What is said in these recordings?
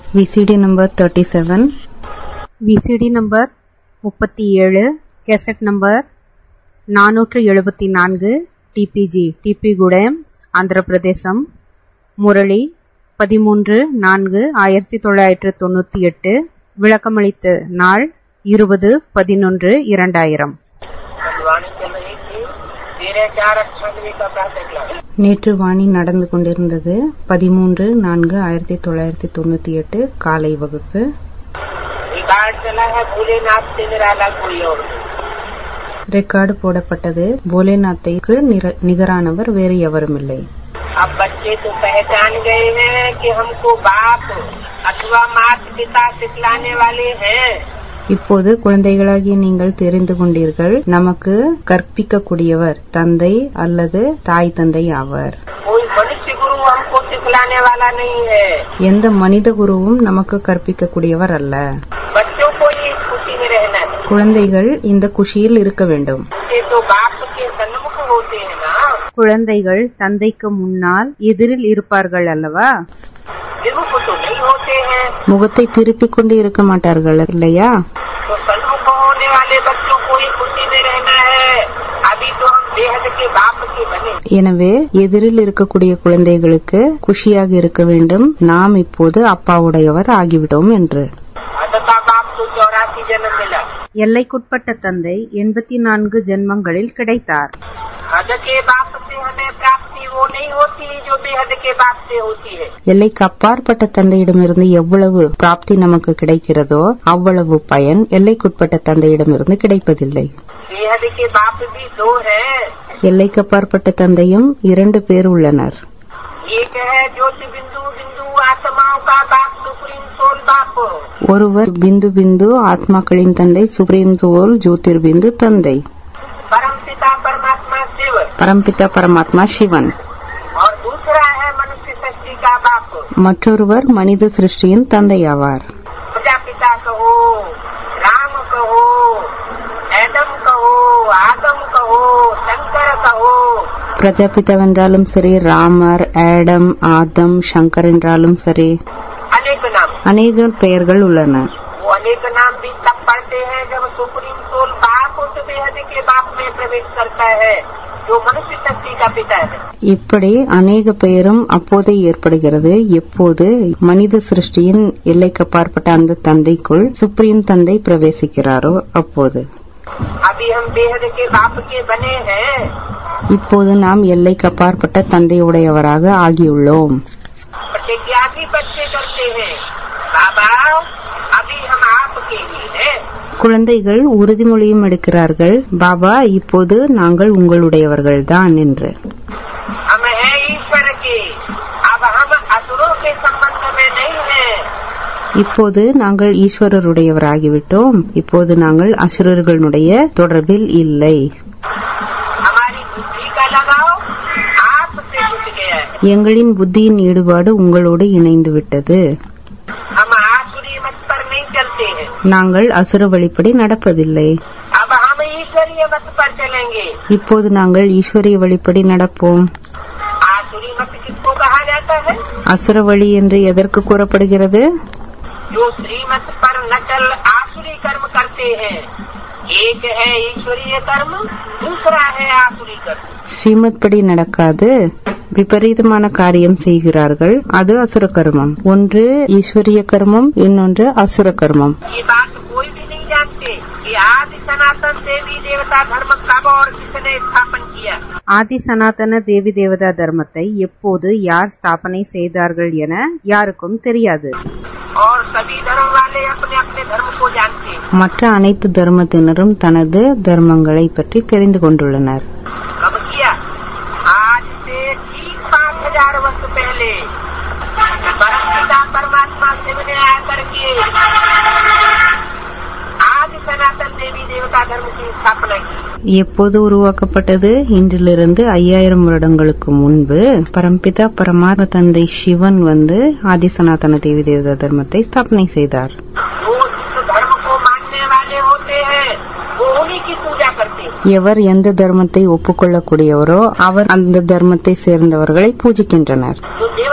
VCD number thirty seven VCD number முப்பத்தி ஏழு cassette number நானூற்று எழுபத்தி நான்கு டிபிஜி டிபிகுடேம் ஆந்திர பிரதேசம் முரளி பதிமூன்று நான்கு ஆயிரத்தி தொள்ளாயிரத்து தொண்ணூற்றி எட்டு விளக்கமளித்த நாள் இருபது பதினொன்று இரண்டாயிரம் वाणी चल रही थी तेरह चार अट्ठानवे का प्रातः क्लास நேற்று வாணி நடந்து கொண்டிருந்தது பதிமூன்று நான்கு ஆயிரத்தி தொள்ளாயிரத்தி தொண்ணூத்தி எட்டு காலை வகுப்பு रिकॉर्ड चला है भोलेनाथ से निराला कोई और नहीं। ரெக்கார்டு போடப்பட்டது போலேநாத்தைக்கு நிர- நிகரானவர் வேறு எவருமில்லை अब बच्चे तो पहचान गए हैं कि हमको बाप अथवा माता पिता सिखलाने वाले हैं இப்போது குழந்தைகளாகிய நீங்கள் தெரிந்து கொண்டீர்கள் நமக்கு கற்பிக்கக்கூடியவர் தந்தை அல்லது தாய் தந்தை ஆவர் कोई मनुष्य गुरु हमको सिखलाने वाला नहीं है எந்த மனித குருவும் நமக்கு கற்பிக்கக்கூடியவர் அல்ல बच्चों को ये खुशी में रहना है குழந்தைகள் இந்த குஷியில் இருக்க வேண்டும் ये तो बाप के सन्मुख होते हैं ना குழந்தைகள் தந்தைக்கு முன்னால் எதிரில் இருப்பார்கள் அல்லவா विमुख तो नहीं होते हैं முகத்தை திருப்பிக் கொண்டு இருக்க மாட்டார்கள் இல்லையா तो सन्मुख होने वाले बच्चों को ही खुशी में रहना है अभी तो हम बेहद के बाप के बने எனவே எதிரில் இருக்கக்கூடிய குழந்தைகளுக்கு குஷியாக இருக்க வேண்டும் நாம் இப்போது அப்பாவுடையவர் ஆகிவிட்டோம் என்று अदता बाप तो चौरासी जन्म मिला எல்லைக்குட்பட்ட தந்தை எண்பத்தி நான்கு ஜென்மங்களில் கிடைத்தார் हद के बाप से हमें प्राप्ति वो नहीं होती जो बेहद के बाप से होती है எல்லைக்கு அப்பாற்பட்ட தந்தையிடமிருந்து எவ்வளவு பிராப்தி நமக்கு கிடைக்கிறதோ அவ்வளவு பயன் எல்லைக்குட்பட்ட தந்தையிடமிருந்து கிடைப்பதில்லை बेहद के बाप भी दो हैं எல்லைக்கு அப்பாற்பட்ட தந்தையும் இரண்டு பேர் உள்ளனர் एक है ज्योति बिंदु बिंदु आत्माओं का बाप सुप्रीम सोल बाप ஒருவர் பிந்து பிந்து ஆத்மாக்களின் தந்தை சுப்ரீம் சோல் ஜோதிர் பிந்து தந்தை परम पिता परमात्मा शिव பரம்பிதா பரமாத்மா சிவன் और दूसरा है मनुष्य सृष्टि का बाप மற்றொருவர் மனித சிருஷ்டியின் தந்தை ஆவார் प्रजापिता कहो राम कहो एडम कहो आदम कहो शंकर कहो பிரஜாபிதாவென்றாலும் சரி ராமர் ஆடம் ஆதம் சங்கர் என்றாலும் சரி अनेक नाम அநேக பெயர்கள் உள்ளன वो अनेक नाम भी तब पढ़ते हैं जब सुप्रीम सोल बाप उस बेहद के बाप में प्रवेश करता है जो मनुष्य शक्ति का पिता है இப்படி அநேக பெயரும் அப்போதே ஏற்படுகிறது எப்போது மனித சிருஷ்டியின் எல்லைக்கு அப்பாற்பட்ட அந்த தந்தைக்குள் சுப்ரீம் தந்தை பிரவேசிக்கிறாரோ அப்போது अभी हम बेहद के बाप के बने हैं இப்போது நாம் எல்லைக்கு அப்பாற்பட்ட தந்தையுடையவராக ஆகியுள்ளோம் प्रतिज्ञा भी बच्चे करते हैं बाबा अभी हम आपके ही हैं குழந்தைகள் உறுதிமொழியும் எடுக்கிறார்கள் பாபா இப்போது நாங்கள் உங்களுடையவர்கள்தான் என்று हम हैं ईश्वर के अब हम असुरों के संबंध में नहीं हैं இப்போது நாங்கள் ஈஸ்வரருடையவராகிவிட்டோம் இப்போது நாங்கள் அசுரர்களுடைய தொடர்பில் இல்லை हमारी बुद्धि का लगाव आपसे जुट गया है எங்களின் புத்தியின் ஈடுபாடு உங்களோடு இணைந்து விட்டது हम आसुरी मत पर नहीं चलते हैं நாங்கள் அசுர வழிப்படி நடப்பதில்லை अब हम ईश्वरीय मत पर चलेंगे இப்போது நாங்கள் ஈஸ்வரிய வழிப்படி நடப்போம் आसुरी मत किसको कहा जाता है அசுர வழி என்று எதற்கு கூறப்படுகிறது जो श्रीमत पर न चल आसुरी कर्म करते हैं एक है ईश्वरीय कर्म दूसरा है आसुरी कर्म ஸ்ரீமத் படி நடக்காது விபரீதமான காரியம் செய்கிறார்கள் அது அசுர கர்மம் ஒன்று ஈஸ்வரிய கர்மம் இன்னொன்று அசுர கர்மம் ये बात कोई भी नहीं जानते कि आदि सनातन देवी देवता धर्म कब और किसने स्थापन किया ஆதி சனாதன தேவி தேவதா தர்மத்தை எப்போது யார் ஸ்தாபனை செய்தார்கள் என யாருக்கும் தெரியாது और सभी धर्म वाले अपने अपने धर्म को जानते हैं மற்ற அனைத்து தர்மத்தினரும் தனது தர்மங்களை பற்றி தெரிந்து கொண்டுள்ளனர் कब किया आज से ठीक पाँच हजार वर्ष पहले परम पिता परमात्मा शिव ने आकर के आदि सनातन देवी देवता धर्म की स्थापना की எப்போது உருவாக்கப்பட்டது இன்றிலிருந்து ஐயாயிரம் வருடங்களுக்கு முன்பு பரம்பிதா பரமாத்ம தந்தை சிவன் வந்து ஆதி சனாதன தேவி தேவதா தர்மத்தை ஸ்தாபனை செய்தார் जो जिस धर्म को मानने वाले होते हैं वो उन्हीं की पूजा करते हैं எவர் எந்த தர்மத்தை ஒப்புக்கொள்ளக்கூடியவரோ அவர் அந்த தர்மத்தை சேர்ந்தவர்களை பூஜிக்கின்றனர் जो देवता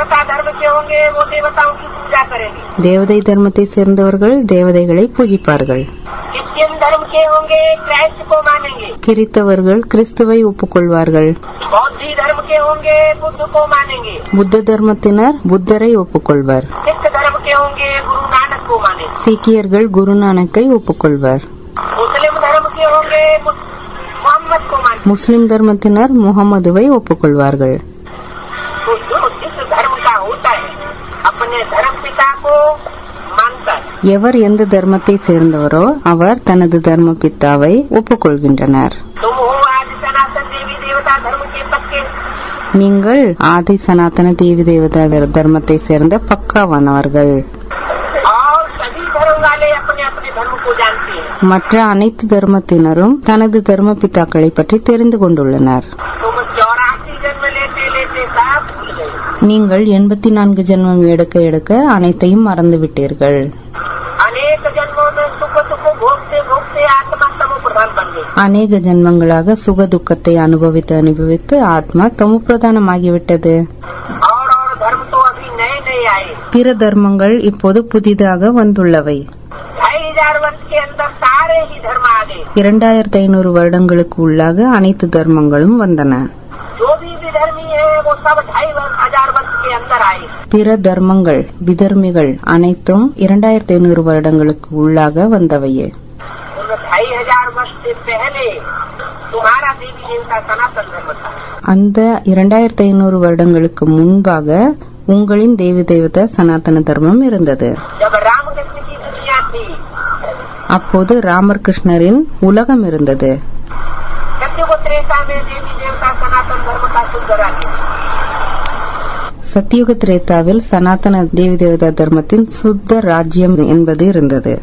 देवता धर्म के होंगे वो देवताओं की पूजा करेंगे தேவதை தர்மத்தை சேர்ந்தவர்கள் தேவதைகளை பூஜிப்பார்கள் क्रिश्चियन धर्म के होंगे क्राइस्ट को मानेंगे கிறித்தவர்கள் கிறிஸ்துவை ஒப்புக்கொள்வார்கள் बौद्धि धर्म के होंगे बुद्ध को मानेंगे புத்த தர்மத்தினர் புத்தரை ஒப்புக்கொள்வர் सिख धर्म के होंगे गुरु नानक को मानेंगे சீக்கியர்கள் குருநானக்கை ஒப்புக்கொள்வர் मुस्लिम धर्म के होंगे मु- मोहम्मद को मानेंगे முஸ்லிம் தர்மத்தினர் முகமதுவை ஒப்புக்கொள்வார்கள் तो जो जिस धर्म का होता है अपने धर्म पिता को मानता है எவர் எந்த தர்மத்தை சேர்ந்தவரோ அவர் தனது தர்ம பித்தாவை ஒப்புக்கொள்கின்றனர் तुम हो आज सनातन देवी देवता धर्म के पक्के நீங்கள் ஆதி சனாதன தேவி தேவதா தர்மத்தை சேர்ந்த பக்காவானவர்கள் और सभी धर्म वाले अपने अपने धर्म को जानते हैं மற்ற அனைத்து தர்மத்தினரும் தனது தர்ம பித்தாக்களை பற்றி தெரிந்து கொண்டுள்ளனர் तुम चौरासी जन्म लेते लेते सब भूल गए நீங்கள் எண்பத்தி நான்கு ஜென்மம் எடுக்க எடுக்க அனைத்தையும் மறந்துவிட்டீர்கள் अनेक जन्मों में सुख सुख भोगते भोगते आत्मा तमो प्रधान बन गई அநேக ஜென்மங்களாக சுக துக்கத்தை அனுபவித்து அனுபவித்து ஆத்மா தமு பிரதானமாகிவிட்டது और और धर्म तो अभी नए नए आए பிற தர்மங்கள் இப்போது புதிதாக வந்துள்ளவை ढाई हजार वर्ष के अंदर सारे ही धर्म आ गए இரண்டாயிரத்தி ஐநூறு வருடங்களுக்கு உள்ளாக அனைத்து தர்மங்களும் வந்தன जो भी विधर्मी है वो सब ढाई वर्ष- हजार वर्ष के अंदर आए பிற தர்மங்கள் விதர்மிகள் அனைத்தும் இரண்டாயிரத்தி ஐநூறு வருடங்களுக்கு உள்ளாக வந்தவையே उन ढाई हजार वर्ष से पहले तुम्हारा देवी देवता सनातन धर्म था அந்த இரண்டாயிரத்தி ஐநூறு வருடங்களுக்கு முன்பாக உங்களின் தேவி தேவதா சனாதன தர்மம் இருந்தது जब रामकृष्ण की दुनिया थी அப்போது ராமர் கிருஷ்ணரின் உலகம் இருந்தது सत्य को त्रेता में देवी देवता सनातन धर्म का सुंदर राज्य சத்தியுக திரேதாவில் சனாதன தேவி தேவதா தர்மத்தின் சுத்த ராஜ்யம் என்பது இருந்தது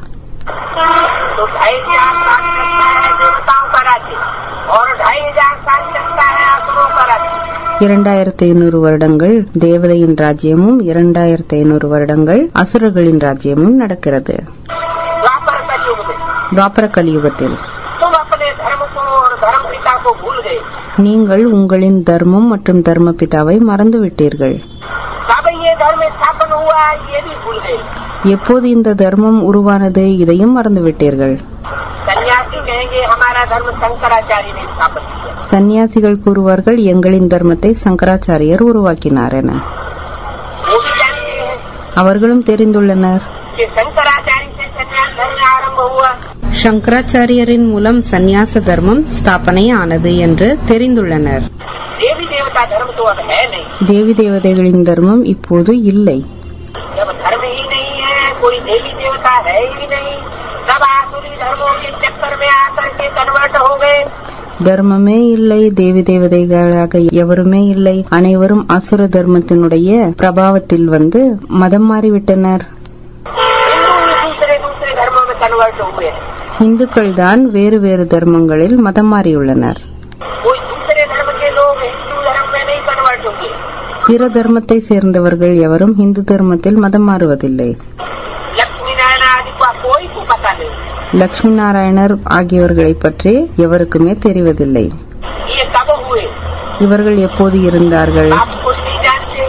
तो ढाई हजार साल चलता है देवताओं का राज्य और ढाई हजार साल चलता है असुरों का राज्य இரண்டாயிரத்தி ஐநூறு வருடங்கள் தேவதையின் ராஜ்யமும் இரண்டாயிரத்தி ஐநூறு வருடங்கள் அசுரர்களின் ராஜ்யமும் நடக்கிறது द्वापर कलयुग में துவாபர கலியுகத்தில் तुम अपने धर्म को और धर्म पिता को भूल गए நீங்கள் உங்களின் தர்மம் மற்றும் தர்ம பிதாவை மறந்துவிட்டீர்கள் कब ये धर्म स्थापन हुआ ये भी भूल गए எப்போது இந்த தர்மம் உருவானது இதையும் மறந்துவிட்டீர்கள் सन्यासी कहेंगे हमारा धर्म शंकराचार्य ने स्थापन किया சந்நியாசிகள் கூறுவார்கள் எங்களின் தர்மத்தை சங்கராச்சாரியர் உருவாக்கினார் என वो भी जानते हैं அவர்களும் தெரிந்துள்ளனர் कि शंकराचार्य से सन्यास धर्म आरंभ हुआ சங்கராச்சாரியரின் மூலம் சந்நியாச தர்மம் ஸ்தாபனை ஆனது என்று தெரிந்துள்ளனர் देवी देवता धर्म तो अब है नहीं தேவி தேவதைகளின் தர்மம் இப்போது இல்லை जब धर्म ही नहीं है कोई देवी देवता है ही नहीं सब आसुरी धर्मों के चक्कर में आकर के कन्वर्ट हो गए தர்மமே இல்லை தேவி தேவதைகளாக எவருமே இல்லை அனைவரும் அசுர தர்மத்தினுடைய பிரபாவத்தில் வந்து மதம் மாறிவிட்டனர் हिंदू भी दूसरे दूसरे धर्मों में कन्वर्ट हुए हैं இந்துக்கள் தான் வேறு வேறு தர்மங்களில் மதம் மாறியுள்ளனர் कोई दूसरे धर्म के लोग हिंदू धर्म में नहीं कन्वर्ट होंगे பிற தர்மத்தை சேர்ந்தவர்கள் எவரும் இந்து தர்மத்தில் மதம் மாறுவதில்லை लक्ष्मी नारायण आदि का कोई को पता नहीं லட்சுமி நாராயணர் ஆகியவர்களை பற்றி எவருக்குமே தெரிவதில்லை ये कब हुए இவர்கள் எப்போது இருந்தார்கள் आप कुछ नहीं जानते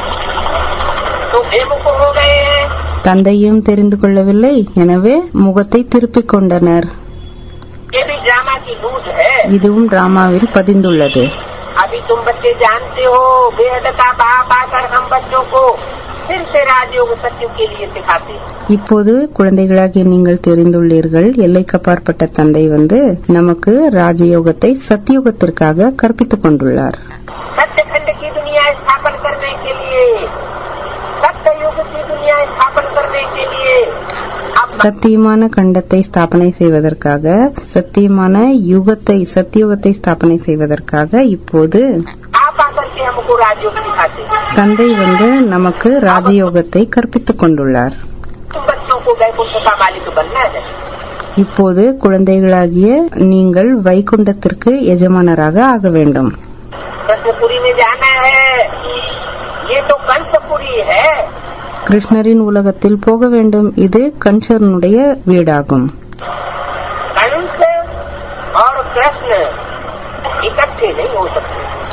तो बेमुख हो गए हैं தந்தையும் தெரிந்து கொள்ளவில்லை எனவே முகத்தை திருப்பிக் கொண்டனர் ये भी ड्रामा की लूट है இதுவும் டிராமாவில் பதிந்துள்ளது अभी तुम बच्चे जानते हो बेहद का बाप आकर हम बच्चों को फिर से राजयोग सत्य के लिए सिखाते हैं இப்போது குழந்தைகளாகிய நீங்கள் தெரிந்துள்ளீர்கள் எல்லைக்கப்பாற்பட்ட தந்தை வந்து நமக்கு ராஜயோகத்தை சத்தியுகத்திற்காக கற்பித்துக் கொண்டுள்ளார் सत्य खंड की दुनिया स्थापन करने के लिए सत्य युग की दुनिया स्थापन करने के लिए अब சத்தியமான கண்டத்தை ஸ்தாபனை செய்வதற்காக சத்தியமான யுகத்தை சத்தியுகத்தை ஸ்தாபனை செய்வதற்காக இப்போது आप आकर के हमको राजयोग सिखाते हैं தந்தை வந்து நமக்கு ராஜயோகத்தை கற்பித்துக் கொண்டுள்ளார் तुम बच्चों को वैकुंठ का मालिक बनना है இப்போது குழந்தைகளாகிய நீங்கள் வைகுண்டத்திற்கு எஜமானராக ஆக வேண்டும் कृष्णपुरी में जाना है ये तो कंसपुरी है கிருஷ்ணரின் உலகத்தில் போக வேண்டும் இது கன்சரனுடைய வீடாகும் कंस और कृष्ण इकट्ठे नहीं हो सकते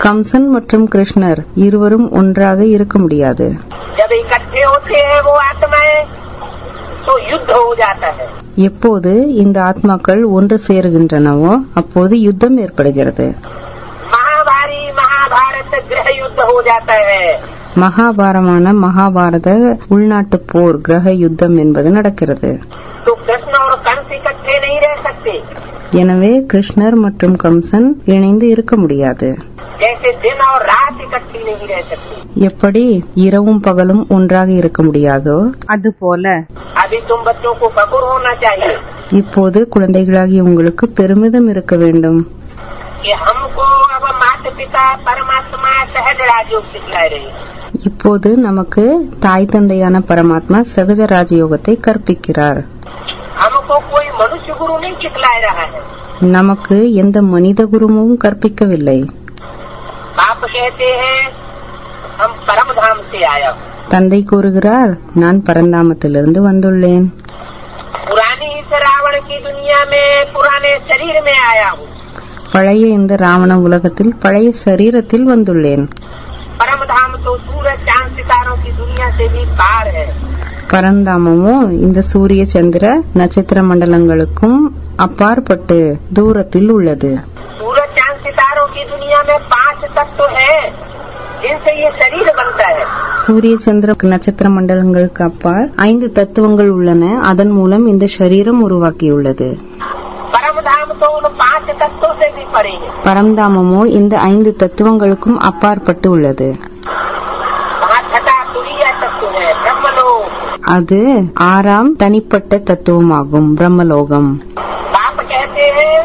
கம்சன் மற்றும் கிருஷ்ணர் இருவரும் ஒன்றாக இருக்க முடியாது जब इकट्ठे होते हैं वो आत्माएं तो युद्ध हो जाता है எப்போது இந்த ஆத்மாக்கள் ஒன்று சேருகின்றனவோ அப்போது யுத்தம் ஏற்படுகிறது महाभारी महाभारत गृह युद्ध हो जाता है மகாபாரமான மகாபாரத உள்நாட்டு போர் கிரக யுத்தம் என்பது நடக்கிறது तो कृष्ण और कंस इकट्ठे नहीं रह सकते எனவே கிருஷ்ணர் மற்றும் கம்சன் இணைந்து இருக்க முடியாது जैसे दिन और रात इकट्ठी नहीं रह सकती எப்படி இரவும் பகலும் ஒன்றாக இருக்க முடியாதோ அதுபோல अभी तुम बच्चों को फकुर होना चाहिए இப்போது குழந்தைகளாகிய உங்களுக்கு பெருமிதம் இருக்க வேண்டும் कि हमको अब माता पिता परमात्मा सहज राजयोग सिखला रहे हैं। இப்போது நமக்கு தாய் தந்தையான பரமாத்மா சகஜ ராஜயோகத்தை கற்பிக்கிறார் हमको कोई मनुष्य गुरु नहीं सिखला रहा है நமக்கு எந்த மனித குருவும் கற்பிக்கவில்லை बाप कहते हैं हम परम धाम से आया हूँ தந்தை கூறுகிறார் நான் பரந்தாமத்திலிருந்து வந்துள்ளேன் पुरानी इस रावण की दुनिया में पुराने शरीर में आया हूँ பழைய இந்த ராவண உலகத்தில் பழைய சரீரத்தில் வந்துள்ளேன் परम धाम तो सूरज चांद सितारों की दुनिया से भी पार है பரந்தாமமோ இந்த சூரிய சந்திர நட்சத்திர மண்டலங்களுக்கும் அப்பாற்பட்டு தூரத்தில் உள்ளது सूरज चांद सितारों की दुनिया में पांच तत्व है जिनसे ये शरीर बनता है சூரிய சந்திர நட்சத்திர மண்டலங்களுக்கு அப்பால் ஐந்து தத்துவங்கள் உள்ளன அதன் மூலம் இந்த சரீரம் உருவாக்கியுள்ளது परम धाम तो उन पांच तत्वों से भी परे है பரந்தாமமோ இந்த ஐந்து தத்துவங்களுக்கும் அப்பாற்பட்டு உள்ளது वहाँ छठा तुरीय तत्व है ब्रह्मलोक அது ஆறாம் தனிப்பட்ட தத்துவமாகும் பிரம்மலோகம் बाप कहते हैं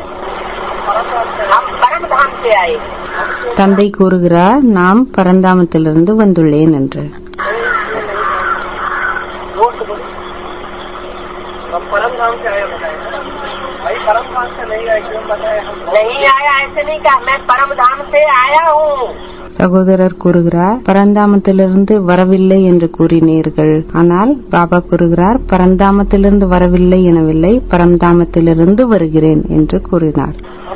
हम परम धाम से आए தந்தை கூறுகிறார் நாம் பரந்தாமத்திலிருந்து வந்துள்ளேன் என்று जोर से बोलो हम परम धाम से आए बताए भाई परम धाम से नहीं आए क्यों बताए हम नहीं आया ऐसे नहीं कहा मैं परम धाम से आया हूँ சகோதரர் கூறுகிறார் பரந்தாமத்திலிருந்து வரவில்லை என்று கூறினீர்கள் ஆனால் பாபா கூறுகிறார் பரந்தாமத்திலிருந்து வரவில்லை எனவில்லை பரந்தாமத்திலிருந்து வருகிறேன் என்று கூறினார்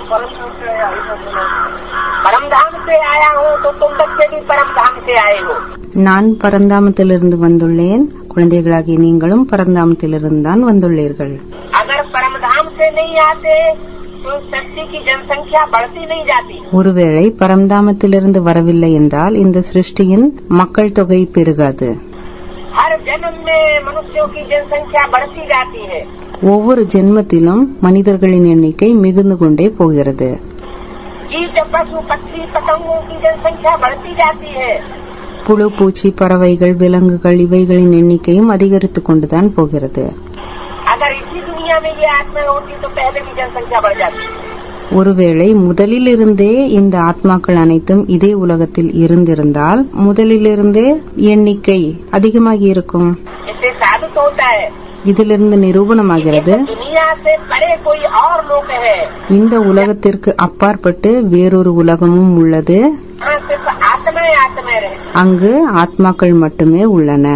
परम धाम से आया हूँ तो तुम बच्चे भी परम धाम से आए हो நான் பரந்தாமத்திலிருந்து வந்துள்ளேன் குழந்தைகளாகிய நீங்களும் பரந்தாமத்திலிருந்து தான் வந்துள்ளீர்கள் अगर परम धाम से नहीं आते तो सृष्टि की जनसंख्या बढ़ती नहीं जाती ஒருவேளை பரந்தாமத்திலிருந்து வரவில்லை என்றால் இந்த சிருஷ்டியின் மக்கள் தொகை பெருகாது हर जन्म में मनुष्यों की जनसंख्या बढ़ती जाती है ஒவ்வொரு ஜென்மத்திலும் மனிதர்களின் எண்ணிக்கை மிகுந்து கொண்டே போகிறது कीट पशु पक्षी पतंगों की जनसंख्या बढ़ती जाती है புழு பூச்சி பறவைகள் விலங்குகள் இவைகளின் எண்ணிக்கையும் அதிகரித்துக் கொண்டுதான் போகிறது अगर इसी दुनिया में ये आत्माएं होती तो पहले भी जनसंख्या बढ़ जाती ஒருவேளை முதலிலிருந்தே இந்த ஆத்மாக்கள் அனைத்தும் இதே உலகத்தில் இருந்திருந்தால் முதலிலிருந்தே எண்ணிக்கை அதிகமாகி இருக்கும் इससे साबित होता है இதிலிருந்து நிரூபணமாகிறது इस दुनिया से परे कोई और लोक है இந்த உலகத்திற்கு அப்பாற்பட்டு வேறொரு உலகமும் உள்ளது यहाँ सिर्फ आत्माएं आत्माएं रहती அங்கு ஆத்மாக்கள் மட்டுமே உள்ளன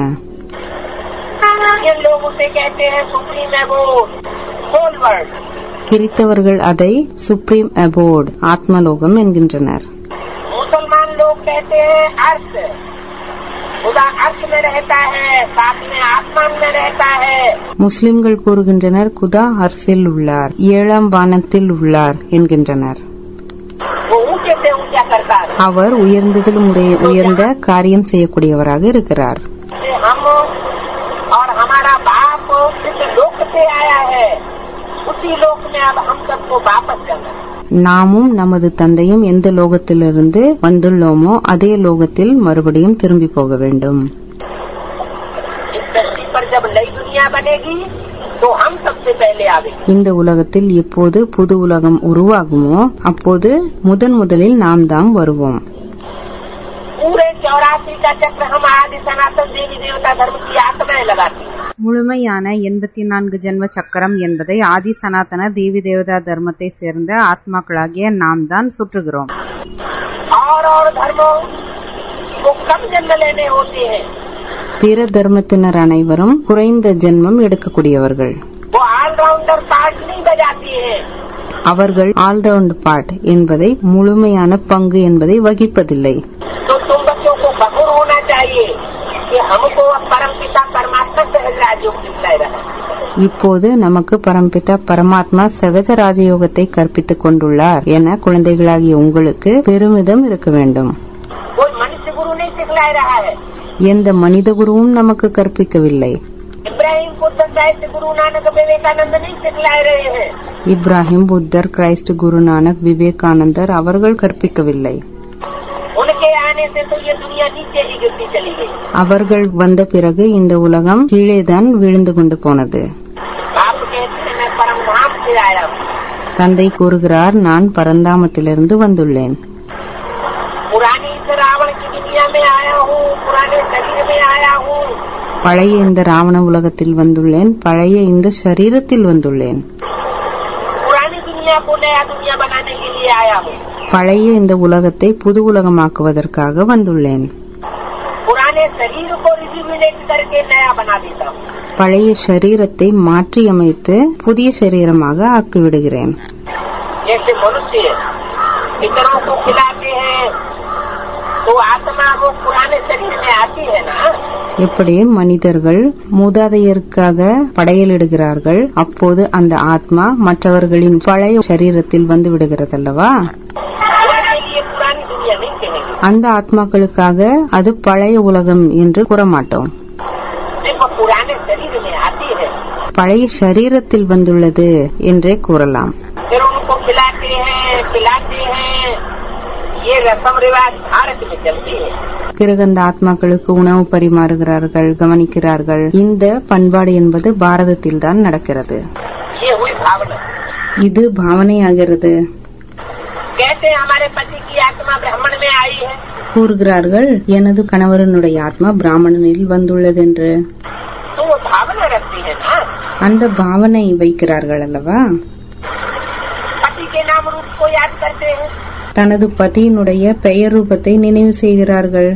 ये लोग उसे कहते हैं सुप्रीम एबोर्ड सोल वर्ल्ड கிறித்தவர்கள் அதை சுப்ரீம் அபோர்ட் ஆத்மலோகம் என்கின்றனர் मुसलमान लोग कहते हैं अर्थ खुदा अर्थ में रहता है साथ में आसमान में रहता है முஸ்லிம்கள் கூறுகின்றனர் குதா அர்சில் உள்ளார் ஏழாம் வானத்தில் உள்ளார் என்கின்றனர் वो ऊंचे से ऊंचा करता है அவர் உயர்ந்ததிலும் உடைய- உயர்ந்த காரியம் செய்யக்கூடியவராக இருக்கிறார் कि हम और हमारा बाप इस लोक से आया है उसी लोक में अब हम सबको वापस जाना है நாமும் நமது தந்தையும் எந்த லோகத்திலிருந்து வந்துள்ளோமோ அதே லோகத்தில் மறுபடியும் திரும்பி போக வேண்டும் इस धरती पर जब नई दुनिया बनेगी तो हम सबसे पहले आवेंगे இந்த உலகத்தில் எப்போது புது உலகம் உருவாகுமோ அப்போது முதன் முதலில் நாம் தாம் வருவோம் पूरे चौरासी का चक्र हम आदि सनातन देवी देवता धर्म की आत्माएं लगाती हैं முழுமையான எண்பத்தி நான்கு ஜென்ம சக்கரம் என்பதை ஆதி சனாதன தேவி தேவதா தர்மத்தை சேர்ந்த ஆத்மாக்களாகிய நாம் தான் சுற்றுகிறோம் और और धर्मों को कम जन्म लेने होते हैं பிற தர்மத்தினர் அனைவரும் குறைந்த ஜென்மம் எடுக்கக்கூடியவர்கள் वो ऑलराउंडर पार्ट नहीं बजाती है அவர்கள் ஆல்ரவுண்ட் பார்ட் என்பதை முழுமையான பங்கு என்பதை வகிப்பதில்லை तो तुम बच्चों को बकुर होना चाहिए कि हमको अब परम पिता परमात्मा से राजयोग दिखलाए रहा இப்போது நமக்கு பரம்பிதா பரமாத்மா சகஜ ராஜயோகத்தை கற்பித்துக் கொண்டுள்ளார் என குழந்தைகளாகிய உங்களுக்கு பெருமிதம் இருக்க வேண்டும் कोई मनुष्य गुरु नहीं सिखलाए रहा है எந்த மனித குருவும் நமக்கு கற்பிக்கவில்லை इब्राहिम को दंडायत गुरु नानक विवेकानंद नहीं सिखलाए रहे हैं இப்ராஹிம் புத்தர் கிரைஸ்ட் குருநானக் விவேகானந்தர் அவர்கள் கற்பிக்கவில்லை उनके आने से तो ये दुनिया नीचे ही गिरती चली गई அவர்கள் வந்த பிறகு இந்த உலகம் கீழேதான் விழுந்து கொண்டு போனது आप कहते हैं मैं परम धाम से आया हूँ தந்தை கூறுகிறார் நான் பரந்தாமத்திலிருந்து வந்துள்ளேன் पुरानी इस रावण की दुनिया में आया हूँ पुराने शरीर में आया हूँ பழைய இந்த ராவண உலகத்தில் வந்துள்ளேன் பழைய இந்த சரீரத்தில் வந்துள்ளேன் पुरानी दुनिया को नया दुनिया बनाने के लिए आया हूँ பழைய இந்த உலகத்தை புது உலகமாக்குவதற்காக வந்துள்ளேன் पुराने शरीर को रिजुविनेट करके नया बना देता हूँ பழைய சரீரத்தை மாற்றியமைத்து புதிய சரீரமாக ஆக்கிவிடுகிறேன் जैसे मनुष्य पितरों को खिलाते हैं तो आत्मा वो पुराने शरीर में आती है ना எப்படி मனிதர்கள் மூதாதையருக்காக படையலிடுகிறார்கள் அப்போது அந்த ஆத்மா மற்றவர்களின் பழைய சரீரத்தில் வந்து விடுகிறதல்லவா उनके लिए पुरानी दुनिया नहीं कहेंगे அந்த ஆத்மாக்களுக்காக அது பழைய உலகம் என்று கூற மாட்டோம் देखो पुराने शरीर में आती है பழைய சரீரத்தில் வந்துள்ளது என்றே கூறலாம் फिर उनको खिलाते हैं पिलाते हैं ये रस्म रिवाज भारत में चलती है பிறகு அந்த ஆத்மாக்களுக்கு உணவு பரிமாறுகிறார்கள் கவனிக்கிறார்கள் இந்த பண்பாடு என்பது பாரதத்தில் தான் நடக்கிறது ये हुई भावना இது பாவனையாகிறது कहते हैं हमारे पति की आत्मा ब्राह्मण में आई है கூறுகிறார்கள் எனது கணவரனுடைய ஆத்மா பிராமணனில் வந்துள்ளது என்று तो वो भावना रखती है ना அந்த பாவனை வைக்கிறார்கள் அல்லவா पति के नाम रूप को याद करते हैं தனது பதியினுடைய பெயர் ரூபத்தை நினைவு செய்கிறார்கள்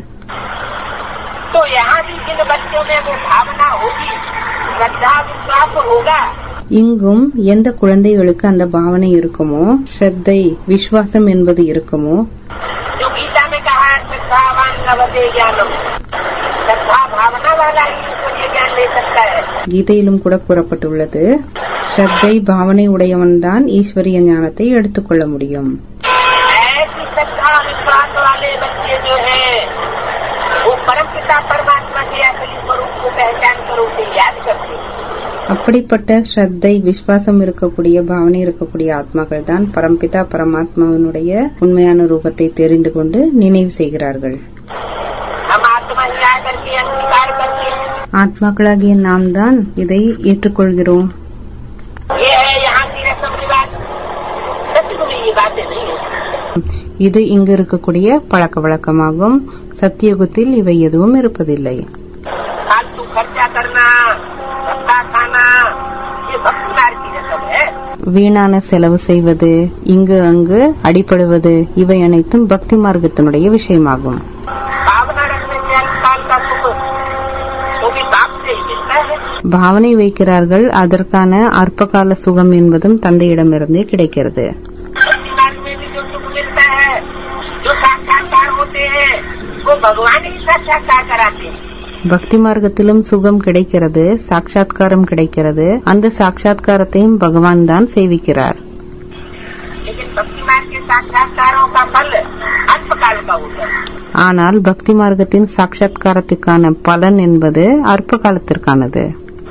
तो यहाँ भी जिन बच्चों में वो भावना होगी श्रद्धा विश्वास होगा இங்கும் எந்த குழந்தைகளுக்கு அந்த பாவனை இருக்குமோ ஸ்ரத்தை விசுவாசம் என்பது இருக்குமோ जो गीता में कहा है श्रद्धावान लभते ज्ञानम श्रद्धा भावना वाला ही उसको ये ज्ञान ले सकता है கீதையிலும் கூட கூறப்பட்டுள்ளது ஸ்ரத்தை பாவனை உடையவன்தான் ஈஸ்வரிய ஞானத்தை எடுத்துக்கொள்ள முடியும் ऐसी श्रद्धा विश्वास वाले बच्चे जो हैं वो परम पिता परमात्मा के असली स्वरूप को पहचान कर उसे याद करते हैं அப்படிப்பட்ட ஸ்ரத்தை விசுவாசம் இருக்கக்கூடிய பாவனை இருக்கக்கூடிய ஆத்மாக்கள் தான் பரம்பிதா பரமாத்மாவினுடைய உண்மையான ரூபத்தை தெரிந்து கொண்டு நினைவு செய்கிறார்கள் हम आत्मा ही आकर के अंगीकार करते हैं ஆத்மாக்களாகிய நாம் தான் இதை ஏற்றுக்கொள்கிறோம் ये है यहाँ की रस्म रिवाज सच में ये बातें नहीं है இது இங்கு இருக்கக்கூடிய பழக்க வழக்கமாகும் சத்தியுகத்தில் இவை எதுவும் இருப்பதில்லை फालतू खर्चा करना धक्का खाना ये भक्ति मार्ग की रस्म है வீணான செலவு செய்வது இங்கு அங்கு அடிபடுவது இவை அனைத்தும் பக்தி மார்க்கத்தினுடைய விஷயமாகும் भावना रखने से अल्पकाल का सुख तो भी बाप से ही मिलता है பாவனை வைக்கிறார்கள் அதற்கான அற்பகால சுகம் என்பதும் தந்தையிடமிருந்தே கிடைக்கிறது भक्ति मार्ग में भी जो सुख मिलता है जो साक्षात्कार होते हैं वो भगवान ही साक्षात्कार कराते हैं பக்தி மார்க்கத்திலும் சுகம் கிடைக்கிறது சாட்சாத்காரம் கிடைக்கிறது அந்த சாட்சாத்காரத்தையும் பகவான் தான் சேவிக்கிறார் लेकिन भक्ति मार्ग के साक्षात्कारों का फल अल्पकाल का होता है ஆனால் பக்தி மார்க்கத்தின் சாட்சாத்காரத்துக்கான பலன் என்பது அற்ப காலத்திற்கானது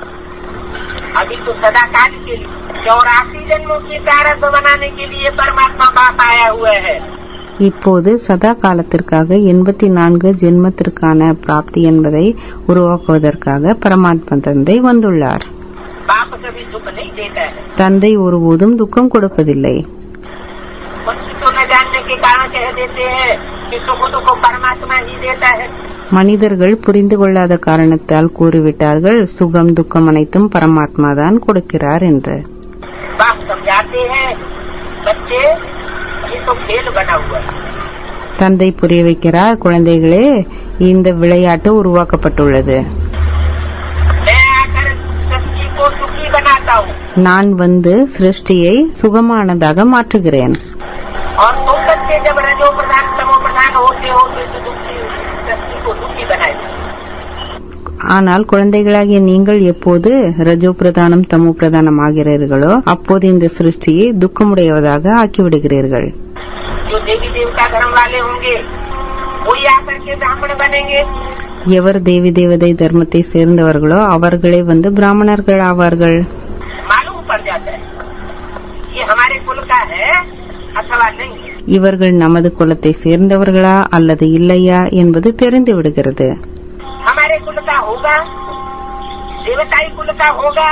अभी तो सदा काल के लिए चौरासी जन्मों की प्रारंभ बनाने के लिए परमात्मा बाप आया हुआ है இப்போது சதா காலத்திற்காக எண்பத்தி நான்கு ஜென்மத்திற்கான பிராப்தி என்பதை உருவாக்குவதற்காக பரமாத்மா தந்தை வந்துள்ளார் बाप कभी दुख नहीं देता है தந்தை ஒருபோதும் துக்கம் கொடுப்பதில்லை बच्चे तो न जानने के कारण कह देते हैं कि सुख दुख परमात्मा ही देता है மனிதர்கள் புரிந்து கொள்ளாத காரணத்தால் கூறிவிட்டார்கள் சுகம் துக்கம் அனைத்தும் பரமாத்மா தான் கொடுக்கிறார் என்று बाप समझाते हैं बच्चे ये तो खेल बना हुआ है தந்தை புரிய வைக்கிறார் குழந்தைகளே இந்த விளையாட்டு உருவாக்கப்பட்டுள்ளது मैं आकर सृष्टि को सुखी बनाता हूँ நான் வந்து சிருஷ்டியை சுகமானதாக மாற்றுகிறேன் और तुम बच्चे जब रजो प्रधान तमो प्रधान होते होते तो दुखी सृष्टि को दुखी बनाए ஆனால் कुழந்தைகளாகிய நீங்கள் எப்போது ரஜோ பிரதானம் தமோ பிரதானம் ஆகிறீர்களோ அப்போது இந்த சிருஷ்டியை துக்கமுடையவதாக ஆக்கிவிடுகிறீர்கள் जो देवी देवता धर्म वाले होंगे वही आकर के ब्राह्मण बनेंगे எவர் தேவி தேவதை தர்மத்தை சேர்ந்தவர்களோ அவர்களே வந்து பிராமணர்கள் ஆவார்கள் मालूम पड़ जाता है ये हमारे कुल का है अथवा नहीं है இவர்கள் நமது குலத்தை சேர்ந்தவர்களா அல்லது இல்லையா என்பது தெரிந்து விடுகிறது हमारे कुल का होगा देवताई कुल का होगा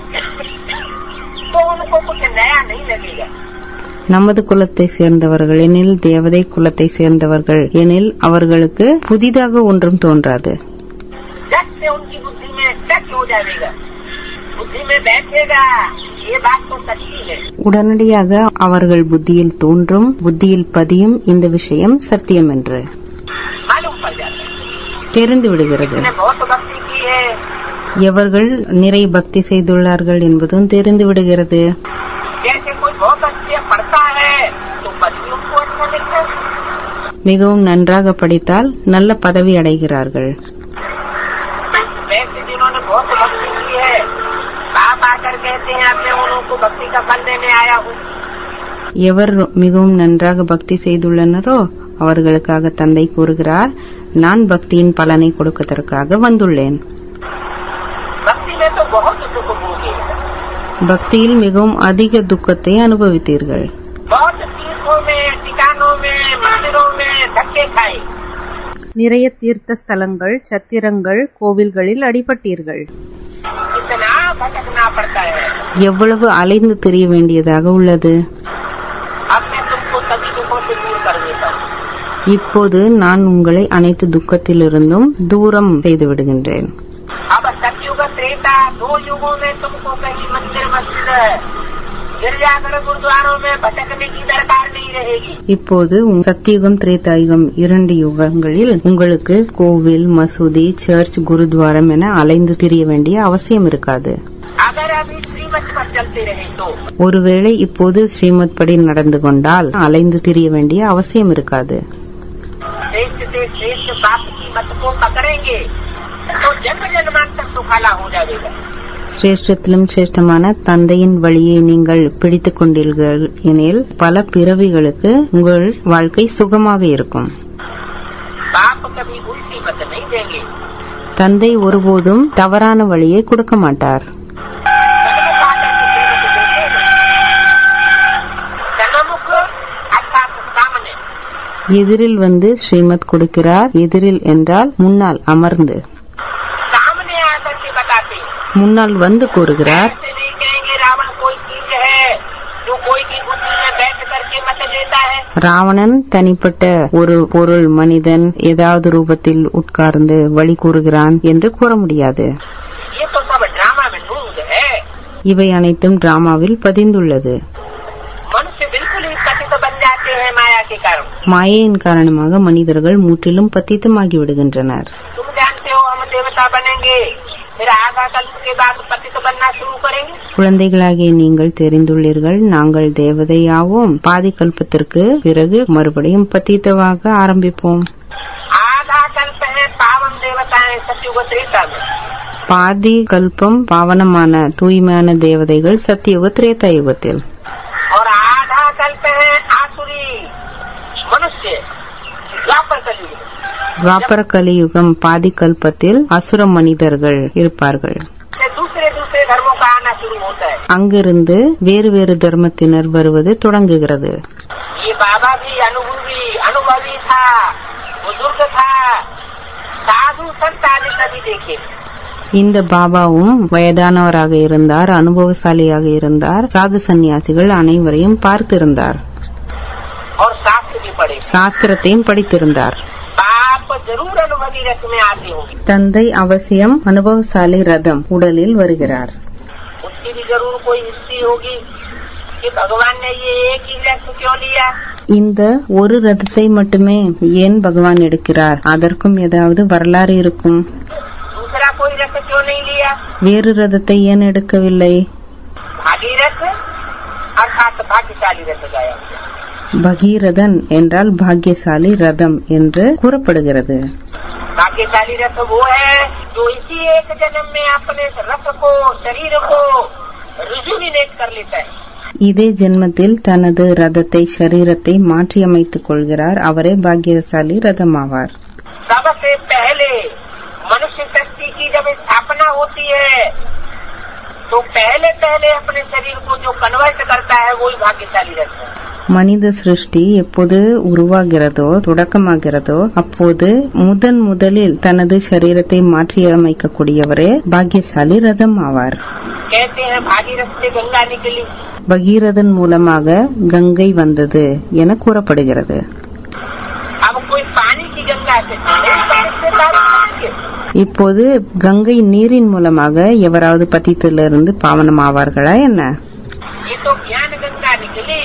तो उनको कुछ नया नहीं लगेगा நமது குலத்தை சேர்ந்தவர்கள் எனில் தேவதை குலத்தை சேர்ந்தவர்கள் எனில் அவர்களுக்கு புதிதாக ஒன்றும் தோன்றாது जब से उनकी बुद्धि में टच हो जाएगा बुद्धि में बैठेगा ये बात तो सच्ची है உடனடியாக அவர்கள் புத்தியில் தோன்றும் புத்தியில் பதியும் இந்த விஷயம் சத்தியம் என்று मालूम पड़ जाता है தெரிந்து விடுகிறது मैंने बहुत भक्ति की है எவர்கள் நிறை பக்தி செய்துள்ளார்கள் என்பதும் தெரிந்து விடுகிறது जैसे कोई बहुत अच्छे पढ़ता है तो पति उनको अच्छा दिखता है மிகவும் நன்றாக படித்தால் நல்ல பதவி அடைகிறார்கள் वैसे जिन्होंने बहुत भक्ति की है बाप आकर कहते हैं अब मैं उनको भक्ति का फल देने आया हूँ எவர் மிகவும் நன்றாக பக்தி செய்துள்ளனரோ அவர்களுக்காக தந்தை கூறுகிறார் நான் பக்தியின் பலனை கொடுப்பதற்காக வந்துள்ளேன் भक्ति में तो बहुत दुख भोगे பக்தியில் மிகவும் அதிக துக்கத்தை அனுபவித்தீர்கள் बहुत तीर्थों में ठिकानों में मंदिरों में धक्के खाए நிறைய தீர்த்த ஸ்தலங்கள் சத்திரங்கள் கோவில்களில் அடிபட்டீர்கள் इतना भटकना पड़ता है எவ்வளவு அலைந்து திரிய வேண்டியதாக உள்ளது अब मैं तुमको सभी दुखों से दूर कर देता हूँ இப்போது நான் உங்களை அனைத்து துக்கத்திலிருந்தும் தூரம் செய்து விடுகின்றேன் अब सतयुग त्रेता दो युगों में तुमको कहीं मंदिर मस्जिद गिरजाघर गुरुद्वारों में भटकने की दरकार नहीं रहेगी இப்போது உங் சத்தியுகம் திரேதாயுகம் இரண்டு யுகங்களில் உங்களுக்கு கோவில் மசூதி சர்ச் குருத்வாரம் என அலைந்து திரிய வேண்டிய அவசியம் இருக்காது अगर अभी श्रीमत पर चलते रहे तो ஒருவேளை இப்போது ஸ்ரீமத் படி நடந்து கொண்டால் அலைந்து திரிய வேண்டிய அவசியம் இருக்காது श्रेष्ठ से श्रेष्ठ बाप की मत को पकड़ेंगे तो जन्म जन्मांतर सुखाला हो जाएगा சிரேஷ்டத்திலும் சிரேஷ்டமான தந்தையின் வழியை நீங்கள் பிடித்துக் கொண்டீர்கள் எனில் பல பிறவிகளுக்கு உங்கள் வாழ்க்கை சுகமாக இருக்கும் बाप कभी उल्टी मत नहीं देंगे தந்தை ஒருபோதும் தவறான வழியை கொடுக்க மாட்டார் सन्मुख अर्थात सामने எதிரில் வந்து ஸ்ரீமத் கொடுக்கிறார் எதிரில் என்றால் முன்னால் அமர்ந்து सामने आकर के बताते हैं। முன்னால் வந்து கூறுகிறார் ऐसे नहीं कहेंगे रावण कोई चीज है जो कोई की बुद्धि में बैठ करके मत देता है ராவணன் தனிப்பட்ட ஒரு பொருள் மனிதன் ஏதாவது ரூபத்தில் உட்கார்ந்து வழி கூறுகிறான் என்று கூற முடியாது ये तो सब ड्रामा में नूंद है இவை அனைத்தும் டிராமாவில் பதிந்துள்ளது मनुष्य बिल्कुल ही पतित बन जाते हैं माया के कारण மாயையின் காரணமாக மனிதர்கள் முற்றிலும் பத்தித்தமாகி விடுகின்றனர் तुम जानते हो हम देवता बनेंगे फिर आधा कल्प के बाद पतित बनना शुरू करेंगे குழந்தைகளாகிய நீங்கள் தெரிந்துள்ளீர்கள் நாங்கள் தேவதையாவோம் பாதி கல்பத்திற்கு பிறகு மறுபடியும் பத்தித்தமாக ஆரம்பிப்போம் आधा कल्प है पावन देवताएं सत्युग त्रेता में பாதி கல்பம் பாவனமான தூய்மையான தேவதைகள் சத்தியுக திரேதா யுகத்தில் और आधा कल्प है आसुरी मनुष्य द्वापर कलयुग में। துவாபர கலியுகம் பாதி கல்பத்தில் அசுர மனிதர்கள் இருப்பார்கள் से दूसरे दूसरे धर्मों का आना शुरू होता है அங்கிருந்து வேறு வேறு தர்மத்தினர் வருவது தொடங்குகிறது ये बाबा भी अनुभवी अनुभवी था बुजुर्ग था साधु संत आदि कभी देखे இந்த பாபாவும் வயதானவராக இருந்தார் அனுபவசாலியாக இருந்தார் சாது சந்நியாசிகள் அனைவரையும் பார்த்திருந்தார் और शास्त्र भी पढ़े சாஸ்திரத்தையும் படித்திருந்தார் बाप जरूर अनुभवी रथ में आते होंगे தந்தை அவசியம் அனுபவசாலி ரதம் உடலில் வருகிறார் उसकी भी जरूर कोई हिस्ट्री होगी कि भगवान ने ये एक ही रथ क्यों लिया இந்த ஒரு ரதத்தை மட்டுமே ஏன் பகவான் எடுக்கிறார் அதற்கும் ஏதாவது வரலாறு இருக்கும் दूसरा कोई रथ क्यों नहीं लिया வேறு ரதத்தை ஏன் எடுக்கவில்லை भाई अर्थात भाग्यशाली रथ गाया हुआ பகீரதன் என்றால் பாக்கியசாலி ரதம் என்று கூறப்படுகிறது भाग्यशाली रथ वो है जो इसी एक जन्म में अपने रथ को शरीर को रिजुविनेट कर लेता है இதே ஜென்மத்தில் தனது ரதத்தை சரீரத்தை மாற்றியமைத்துக் கொள்கிறார் அவரே பாக்கியசாலி ரதமாவார் सबसे पहले मनुष्य शक्ति की जब स्थापना होती है तो पहले पहले अपने शरीर को जो कन्वर्ट करता है वही भाग्यशाली रहता है மனித சிருஷ்டி எப்போது உருவாகிறதோ தொடக்கமாகிறதோ அப்போது முதன் முதலில் தனது சரீரத்தை மாற்றியமைக்கக்கூடியவரே பாக்கியசாலி ரதம் ஆவார் कहते हैं भागीरथ से गंगा निकली பகீரதன் மூலமாக கங்கை வந்தது என கூறப்படுகிறது अब कोई पानी की गंगा से चले तो उससे पार पाएंगे। இப்போது கங்கை நீரின் மூலமாக எவராவது பத்தித்திலிருந்து பாவனம் ஆவார்களா என்ன ये तो ज्ञान गंगा निकली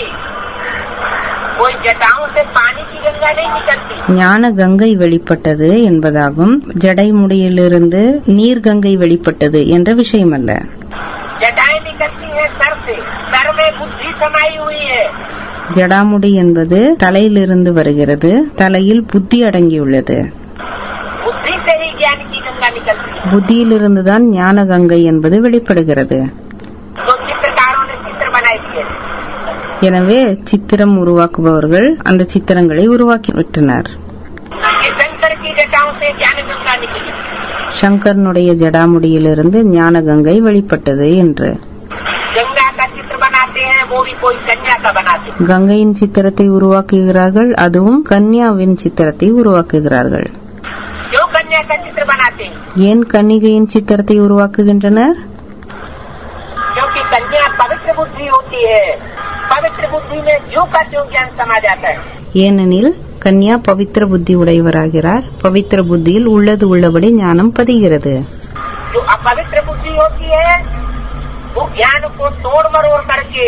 कोई जटाओं से पानी की गंगा नहीं निकलती ஞான கங்கை வெளிப்பட்டது என்பதாகும் ஜடைமுடியிலிருந்து நீர் கங்கை வெளிப்பட்டது என்ற விஷயம் அல்ல जटाएं निकलती है सर से सर में बुद्धि समाई हुई है ஜடாமுடி என்பது தலையிலிருந்து வருகிறது தலையில் புத்தி அடங்கியுள்ளது बुद्धि से ही ज्ञान की गंगा निकलती है புத்தியிலிருந்துதான் ஞான கங்கை என்பது வெளிப்படுகிறது तो चित्रकारों ने चित्र बनाए दिए எனவே சித்திரம் உருவாக்குபவர்கள் அந்த சித்திரங்களை உருவாக்கிவிட்டனர் ये शंकर की जटाओं से ज्ञान गंगा निकली சங்கரனுடைய ஜடாமுடியிலிருந்து ஞான கங்கை வெளிப்பட்டது என்று गंगा का चित्र बनाते हैं वो भी कोई कन्या का बनाते हैं கங்கையின் சித்திரத்தை உருவாக்குகிறார்கள் அதுவும் கன்யாவின் சித்திரத்தை உருவாக்குகிறார்கள் क्यों कन्या का चित्र बनाते हैं ஏன் கன்னிகையின் சித்திரத்தை உருவாக்குகின்றனர் क्योंकि कन्या पवित्र बुद्धि होती है पवित्र बुद्धि में जो का जो ज्ञान समा जाता है ஏனெனில் கன்யா பவித்திர புத்தி உடையவராகிறார் பவித்திர புத்தியில் உள்ளது உள்ளபடி ஞானம் பதிகிறது जो अपवित्र बुद्धि होती है वो ज्ञान को तोड़ मरोड़ करके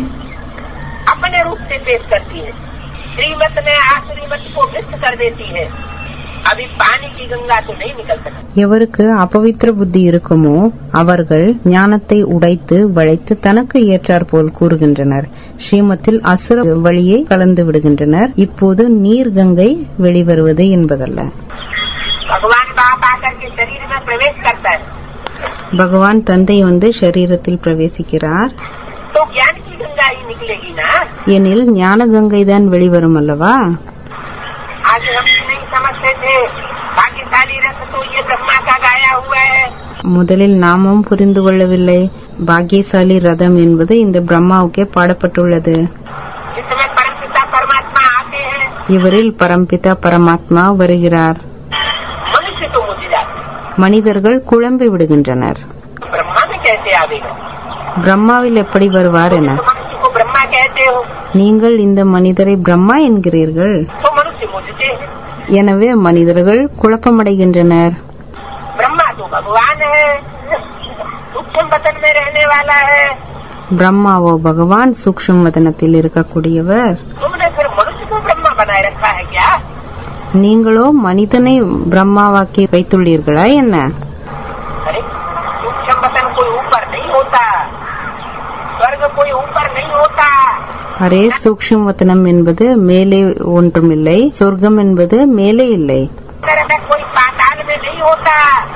अपने रूप से पेश करती है श्रीमत में आश्रीमत को मिक्स कर देती है अभी पानी की गंगा तो नहीं निकल सकती எவருக்கு அபவித்திர புத்தி இருக்குமோ அவர்கள் ஞானத்தை உடைத்து வளைத்து தனக்கு ஏற்றாற்போல் கூறுகின்றனர் ஸ்ரீமத்தில் அசுர வழியை கலந்து விடுகின்றனர் இப்போது நீர் கங்கை வெளிவருவது என்பதல்ல भगवान बाप आकर के शरीर में प्रवेश करता है பகவான் தந்தை வந்து சரீரத்தில் பிரவேசிக்கிறார் तो ज्ञान की गंगा ही निकलेगी ना எனில் ஞான கங்கை தான் வெளிவரும் அல்லவா आज हम नहीं समझते थे भाग्यशाली रथ तो ये ब्रह्मा का गाया हुआ है முதலில் நாமும் புரிந்து கொள்ளவில்லை பாக்கியசாலி ரதம் என்பது இந்த பிரம்மாவுக்கே பாடப்பட்டுள்ளது जिसमें परम पिता परमात्मा आते हैं இவரில் பரம்பிதா பரமாத்மா வருகிறார் मनुष्य तो मुझे जाते மனிதர்கள் குழம்பி விடுகின்றனர் ब्रह्मा में कैसे आवेगा பிரம்மாவில் எப்படி வருவார் என तो मनुष्य को ब्रह्मा कहते हो நீங்கள் இந்த மனிதரை பிரம்மா என்கிறீர்கள் तो मनुष्य मुझते हैं எனவே மனிதர்கள் குழப்பமடைகின்றனர் ब्रह्मा तो भगवान है सूक्ष्म वतन में रहने वाला है பிரம்மாவோ பகவான் சூக்ஷ்ம வதனத்தில் இருக்கக்கூடியவர் तुमने फिर मनुष्य को ब्रह्मा बनाए रखा है क्या நீங்களோ மனிதனை பிரம்மாவாக்கி வைத்துள்ளீர்களா என்ன अरे सूक्ष्म वतन कोई ऊपर नहीं होता स्वर्ग कोई ऊपर नहीं होता அரே சூக்ஷ்ம வதனம் என்பது மேலே ஒன்றுமில்லை சொர்க்கம் என்பது மேலே இல்லை नरक कोई पाताल में नहीं होता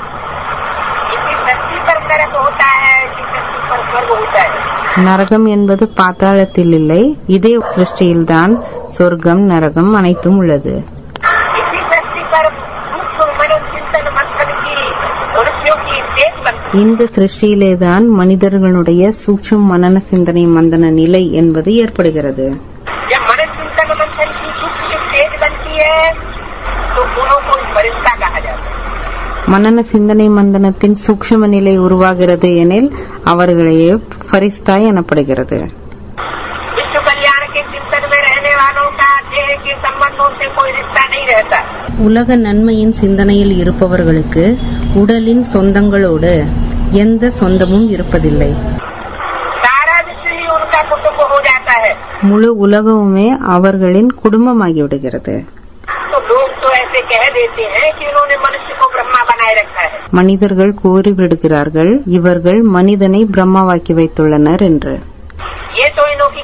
इसी धरती पर नरक होता है इसी धरती पर स्वर्ग होता है நரகம் என்பது பாத்தாளத்தில் இல்லை இதே சிருஷ்டியில்தான் சொர்க்கம் நரகம் அனைத்தும் உள்ளது इसी धरती पर सूक्ष्म मनन चिंतन मंथन की मनुष्यों की तेज बनती இந்த சிருஷ்டியிலேதான் மனிதர்களுடைய சூக்ஷ்ம மனன சிந்தனை மந்தன நிலை என்பது ஏற்படுகிறது जब मनन चिंतन मंथन की सूक्ष्म तेज बनती है तो गुणों को फरिश्ता कहा जाता है மனன சிந்தனை மந்தனத்தின் சூக்ஷ்ம நிலை உருவாகிறது எனில் அவர்களையே ஃபரிஸ்தா எனப்படுகிறது विश्व कल्याण के चिंतन में रहने वालों का देह के संबंधों से कोई रिश्ता नहीं रहता உலக நன்மையின் சிந்தனையில் இருப்பவர்களுக்கு உடலின் சொந்தங்களோடு எந்த சொந்தமும் இருப்பதில்லை सारा विश्व ही उनका कुटुंब हो जाता है முழு உலகமுமே அவர்களின் குடும்பமாகி விடுகிறது तो लोग तो ऐसे कह देते हैं कि इन्होंने मनुष्य को ब्रह्मा बनाए रखा है மனிதர்கள் கூறிவிடுகிறார்கள் இவர்கள் மனிதனை பிரம்மாவாக்கி வைத்துள்ளனர் என்று ये तो इन्हों की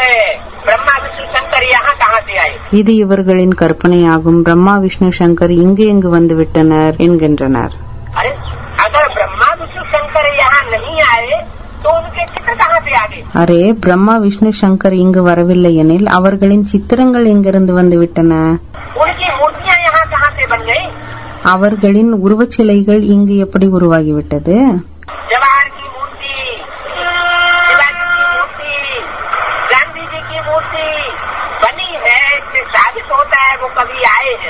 है ब्रह्मा विष्णु शंकर यहाँ कहाँ से आए இது இவர்களின் கற்பனையாகும் பிரம்மா விஷ்ணு சங்கர் இங்கு எங்கு வந்து விட்டனர் என்கின்றனர் अरे अगर ब्रह्मा विष्णु शंकर यहाँ नहीं आए तो उनके चित्र कहाँ से आ गए அரே பிரம்மா விஷ்ணு சங்கர் இங்கு வரவில்லை எனில் அவர்களின் சித்திரங்கள் எங்கிருந்து வந்து விட்டன उनकी मूर्तियाँ यहाँ कहाँ से बन गई அவர்களின் உருவச்சிலைகள் இங்கு எப்படி உருவாகிவிட்டது जवाहर की मूर्ति शिवाजी की मूर्ति गांधी जी की मूर्ति बनी है इससे साबित होता है वो कभी आए हैं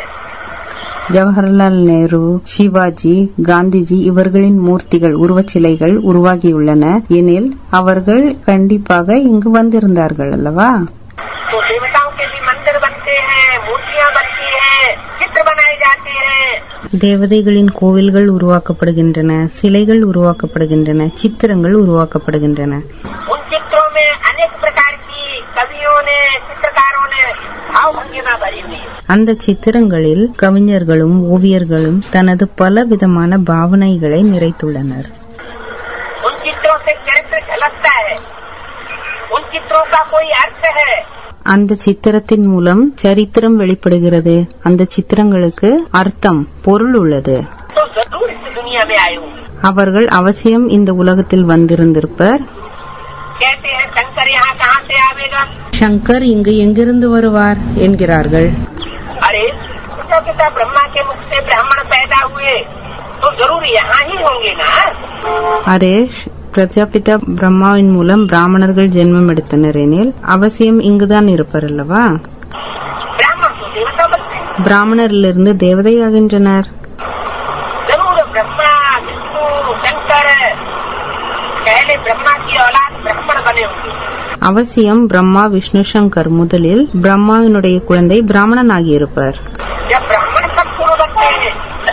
ஜவஹர்லால் நேரு சிவாஜி காந்திஜி இவர்களின் மூர்த்திகள் உருவச்சிலைகள் உருவாகியுள்ளன எனில் அவர்கள் கண்டிப்பாக இங்கு வந்திருந்தார்கள் அல்லவா तो देवताओं के भी मंदिर बनते हैं मूर्तियाँ बनती हैं चित्र बनाए जाते हैं தேவதைகளின் கோவில்கள் உருவாக்கப்படுகின்றன சிலைகள் உருவாக்கப்படுகின்றன சித்திரங்கள் உருவாக்கப்படுகின்றன उन चित्रों में अनेक प्रकार की कवियों ने चित्रकारों ने भाव भंगिमा भरी हुई है அந்த சித்திரங்களில் கவிஞர்களும் ஓவியர்களும் தனது பல விதமான பாவனைகளை நிறைத்துள்ளனர் उन चित्रों से चरित्र झलकता है उन चित्रों का कोई अर्थ है அந்த சித்திரத்தின் மூலம் சரித்திரம் வெளிப்படுகிறது அந்த சித்திரங்களுக்கு அர்த்தம் பொருள் உள்ளது तो जरूर इस दुनिया में आए होंगे அவர்கள் அவசியம் இந்த உலகத்தில் வந்திருந்திருப்பர் कहते हैं शंकर यहाँ कहाँ से आवेगा சங்கர் இங்கு எங்கிருந்து வருவார் என்கிறார்கள் अरे पिता पिता ब्रह्मा के मुख से ब्राह्मण पैदा हुए तो जरूर यहाँ ही होंगे ना அரேஷ் பிரஜாபிதா பிரம்மாவின் மூலம் பிராமணர்கள் ஜென்மம் எடுத்தனர் எனில் அவசியம் இங்குதான் இருப்பர் அல்லவா ब्राह्मण तो देवता बनते हैं பிராமணரிலிருந்து தேவதையாகின்றனர் जरूर ब्रह्मा विष्णु शंकर पहले ब्रह्मा की औलाद ब्राह्मण बने होंगे அவசியம் பிரம்மா விஷ்ணு சங்கர் முதலில் பிரம்மாவினுடைய குழந்தை பிராமணனாகி இருப்பர் जब ब्राह्मण सब पूर्ण बनते हैं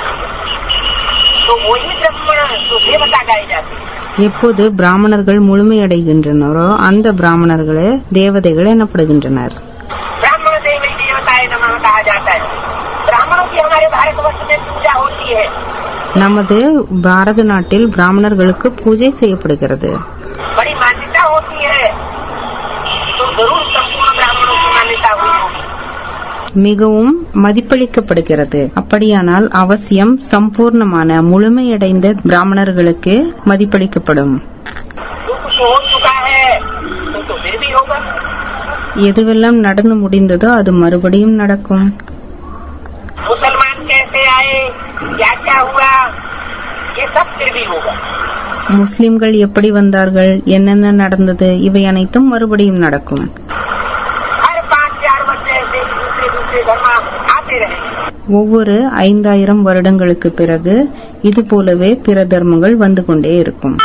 तो वही ब्राह्मण तो देवता गाए जाते हैं எப்போது பிராமணர்கள் முழுமையடைகின்றனரோ அந்த பிராமணர்களே தேவதைகள் எனப்படுகின்றனர் ब्राह्मण देवी देवताएं नमः कहा जाता है ब्राह्मणों की हमारे भारतवर्ष में पूजा होती है நமது பாரத நாட்டில் பிராமணர்களுக்கு பூஜை செய்யப்படுகிறது बड़ी मान्यता होती है तो जरूर संपूर्ण ब्राह्मणों की मान्यता हुई होगी மிகவும் மதிப்பளிக்கப்படுகிறது அப்படியானால் அவசியம் சம்பூர்ணமான முழுமையடைந்த பிராமணர்களுக்கு மதிப்பளிக்கப்படும் जो कुछ हो चुका है तो तो फिर भी होगा எதுவெல்லாம் நடந்து முடிந்ததோ அது மறுபடியும் நடக்கும் मुसलमान कैसे आए क्या क्या हुआ ये सब फिर भी होगा முஸ்லிம்கள் எப்படி வந்தார்கள் என்னென்ன நடந்தது இவை அனைத்தும் மறுபடியும் நடக்கும் हर पाँच चार वर्ष ऐसे दूसरे दूसरे धर्म आते रहे ஒவ்வொரு ஐந்தாயிரம் வருடங்களுக்கு பிறகு இது போலவே பிற தர்மங்கள் வந்து கொண்டே இருக்கும்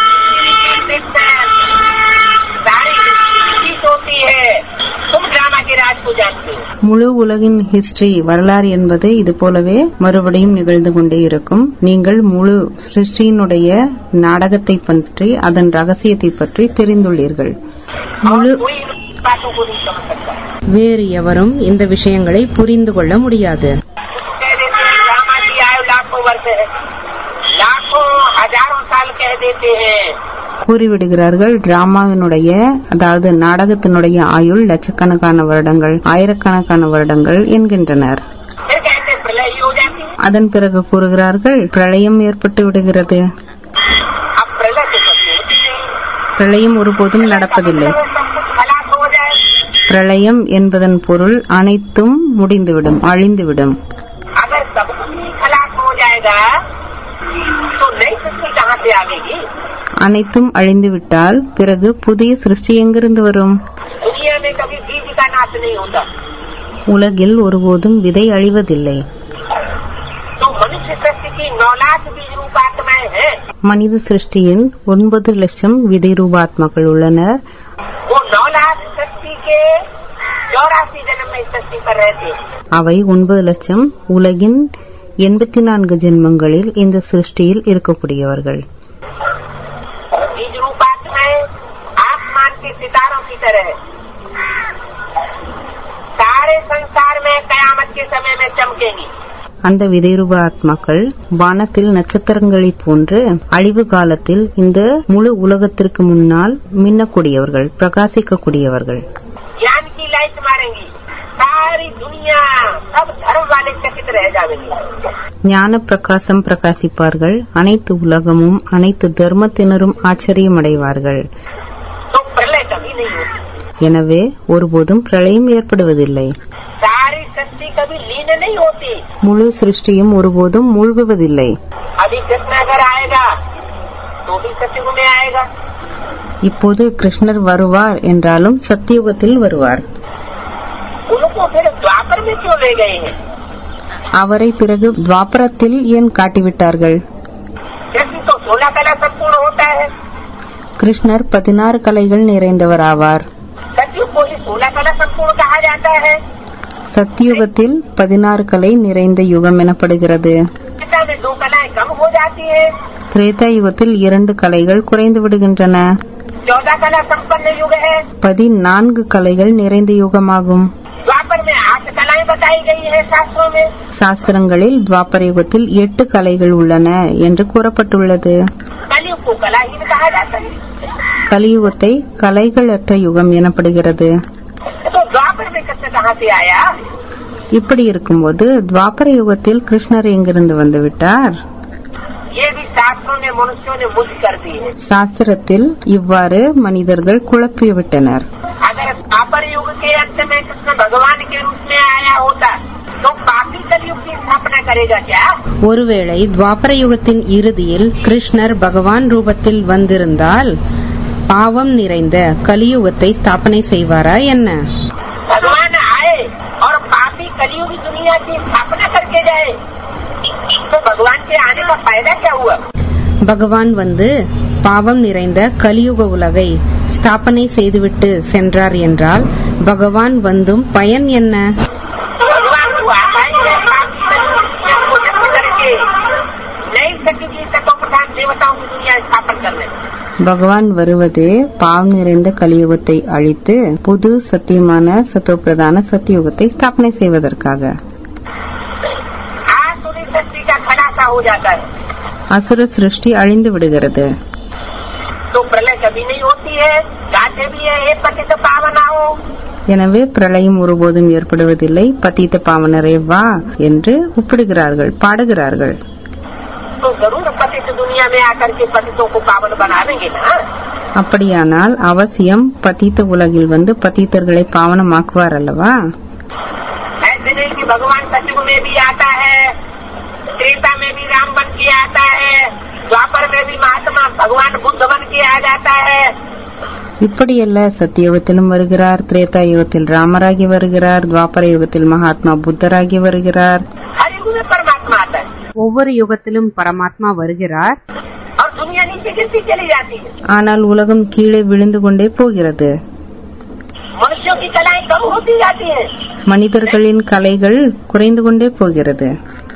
सारी जीत होती है तुम ड्रामा के राज को जानते हो முழு உலகின் ஹிஸ்டரி வரலாறு என்பது இது போலவே மறுபடியும் நிகழ்ந்து கொண்டே இருக்கும் நீங்கள் முழு சிருஷ்டியினுடைய நாடகத்தை பற்றி அதன் ரகசியத்தை பற்றி தெரிந்துள்ளீர்கள் முழு कोई इन बातों को नहीं समझ सकता வேறு எவரும் இந்த விஷயங்களை புரிந்து கொள்ள முடியாது कह देते हैं ड्रामा की आयु लाखों वर्ष है लाखों हजारों साल कह देते हैं கூறிவிடுகிறார்கள் டிராமாவினுடைய அதாவது நாடகத்தினுடைய ஆயுள் லட்சக்கணக்கான வருடங்கள் ஆயிரக்கணக்கான வருடங்கள் என்கின்றனர் फिर कहते हैं प्रलय ही हो जाती है அதன் பிறகு கூறுகிறார்கள் பிரளயம் ஏற்பட்டு விடுகிறது अब प्रलय तो कभी होती नहीं பிரளயம் ஒருபோதும் நடப்பதில்லை सब कुछ खलास हो जाए பிரளயம் என்பதன் பொருள் அனைத்தும் முடிந்துவிடும் அழிந்துவிடும் अगर सब कुछ ही खलास हो जाएगा तो नई सृष्टि कहाँ से आवेगी அனைத்தும் அழிந்துவிட்டால் பிறகு புதிய சிருஷ்டி எங்கிருந்து வரும் दुनिया में कभी बीज का नाश नहीं होता உலகில் ஒருபோதும் விதை அழிவதில்லை तो मनुष्य सृष्टि की नौ लाख बीज रूप आत्माएं हैं மனித சிருஷ்டியில் ஒன்பது லட்சம் விதை ரூபாத்மாக்கள் உள்ளனர் वो नौ लाख सृष्टि के चौरासी जन्म में इस सृष्टि पर रहते हैं அவை ஒன்பது லட்சம் உலகின் எண்பத்தி நான்கு ஜென்மங்களில் இந்த சிருஷ்டியில் இருக்கக்கூடியவர்கள் बीज रूप आत्माएं आसमान के सितारों की तरह है सारे संसार में कयामत के समय में चमकेंगी அந்த விதைரூப ஆத்மாக்கள் வானத்தில் நட்சத்திரங்களைப் போன்று அழிவு காலத்தில் இந்த முழு உலகத்திற்கு முன்னால் மின்னக்கூடியவர்கள் பிரகாசிக்கக்கூடியவர்கள் यहाँ लाइट मारेंगी सारी दुनिया सब धर्म वाले चकित रह जाएंगे ஞான பிரகாசம் பிரகாசிப்பார்கள் அனைத்து உலகமும் அனைத்து தர்மத்தினரும் ஆச்சரியமடைவார்கள் तो प्रलय कभी नहीं होती எனவே ஒருபோதும் பிரளயம் ஏற்படுவதில்லை सारी सृष्टि कभी लीन नहीं होती முழு சிருஷ்டியும் ஒருபோதும் மூழ்குவதில்லை अभी कृष्ण अगर आएगा तो भी सत्युग में आएगा இப்போது கிருஷ்ணர் வருவார் என்றாலும் சத்தியுகத்தில் வருவார் उनको फिर द्वापर में क्यों ले गए हैं அவரை பிறகு துவாபரத்தில் ஏன் காட்டிவிட்டார்கள் कृष्ण तो सोलह कला संपूर्ण होता है கிருஷ்ணர் பதினாறு கலைகள் நிறைந்தவராவார் सतयुग को ही सोलह कला संपूर्ण कहा जाता है சத்தியுகத்தில் பதினாறு கலை நிறைந்த யுகம் எனப்படுகிறது गीता में दो कलाएं कम हो जाती है திரேதா யுகத்தில் இரண்டு கலைகள் குறைந்து விடுகின்றன चौदह कला संपन्न युग है பதினான்கு கலைகள் நிறைந்த யுகமாகும் द्वापर में आठ कलाएं बताई गई है शास्त्रों में சாஸ்திரங்களில் துவாபர யுகத்தில் எட்டு கலைகள் உள்ளன என்று கூறப்பட்டுள்ளது कलयुग को कलाहीन कहा जाता है கலியுகத்தை கலைகளற்ற யுகம் எனப்படுகிறது तो द्वापर में कृष्ण कहाँ से आया இப்படி இருக்கும்போது துவாபர யுகத்தில் கிருஷ்ணர் எங்கிருந்து வந்துவிட்டார் ये भी शास्त्रों ने मनुष्यों ने मुझ कर दी है சாஸ்திரத்தில் இவ்வாறு மனிதர்கள் குழப்பிவிட்டனர் अगर द्वापर युग के अंत में कृष्ण भगवान के रूप में आया होता तो पापी कलयुग की स्थापना करेगा क्या ஒருவேளை துவாபர யுகத்தின் இறுதியில் கிருஷ்ணர் பகவான் ரூபத்தில் வந்திருந்தால் பாவம் நிறைந்த கலியுகத்தை ஸ்தாபனை செய்வாரா என்ன भगवान आए और पापी कलयुग दुनिया की स्थापना करके गए तो भगवान के आने का फायदा क्या हुआ பகவான் வந்து பாவம் நிறைந்த கலியுக உலகை ஸ்தாபனை செய்துவிட்டு சென்றார் என்றால் பகவான் வந்தும் பயன் என்ன भगवान को आता ही है पापी कलयुग दुनिया को नष्ट करके नई सत्य की तत्व प्रधान देवताओं की दुनिया स्थापन करने பகவான் வருவதே பாவம் நிறைந்த கலியுகத்தை அழித்து புது சத்தியமான சத்தோப்பிரதான சத்தியுகத்தை ஸ்தாபனை செய்வதற்காக आसुरी सृष्टि का खड़ासा हो जाता है அசுர சிருஷ்டி அழிந்து விடுகிறது तो प्रलय कभी नहीं होती है गाते भी है हे पतित पावन आओ எனவே பிரளயம் ஒருபோதும் ஏற்படுவதில்லை பतित பாவனரே வா என்று ஒப்பிடுகிறார்கள் பாடுகிறார்கள் तो जरूर पतित दुनिया में आकर के पतितों को पावन बनावेंगे ना அப்படியானால் அவசியம் பतित உலகில் வந்து பतितர்களை பாவனமாக்குவார் அல்லவா ऐसे नहीं कि भगवान सचिव में भी आता है त्रेता में भी राम बन के आता है द्वापर में भी महात्मा भगवान बुद्ध बन के आ जाता है இப்படியல்ல சத்தியுகத்திலும் வருகிறார் திரேதா யுகத்தில் ராமராகி வருகிறார் துவாபர யுகத்தில் மகாத்மா புத்தராகி வருகிறார் हर युग में परमात्मा आता है ஒவ்வொரு யுகத்திலும் பரமாத்மா வருகிறார் और दुनिया नीचे गिरती चली जाती है ஆனால் உலகம் கீழே விழுந்து கொண்டே போகிறது मनुष्यों की कलाएं कम होती जाती हैं மனிதர்களின் கலைகள் குறைந்து கொண்டே போகிறது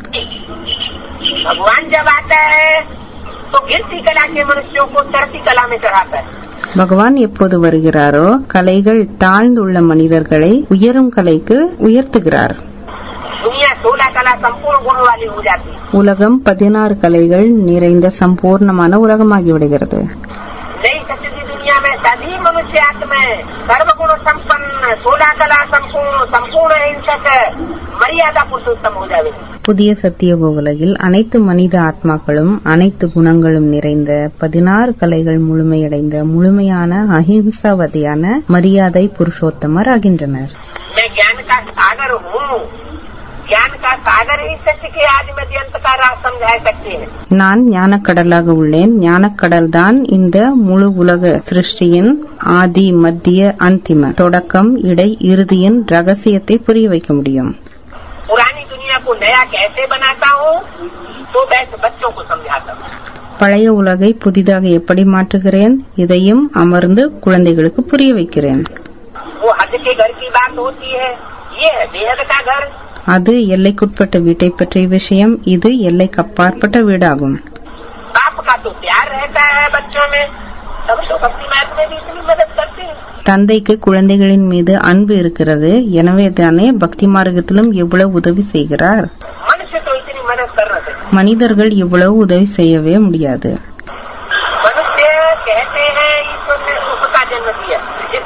भगवान जब आता है तो गिरती कला के मनुष्यों को चढ़ती कला में चढ़ाता है பகவான் எப்போது வருகிறாரோ கலைகள் தாழ்ந்துள்ள மனிதர்களை உயரும் கலைக்கு உயர்த்துகிறார் दुनिया सोलह कला संपूर्ण गुण वाली हो जाती है உலகம் பதினாறு கலைகள் நிறைந்த சம்பூர்ணமான உலகமாகி விடுகிறது नई सत्य की दुनिया में सभी मनुष्य आत्माएं सर्वगुण संपन्न सोलह कला संपूर्ण संपूर्ण हिंसक मर्यादा पुरुषोत्तम हो जाएगी புதிய சத்தியோக உலகில் அனைத்து மனித ஆத்மாக்களும் அனைத்து குணங்களும் நிறைந்த பதினாறு கலைகள் முழுமையடைந்த முழுமையான அஹிம்சாவதியான மரியாதை புருஷோத்தமர் ஆகின்றனர் मैं ज्ञान का सागर हूँ ज्ञान का सागर ही सत्य के आदि मध्य अंत का राज समझा सकते हैं நான் ஞானக்கடலாக உள்ளேன் ஞானக்கடல் தான் இந்த முழு உலக சிருஷ்டியின் ஆதி மத்திய அந்திம தொடக்கம் இடை இறுதியின் ரகசியத்தை புரிய வைக்க முடியும் पुरानी दुनिया को नया कैसे बनाता हूँ तो वैसे बच्चों को समझाता हूँ பழைய உலகை புதிதாக எப்படி மாற்றுகிறேன் இதையும் அமர்ந்து குழந்தைகளுக்கு புரிய வைக்கிறேன் वो हद के घर की बात होती है ये है बेहद का घर அது எல்லைக்குட்பட்ட வீட்டை பற்றிய விஷயம் இது எல்லைக்கு அப்பாற்பட்ட வீடாகும் बाप का तो प्यार रहता है बच्चों में तब तो भक्ति मार्ग में भी इतनी मदद करते हैं தந்தைக்கு குழந்தைகளின் மீது அன்பு இருக்கிறது எனவே தானே பக்தி மார்க்கத்திலும் எவ்வளவு உதவி செய்கிறார் मनुष्य तो इतनी मदद कर रहे थे மனிதர்கள் இவ்வளவு உதவி செய்யவே முடியாது मनुष्य कहते हैं ईश्वर ने सुख का जन्म दिया जिसके पास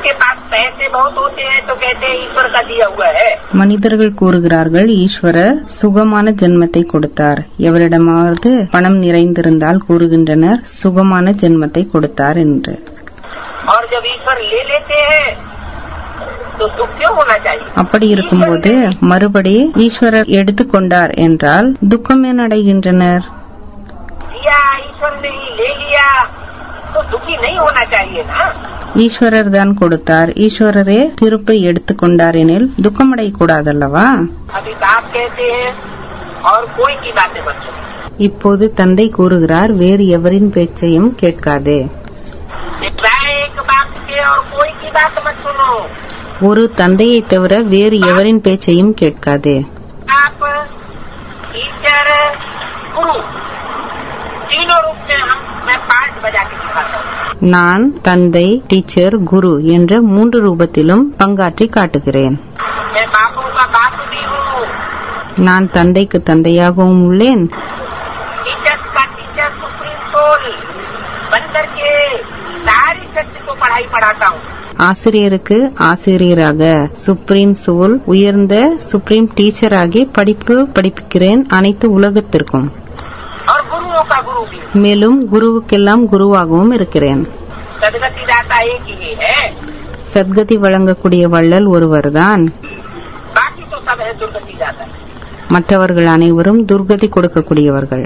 पैसे बहुत होते हैं तो कहते हैं ईश्वर का दिया हुआ है மனிதர்கள் கூறுகிறார்கள் ஈஸ்வரர் சுகமான ஜென்மத்தை கொடுத்தார் எவரிடமாவது பணம் நிறைந்திருந்தால் கூறுகின்றனர் சுகமான ஜென்மத்தை கொடுத்தார் என்று और जब ईश्वर ले लेते हैं तो दुख क्यों होना चाहिए அப்படி இருக்கும்போது மறுபடி ஈஸ்வரர் எடுத்துக்கொண்டார் என்றால் துக்கம் ஏன் அடைகின்றனர் दिया ईश्वर ने ही ले लिया तो दुखी नहीं होना चाहिए ना ஈஸ்வரர் தான் கொடுத்தார் ஈஸ்வரரே திருப்பை எடுத்துக்கொண்டார் எனில் துக்கமடையக்கூடாதல்லவா अभी बाप कहते हैं और कोई की बातें मत सुनो இப்போது தந்தை கூறுகிறார் வேறு எவரின் பேச்சையும் கேட்காதே सिवाय एक बाप के और कोई की बात मत सुनो ஒரு தந்தையை தவிர வேறு எவரின் பேச்சையும் கேட்காதே आप टीचर गुरु तीनों रूप में हम मैं पार्ट बजा के दिखाता हूँ நான் தந்தை டீச்சர் குரு என்ற மூன்று ரூபத்திலும் பங்காற்றி காட்டுகிறேன் मैं बापों का बाप भी हूँ நான் தந்தைக்கு தந்தையாகவும் உள்ளேன் टीचर्स का टीचर सुप्रीम सोल बन करके सारी शक्ति को पढ़ाई पढ़ाता हूँ ஆசிரியருக்கு ஆசிரியராக சுப்ரீம் சோல் உயர்ந்த சுப்ரீம் டீச்சராகி படிப்பு படிப்பிக்கிறேன் அனைத்து உலகத்திற்கும் और गुरुओं का गुरु भी हूँ மேலும் குருவுக்கெல்லாம் குருவாகவும் இருக்கிறேன் सदगति दाता एक ही है சத்கதி வழங்கக்கூடிய வள்ளல் ஒருவர்தான் बाकी तो सब है दुर्गति दाता மற்றவர்கள் அனைவரும் துர்கதி கொடுக்கக்கூடியவர்கள்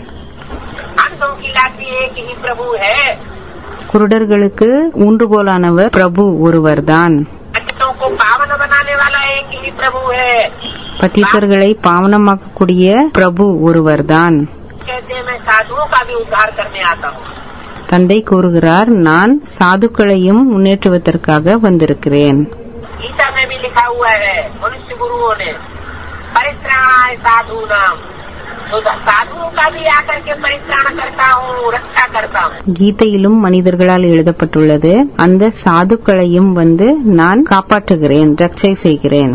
अंधों की लाठी एक ही प्रभु है குருடர்களுக்கு ஊன்றுகோலானவர் பிரபு ஒருவர்தான் अंकितों को पावन बनाने वाला एक ही प्रभु है பத்தித்தர்களை பாவனமாக்கக்கூடிய பிரபு ஒருவர்தான் कहते हैं मैं साधुओं का भी उद्धार करने आता हूँ தந்தை கூறுகிறார் நான் சாதுக்களையும் முன்னேற்றுவதற்காக வந்திருக்கிறேன் गीता में भी लिखा हुआ है मनुष्य गुरुओं ने परित्राणाय साधु नाम तो साधुओं का भी आकर के परित्राण करता हूँ रक्षा करता हूँ கீதையிலும் மனிதர்களால் எழுதப்பட்டுள்ளது அந்த சாதுக்களையும் வந்து நான் காப்பாற்றுகிறேன் ரட்சை செய்கிறேன்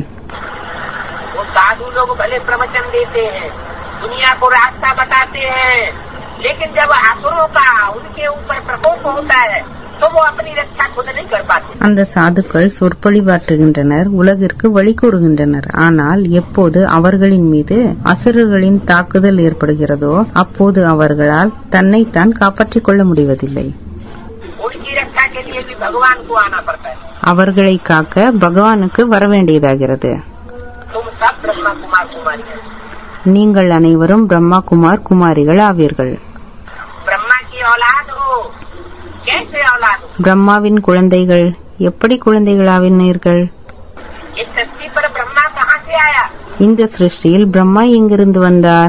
वो साधु लोग भले प्रवचन देते हैं दुनिया को रास्ता बताते हैं लेकिन जब असुरों का उनके ऊपर प्रकोप होता है तो वो अपनी रक्षा खुद नहीं कर पाते அந்த சாதுக்கள் சொற்பொழிவாற்றுகின்றனர் உலகிற்கு வழி கூறுகின்றனர் ஆனால் எப்போது அவர்களின் மீது அசுரர்களின் தாக்குதல் ஏற்படுகிறதோ அப்போது அவர்களால் தன்னைத்தான் காப்பாற்றிக் கொள்ள முடிவதில்லை उनकी रक्षा के लिए भी भगवान को आना पड़ता है அவர்களை காக்க பகவானுக்கு வரவேண்டியதாகிறது तुम सब ब्रह्मा कुमार कुमारी हैं। நீங்கள் அனைவரும் பிரம்மா குமார் குமாரிகள் ஆவீர்கள் ब्रह्मा की औलाद हो कैसे औलाद हो பிரம்மாவின் குழந்தைகள் எப்படி குழந்தைகளாவினீர்கள் इस धरती पर ब्रह्मा कहाँ से आया இந்த சிருஷ்டியில் பிரம்மா எங்கிருந்து வந்தார்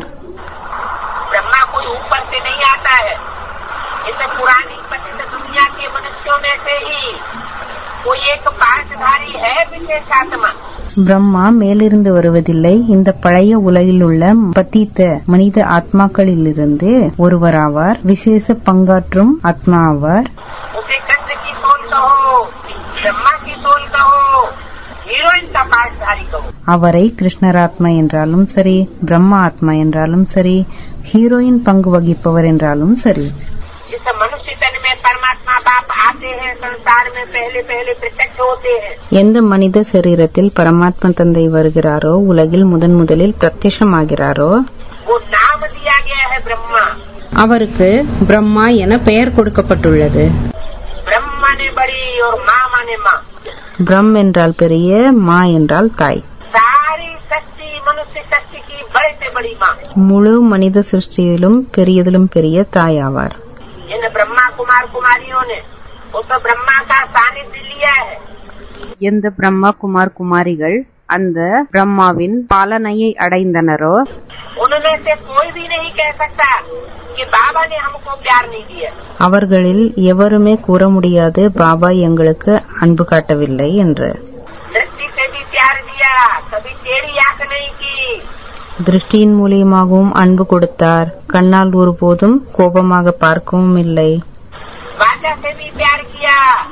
ब्रह्मा कोई ऊपर से नहीं आता है इस पुरानी पतित दुनिया के मनुष्यों में से ही कोई एक पाठधारी है विशेष आत्मा பிரம்மா மேலிருந்து வருவதில்லை இந்த பழைய உலகில் உள்ள பத்தீத்த மனித ஆத்மாக்களிலிருந்து ஒருவராவார் விசேஷ பங்காற்றும் ஆத்மா ஆவார் उसे कृष्ण की सोल कहो ब्रह्मा की सोल कहो हीरोइन का पाठधारी कहो அவரை கிருஷ்ணராத்மா என்றாலும் சரி பிரம்மா ஆத்மா என்றாலும் சரி ஹீரோயின் பங்கு வகிப்பவர் என்றாலும் சரி जिस मनुष्य तन में परमात्मा बाप आते हैं संसार में पहले पहले प्रत्यक्ष होते हैं எந்த மனித சரீரத்தில் பரமாத்மா தந்தை வருகிறாரோ உலகில் முதன் முதலில் பிரத்யட்சமாகிறாரோ वो नाम दिया गया है ब्रह्मा அவருக்கு பிரம்மா என பெயர் கொடுக்கப்பட்டுள்ளது ब्रह्मा ने बड़ी और माँ माने माँ பிரம் என்றால் பெரிய மா என்றால் தாய் सारी शक्ति मनुष्य शक्ति की बड़े से बड़ी माँ முழு மனித சிருஷ்டியிலும் பெரியதிலும் பெரிய தாய் ஆவார் इन ब्रह्मा कुमार कुमारियों ने वो तो ब्रह्मा का सानिध्य लिया है எந்த பிரம்மா குமார் குமாரிகள் அந்த பிரம்மாவின் பாலனையை அடைந்தனரோ उनमें से कोई भी नहीं कह सकता कि बाबा ने हमको प्यार नहीं दिया அவர்களில் எவருமே கூற முடியாது பாபா எங்களுக்கு அன்பு காட்டவில்லை என்று दृष्टि से भी प्यार दिया कभी टेढ़ी आंख नहीं की திருஷ்டியின் மூலியமாகவும் அன்பு கொடுத்தார் கண்ணால் ஒருபோதும் கோபமாக பார்க்கவும் இல்லை वाचा से भी प्यार किया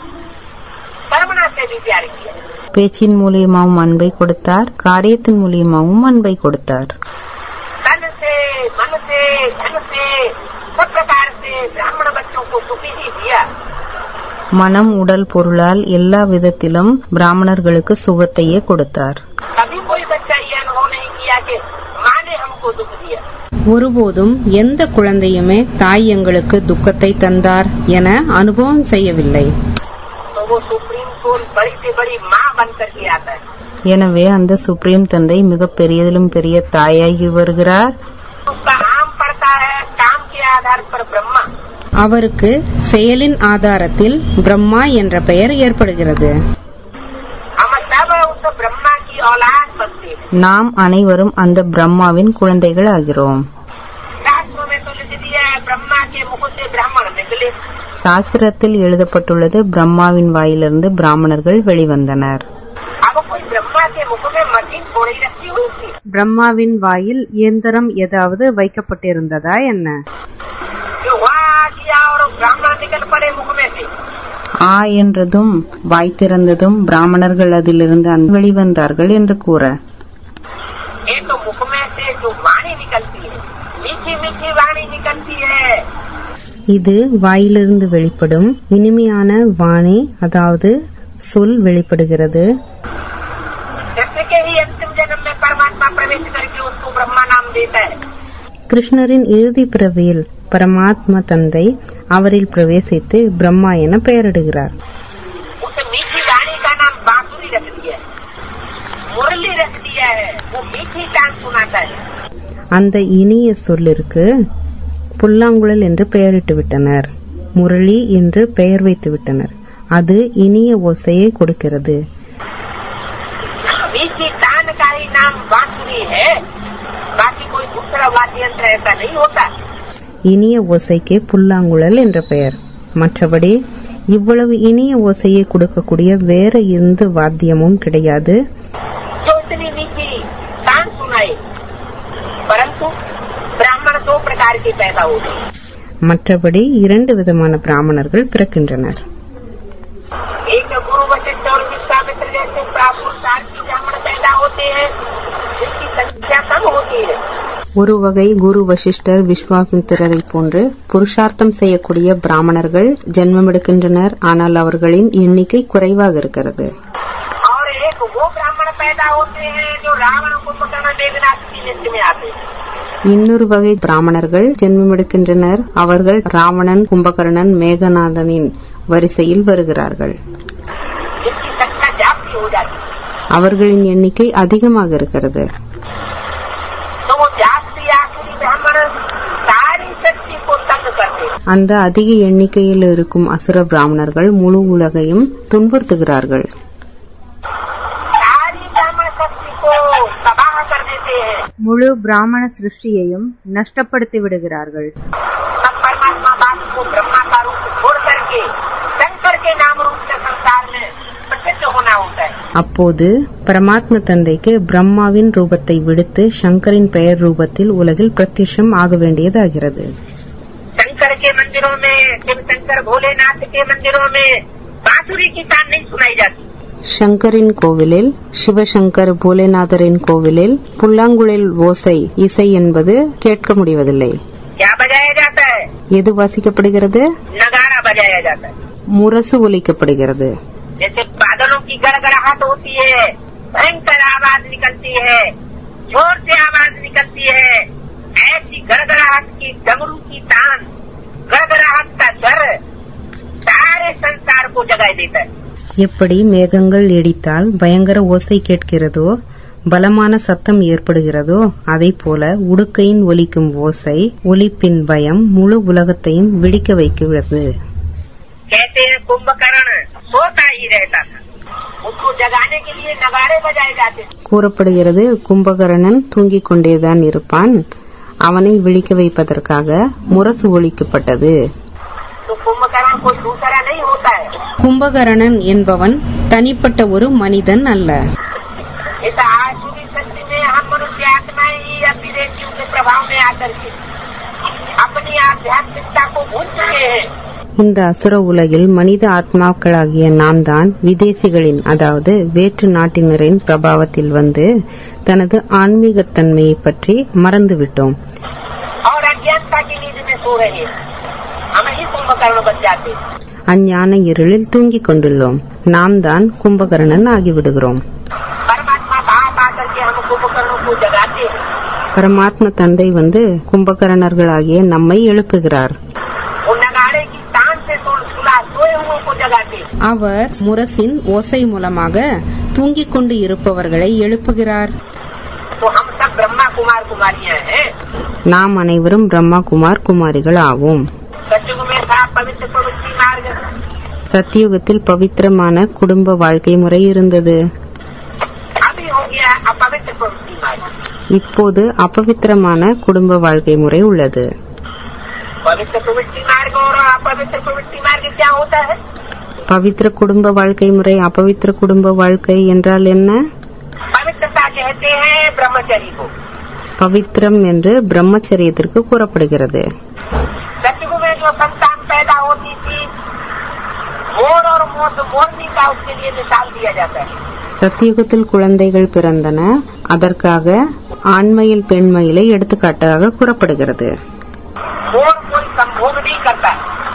कर्मणा से भी प्यार किया பேச்சின் மூலியமாகவும் அன்பை கொடுத்தார் காரியத்தின் மூலியமாகவும் அன்பை கொடுத்தார் तन से मन से धन से सब प्रकार से ब्राह्मण बच्चों को सुखी ही दिया மனம் உடல் பொருளால் எல்லா விதத்திலும் பிராமணர்களுக்கு சுகத்தையே கொடுத்தார் कभी कोई बच्चा ये अनुभव नहीं किया कि माँ ने हमको दुख दिया ஒருபோதும் எந்த குழந்தையுமே தாய் எங்களுக்கு துக்கத்தை தந்தார் என அனுபவம் செய்யவில்லை तो वो सुप्रीम सोल बड़ी से बड़ी माँ बन करके आता है எனவே அந்த சுப்ரீம் தந்தை மிக பெரியதிலும் பெரிய தாயாகி வருகிறார் उसका नाम पड़ता है काम के आधार पर ब्रह्मा அவருக்கு செயலின் ஆதாரத்தில் பிரம்மா என்ற பெயர் ஏற்படுகிறது हम सब उस ब्रह्मा की औलाद बनते हैं நாம் அனைவரும் அந்த பிரம்மாவின் குழந்தைகள் ஆகிறோம் शास्त्रों में तो लिख दिया है ब्रह्मा के मुख से ब्राह्मण निकले சாஸ்திரத்தில் எழுதப்பட்டுள்ளது பிரம்மாவின் வாயிலிருந்து பிராமணர்கள் வெளிவந்தனர் अब कोई ब्रह्मा के मुख में मशीन थोड़ी रखी हुई थी பிரம்மாவின் வாயில் இயந்திரம் ஏதாவது வைக்கப்பட்டிருந்ததா என்ன जो वहाँ आ गया और ब्राह्मण निकल पड़े मुख में से ஆ என்றதும் வாய் திறந்ததும் பிராமணர்கள் அதிலிருந்து அந்த வெளிவந்தார்கள் என்று கூற ये तो मुख में से जो वाणी निकलती है मीठी मीठी वाणी निकलती है இது வாயிலிருந்து வெளிப்படும் இனிமையான வாணி அதாவது சொல் வெளிப்படுகிறது कृष्ण के ही अंतिम जन्म में परमात्मा प्रवेश करके उसको ब्रह्मा नाम देता है கிருஷ்ணரின் இறுதி பிறவியில் பரமாத்மா தந்தை அவரில் பிரவேசித்து பிரம்மா என பெயரிடுகிறார் उस मीठी वाणी का नाम बांसुरी रख दिया है मुरली रख दिया है वो मीठी टांग सुनाता है அந்த இனிய சொல்லிற்கு புல்லாங்குழல் என்று பெயரிட்டு விட்டனர் முரளி என்று பெயர் வைத்து விட்டனர் அது இனிய ஓசையை கொடுக்கிறது मीठी तान का ही नाम बांसुरी है बाकी कोई दूसरा वाद्य यंत्र ऐसा नहीं होता இனிய ஓசைக்கு புல்லாங்குழல் என்ற பெயர் மற்றபடி இவ்வளவு இனிய ஓசையை கொடுக்கக்கூடிய வேற எந்த வாத்தியமும் கிடையாது जो इतनी मीठी तान सुनाए परंतु ब्राह्मण दो प्रकार के पैदा होते हैं மற்றபடி இரண்டு விதமான பிராமணர்கள் பிறக்கின்றனர் एक गुरु वशिष्ठ और विश्वामित्र जैसे प्रापुरसार की ब्राह्मण पैदा होते हैं जिनकी संख्या कम होती है ஒரு வகை குரு வசிஷ்டர் விஸ்வாமித்திரரை போன்று புருஷார்த்தம் செய்யக்கூடிய பிராமணர்கள் ஜென்மமெடுக்கின்றனர் ஆனால் அவர்களின் எண்ணிக்கை குறைவாக இருக்கிறது और एक वो ब्राह्मण पैदा होते हैं जो रावण कुंभकर्ण मेघनाथ की लिस्ट में आते हैं இன்னொரு வகை பிராமணர்கள் ஜென்மமெடுக்கின்றனர் அவர்கள் ராவணன் கும்பகர்ணன் மேகநாதனின் வரிசையில் வருகிறார்கள் जिनकी संख्या जास्ती हो जाती है அவர்களின் எண்ணிக்கை அதிகமாக இருக்கிறது तो वो जास्ती आखिरी ब्राह्मण सारी शक्ति को तंग करते हैं அந்த அதிக எண்ணிக்கையில் இருக்கும் அசுர பிராமணர்கள் முழு உலகையும் துன்புறுத்துகிறார்கள் सारी ब्राह्मण शक्ति को तबाह कर देते हैं முழு பிராமண சிருஷ்டியையும் நஷ்டப்படுத்தி விடுகிறார்கள் तब परमात्मा बाप को ब्रह्मा का रूप छोड़ करके शंकर के नाम रूप से संसार में प्रसिद्ध होना होता है அப்போது பரமாத்ம தந்தைக்கு பிரம்மாவின் ரூபத்தை விடுத்து சங்கரின் பெயர் ரூபத்தில் உலகில் பிரத்யட்சம் ஆக வேண்டியதாகிறது शंकर के मंदिरों में शिव शंकर भोलेनाथ के मंदिरों में बांसुरी की तान नहीं सुनाई जाती சங்கரின் கோவிலில் சிவசங்கர் பூலேநாதரின் கோவிலில் புல்லாங்குழல் ஓசை இசை என்பது கேட்க முடிவதில்லை क्या बजाया जाता है எது வாசிக்கப்படுகிறது नगारा बजाया जाता है முரசு ஒலிக்கப்படுகிறது जैसे बादलों की गड़गड़ाहट होती है भयंकर आवाज निकलती है जोर से आवाज निकलती है ऐसी गड़गड़ाहट की डमरू की तान गड़गड़ाहट का डर सारे संसार को जगाए देता है எப்படி மேகங்கள் இடித்தால் பயங்கர ஓசை கேட்கிறதோ பலமான சத்தம் ஏற்படுகிறதோ அதை போல உடுக்கையின் ஒலிக்கும் ஓசை ஒலிப்பின் பயம் முழு உலகத்தையும் விழிக்க வைக்கிறது कहते हैं कुंभकर्ण सोता ही रहता था उसको जगाने के लिए नगाड़े बजाए जाते थे கூறப்படுகிறது கும்பகர்ணன் தூங்கிக் கொண்டேதான் இருப்பான் அவனை விழிக்க வைப்பதற்காக முரசு ஒலிக்கப்பட்டது तो कुंभकर्ण कोई दूसरा नहीं होता है கும்பகரணன் என்பவன் தனிப்பட்ட ஒரு மனிதன் அல்ல इस आसुरी शक्ति में हम मनुष्य आत्माएं ही अभिदेशियों के प्रभाव में आकर के अपनी आध्यात्मिकता को भूल चुके हैं இந்த அசுர உலகில் மனித ஆத்மாக்களாகிய நாம் தான் விதேசிகளின் அதாவது வேற்று நாட்டினரின் பிரபாவத்தில் வந்து தனது ஆன்மீகத்தன்மையை பற்றி மறந்துவிட்டோம் और अज्ञानता की नींद में सो रहे हैं हम ही सोच कुंभकर्ण बन जाते அஞ்ஞான இருளில் தூங்கிக் கொண்டுள்ளோம் நாம் தான் கும்பகர்ணன் ஆகிவிடுகிறோம் परमात्मा बाप आकर के हम कुंभकर्णों को जगाते हैं பரமாத்ம தந்தை வந்து கும்பகர்ணர்களாகிய நம்மை எழுப்புகிறார் वो नगाड़े की तान से सुन सुला सोए हुओं को जगाते हैं அவர் முரசின் ஓசை மூலமாக தூங்கிக் கொண்டு இருப்பவர்களை எழுப்புகிறார் तो हम सब ब्रह्मा कुमार कुमारियां हैं நாம் அனைவரும் பிரம்மா குமார் குமாரிகள் ஆவோம் सचुग में था पवित्र प्रवृत्ति मार्ग சத்தியுகத்தில் பவித்திரமான குடும்ப வாழ்க்கை முறை இருந்தது अभी हो गया अपवित्र प्रवृत्ति मार्ग இப்போது அபவித்திரமான குடும்ப வாழ்க்கை முறை உள்ளது पवित्र प्रवृत्ति मार्ग और अपवित्र प्रवृत्ति मार्ग क्या होता है பவித்திர குடும்ப வாழ்க்கை முறை அபவித்திர குடும்ப வாழ்க்கை என்றால் என்ன पवित्रता कहते हैं ब्रह्मचरी को பவித்திரம் என்று பிரம்மச்சரியத்திற்கு கூறப்படுகிறது सचुग में जो संतान पैदा होती थी मोर और मोद मोरनी का उसके लिए मिसाल दिया जाता है சத்தியுகத்தில் குழந்தைகள் பிறந்தன அதற்காக ஆண்மையில் பெண்மையிலை எடுத்துக்காட்டாக கூறப்படுகிறது मोर कोई संभोग नहीं करता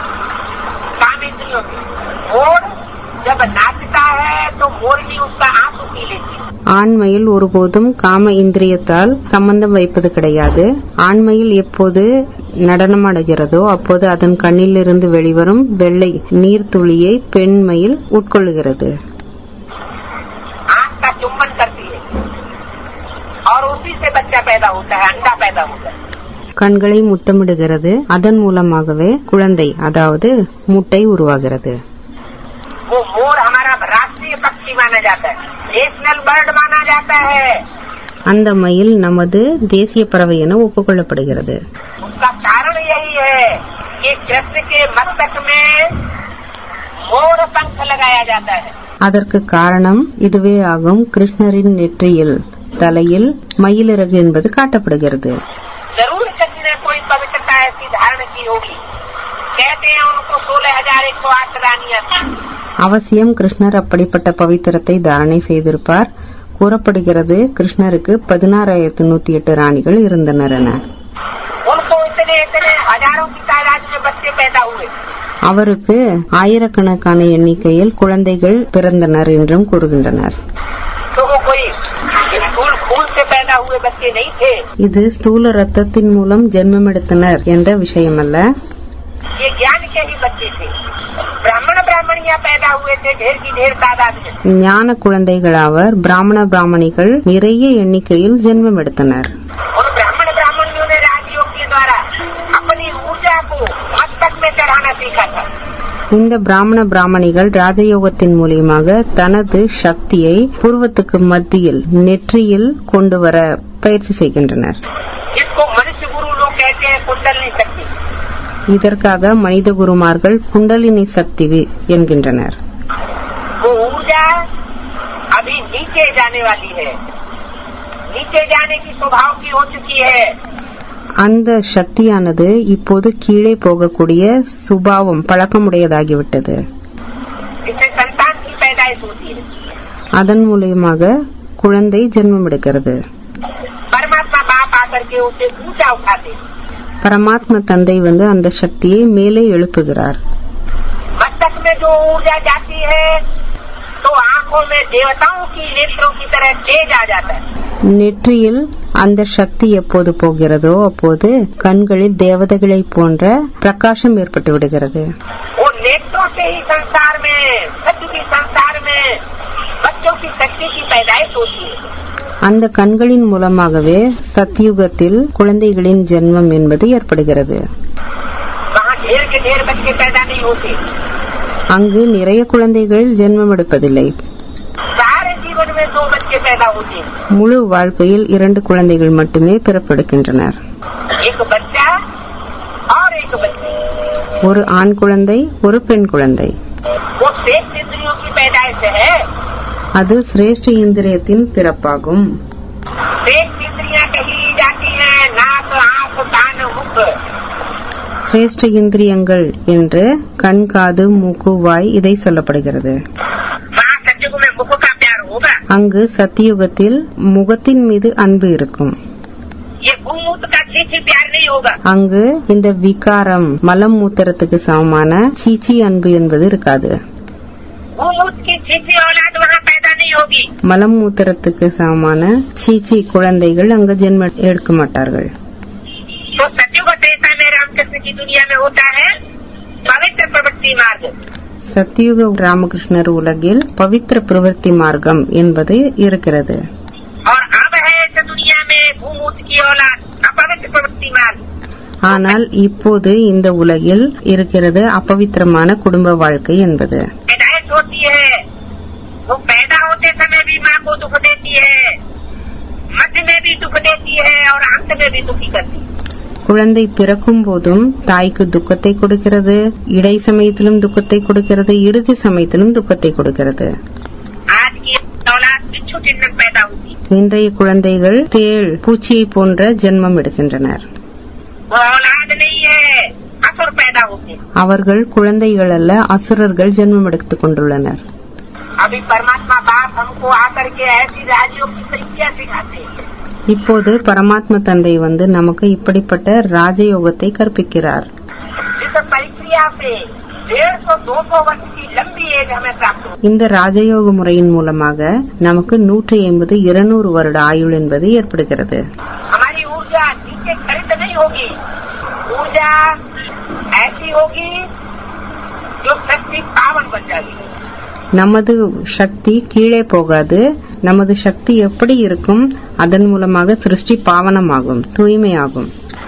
काम इंद्रियों की मोर जब नाचता है तो मोरनी उसका आंसू पी लेती है ஆண்மையில் ஒருபோதும் காம இந்திரியத்தால் சம்பந்தம் வைப்பது கிடையாது ஆண்மையில் எப்போது நடனம் அடைகிறதோ அப்போது அதன் கண்ணிலிருந்து வெளிவரும் வெள்ளை நீர்த்துளியை பெண்மையில் உட்கொள்ளுகிறது आंख का चुम्बन करती है और उसी से बच्चा पैदा होता है अंडा पैदा होता है கண்களை முத்தமிடுகிறது அதன் மூலமாகவே குழந்தை அதாவது முட்டை உருவாகிறது वो मोर हमारा राष्ट्रीय पक्षी माना जाता है नेशनल बर्ड माना जाता है அந்த மயில் நமது தேசிய பறவை என ஒப்புக்கொள்ளப்படுகிறது उसका कारण यही है कि कृष्ण के मस्तक में मोर पंख लगाया जाता है அதற்கு காரணம் இதுவே ஆகும் கிருஷ்ணரின் நெற்றியில் தலையில் மயிலிறகு என்பது காட்டப்படுகிறது जरूर कृष्ण ने कोई पवित्रता ऐसी धारण की होगी कहते हैं उनको सोलह हजार एक सौ आठ रानियां थी அவசியம் கிருஷ்ணர் அப்படிப்பட்ட பவித்திரத்தை தாரணை செய்திருப்பார் கூறப்படுகிறது கிருஷ்ணருக்கு பதினாறாயிரத்து நூத்தி எட்டு ராணிகள் இருந்தனர் என उनको इतने इतने हजारों की तादाद में बच्चे पैदा हुए அவருக்கு ஆயிரக்கணக்கான எண்ணிக்கையில் குழந்தைகள் பிறந்தனர் என்றும் கூறுகின்றனர் तो वो कोई स्थूल खून से पैदा हुए बच्चे नहीं थे இது ஸ்தூல ரத்தத்தின் மூலம் ஜென்மமெடுத்தனர் என்ற விஷயமல்ல ये ज्ञान के ही बच्चे थे ब्राह्मण ब्राह्मणियां पैदा हुए थे ढेर की ढेर तादाद में ஞான குழந்தைகளாவர் பிராமண பிராமணிகள் நிறைய எண்ணிக்கையில் ஜென்மமெடுத்தனர் उन ब्राह्मण ब्राह्मणियों ने राजयोग के द्वारा अपनी ऊर्जा को मस्तक में चढ़ाना सीखा था இந்த பிராமண பிராமணிகள் ராஜயோகத்தின் மூலியமாக தனது சக்தியை பூர்வத்துக்கு மத்தியில் நெற்றியில் கொண்டு வர பயிற்சி செய்கின்றனர் जिसको मनुष्य गुरु लोग कहते हैं कुंडलनी शक्ति இதற்காக மனித குருமார்கள் குண்டலினி சக்தி என்கின்றனர் वो ऊर्जा अभी नीचे जाने वाली है नीचे जाने की स्वभाव की हो चुकी है அந்த சக்தியானது இப்போது கீழே போகக்கூடிய சுபாவம் பழக்கமுடையதாகிவிட்டது इससे संतान की पैदाइश होती है அதன் மூலியமாக குழந்தை ஜென்மம் எடுக்கிறது परमात्मा बाप आकर के उसे ऊंचा उठाते हैं। பரமாத்ம தந்தை வந்து அந்த சக்தியை மேலே எழுப்புகிறார் मस्तक में जो ऊर्जा जाती है तो आंखों में देवताओं की नेत्रों की तरह तेज आ जाता है நெற்றியில் அந்த சக்தி எப்போது போகிறதோ அப்போது கண்களில் தேவதைகளைப் போன்ற பிரகாசம் ஏற்பட்டு விடுகிறது वो नेत्रों से ही संसार में सत्य की संसार में बच्चों की शक्ति की पैदाइश होती है அந்த கண்களின் மூலமாகவே சத்யுகத்தில் குழந்தைகளின் ஜென்மம் என்பது ஏற்படுகிறது वहाँ ढेर के ढेर बच्चे पैदा नहीं होते அங்கு நிறைய குழந்தைகள் ஜென்மம் எடுப்பதில்லை सारे जीवन में दो बच्चे पैदा होते हैं முழு வாழ்க்கையில் இரண்டு குழந்தைகள் மட்டுமே பிறப்பெடுக்கின்றனர் एक बच्चा और एक बच्ची ஒரு ஆண் குழந்தை ஒரு பெண் குழந்தை वो श्रेष्ठ इंद्रियों की पैदाइश है அது சிரேஷ்ட இந்திரியத்தின் பிறப்பாகும் श्रेष्ठ इंद्रियां कही जाती हैं नाक आंख कान मुख சிரேஷ்ட இந்திரியங்கள் என்று கண் காது மூக்கு வாய் இதை சொல்லப்படுகிறது वहाँ सत्युग में मुख का प्यार होगा அங்கு சத்தியுகத்தில் முகத்தின் மீது அன்பு இருக்கும் ये भूमूत का छीछी प्यार नहीं होगा அங்கு இந்த விகாரம் மலம் மூத்திரத்துக்கு சமமான சீச்சி அன்பு என்பது இருக்காது भूमूत की छीछी औलाद वहाँ पैदा नहीं होगी மலம் மூத்திரத்துக்கு சமமான சீச்சி குழந்தைகள் அங்கு ஜென்ம எடுக்க மாட்டார்கள் तो सत्युग और त्रेता में रामकृष्ण की दुनिया में होता है पवित्र प्रवृत्ति मार्ग சத்தியுக ராமகிருஷ்ணர் உலகில் பவித்திர பிரவர்த்தி மார்க்கம் என்பது இருக்கிறது और अब है इस दुनिया में भूमूत की औलाद अपवित्र प्रवृत्ति मार्ग ஆனால் இப்போது இந்த உலகில் இருக்கிறது अपवित्रமான குடும்ப வாழ்க்கை என்பது हिदायत होती है वो पैदा होते समय भी माँ को दुख देती है मध्य में भी दुख देती है और अंत में भी दुखी करती है குழந்தை பிறக்கும் போதும் தாய்க்கு துக்கத்தை கொடுக்கிறது இடை சமயத்திலும் துக்கத்தை கொடுக்கிறது இறுதி சமயத்திலும் துக்கத்தை கொடுக்கிறது आज की औलाद बिच्छू चिन्ह पैदा होती है இன்றைய குழந்தைகள் தேள் பூச்சியை போன்ற ஜென்மம் எடுக்கின்றனர் वो औलाद नहीं है असुर पैदा होते हैं அவர்கள் குழந்தைகள் அல்ல அசுரர்கள் ஜென்மம் எடுத்துக் கொண்டுள்ளனர் अभी परमात्मा बाप हमको आकर के ऐसी राज्यों की परीक्षा सिखाते हैं இப்போது பரமாத்ம தந்தை வந்து நமக்கு இப்படிப்பட்ட ராஜயோகத்தை கற்பிக்கிறார் इस परीक्षा से डेढ़ सौ दो सौ वर्ष की लंबी एज हमें प्राप्त होती இந்த ராஜயோக முறையின் மூலமாக நமக்கு நூற்றி ஐம்பது இருநூறு வருட ஆயுள் என்பது ஏற்படுகிறது है हमारी ऊर्जा नीचे खरीद नहीं होगी ऊर्जा ऐसी होगी जो शक्ति पावन बन जाएगी நமது சக்தி கீழே போகாது நமது சக்தி எப்படி இருக்கும் அதன் மூலமாக சிருஷ்டி பாவனமாகும் தூய்மையாகும்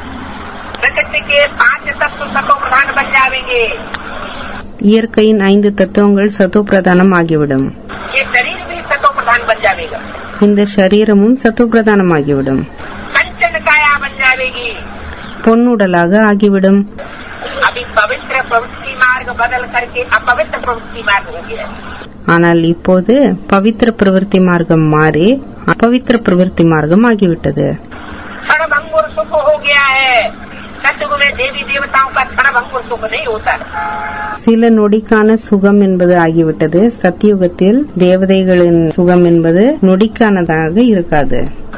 प्रकृति के पांच तत्व सतो प्रधान बन जाएंगे இயற்கையின் ஐந்து தத்துவங்கள் சத்தோ பிரதானம் ஆகிவிடும் ये शरीर भी सतो प्रधान बन जाएगा இந்த சரீரமும் சத்தோ பிரதானம் ஆகிவிடும் कंचन काया बन जाएगी பொன்னுடலாக ஆகிவிடும் अभी पवित्र प्रवृत्ति मार्ग बदल करके अपवित्र प्रवृत्ति मार्ग हो गया है। ஆனால் இப்போது பவித்திர பிரவൃத்தி மார்க்கம் மாறி அபவித்திர பிரவೃತ್ತಿ மார்க்கம் ஆகிவிட்டது क्षण भंगुर सुख हो गया है सतयुग में देवी देवताओं का क्षण भंगुर सुख नहीं होता சில நொடிக்கான சுகம் என்பது ஆகிவிட்டது சத்தியுகத்தில் தேவதைகளின் சுகம் என்பது நொடிக்கானதாக இருக்காது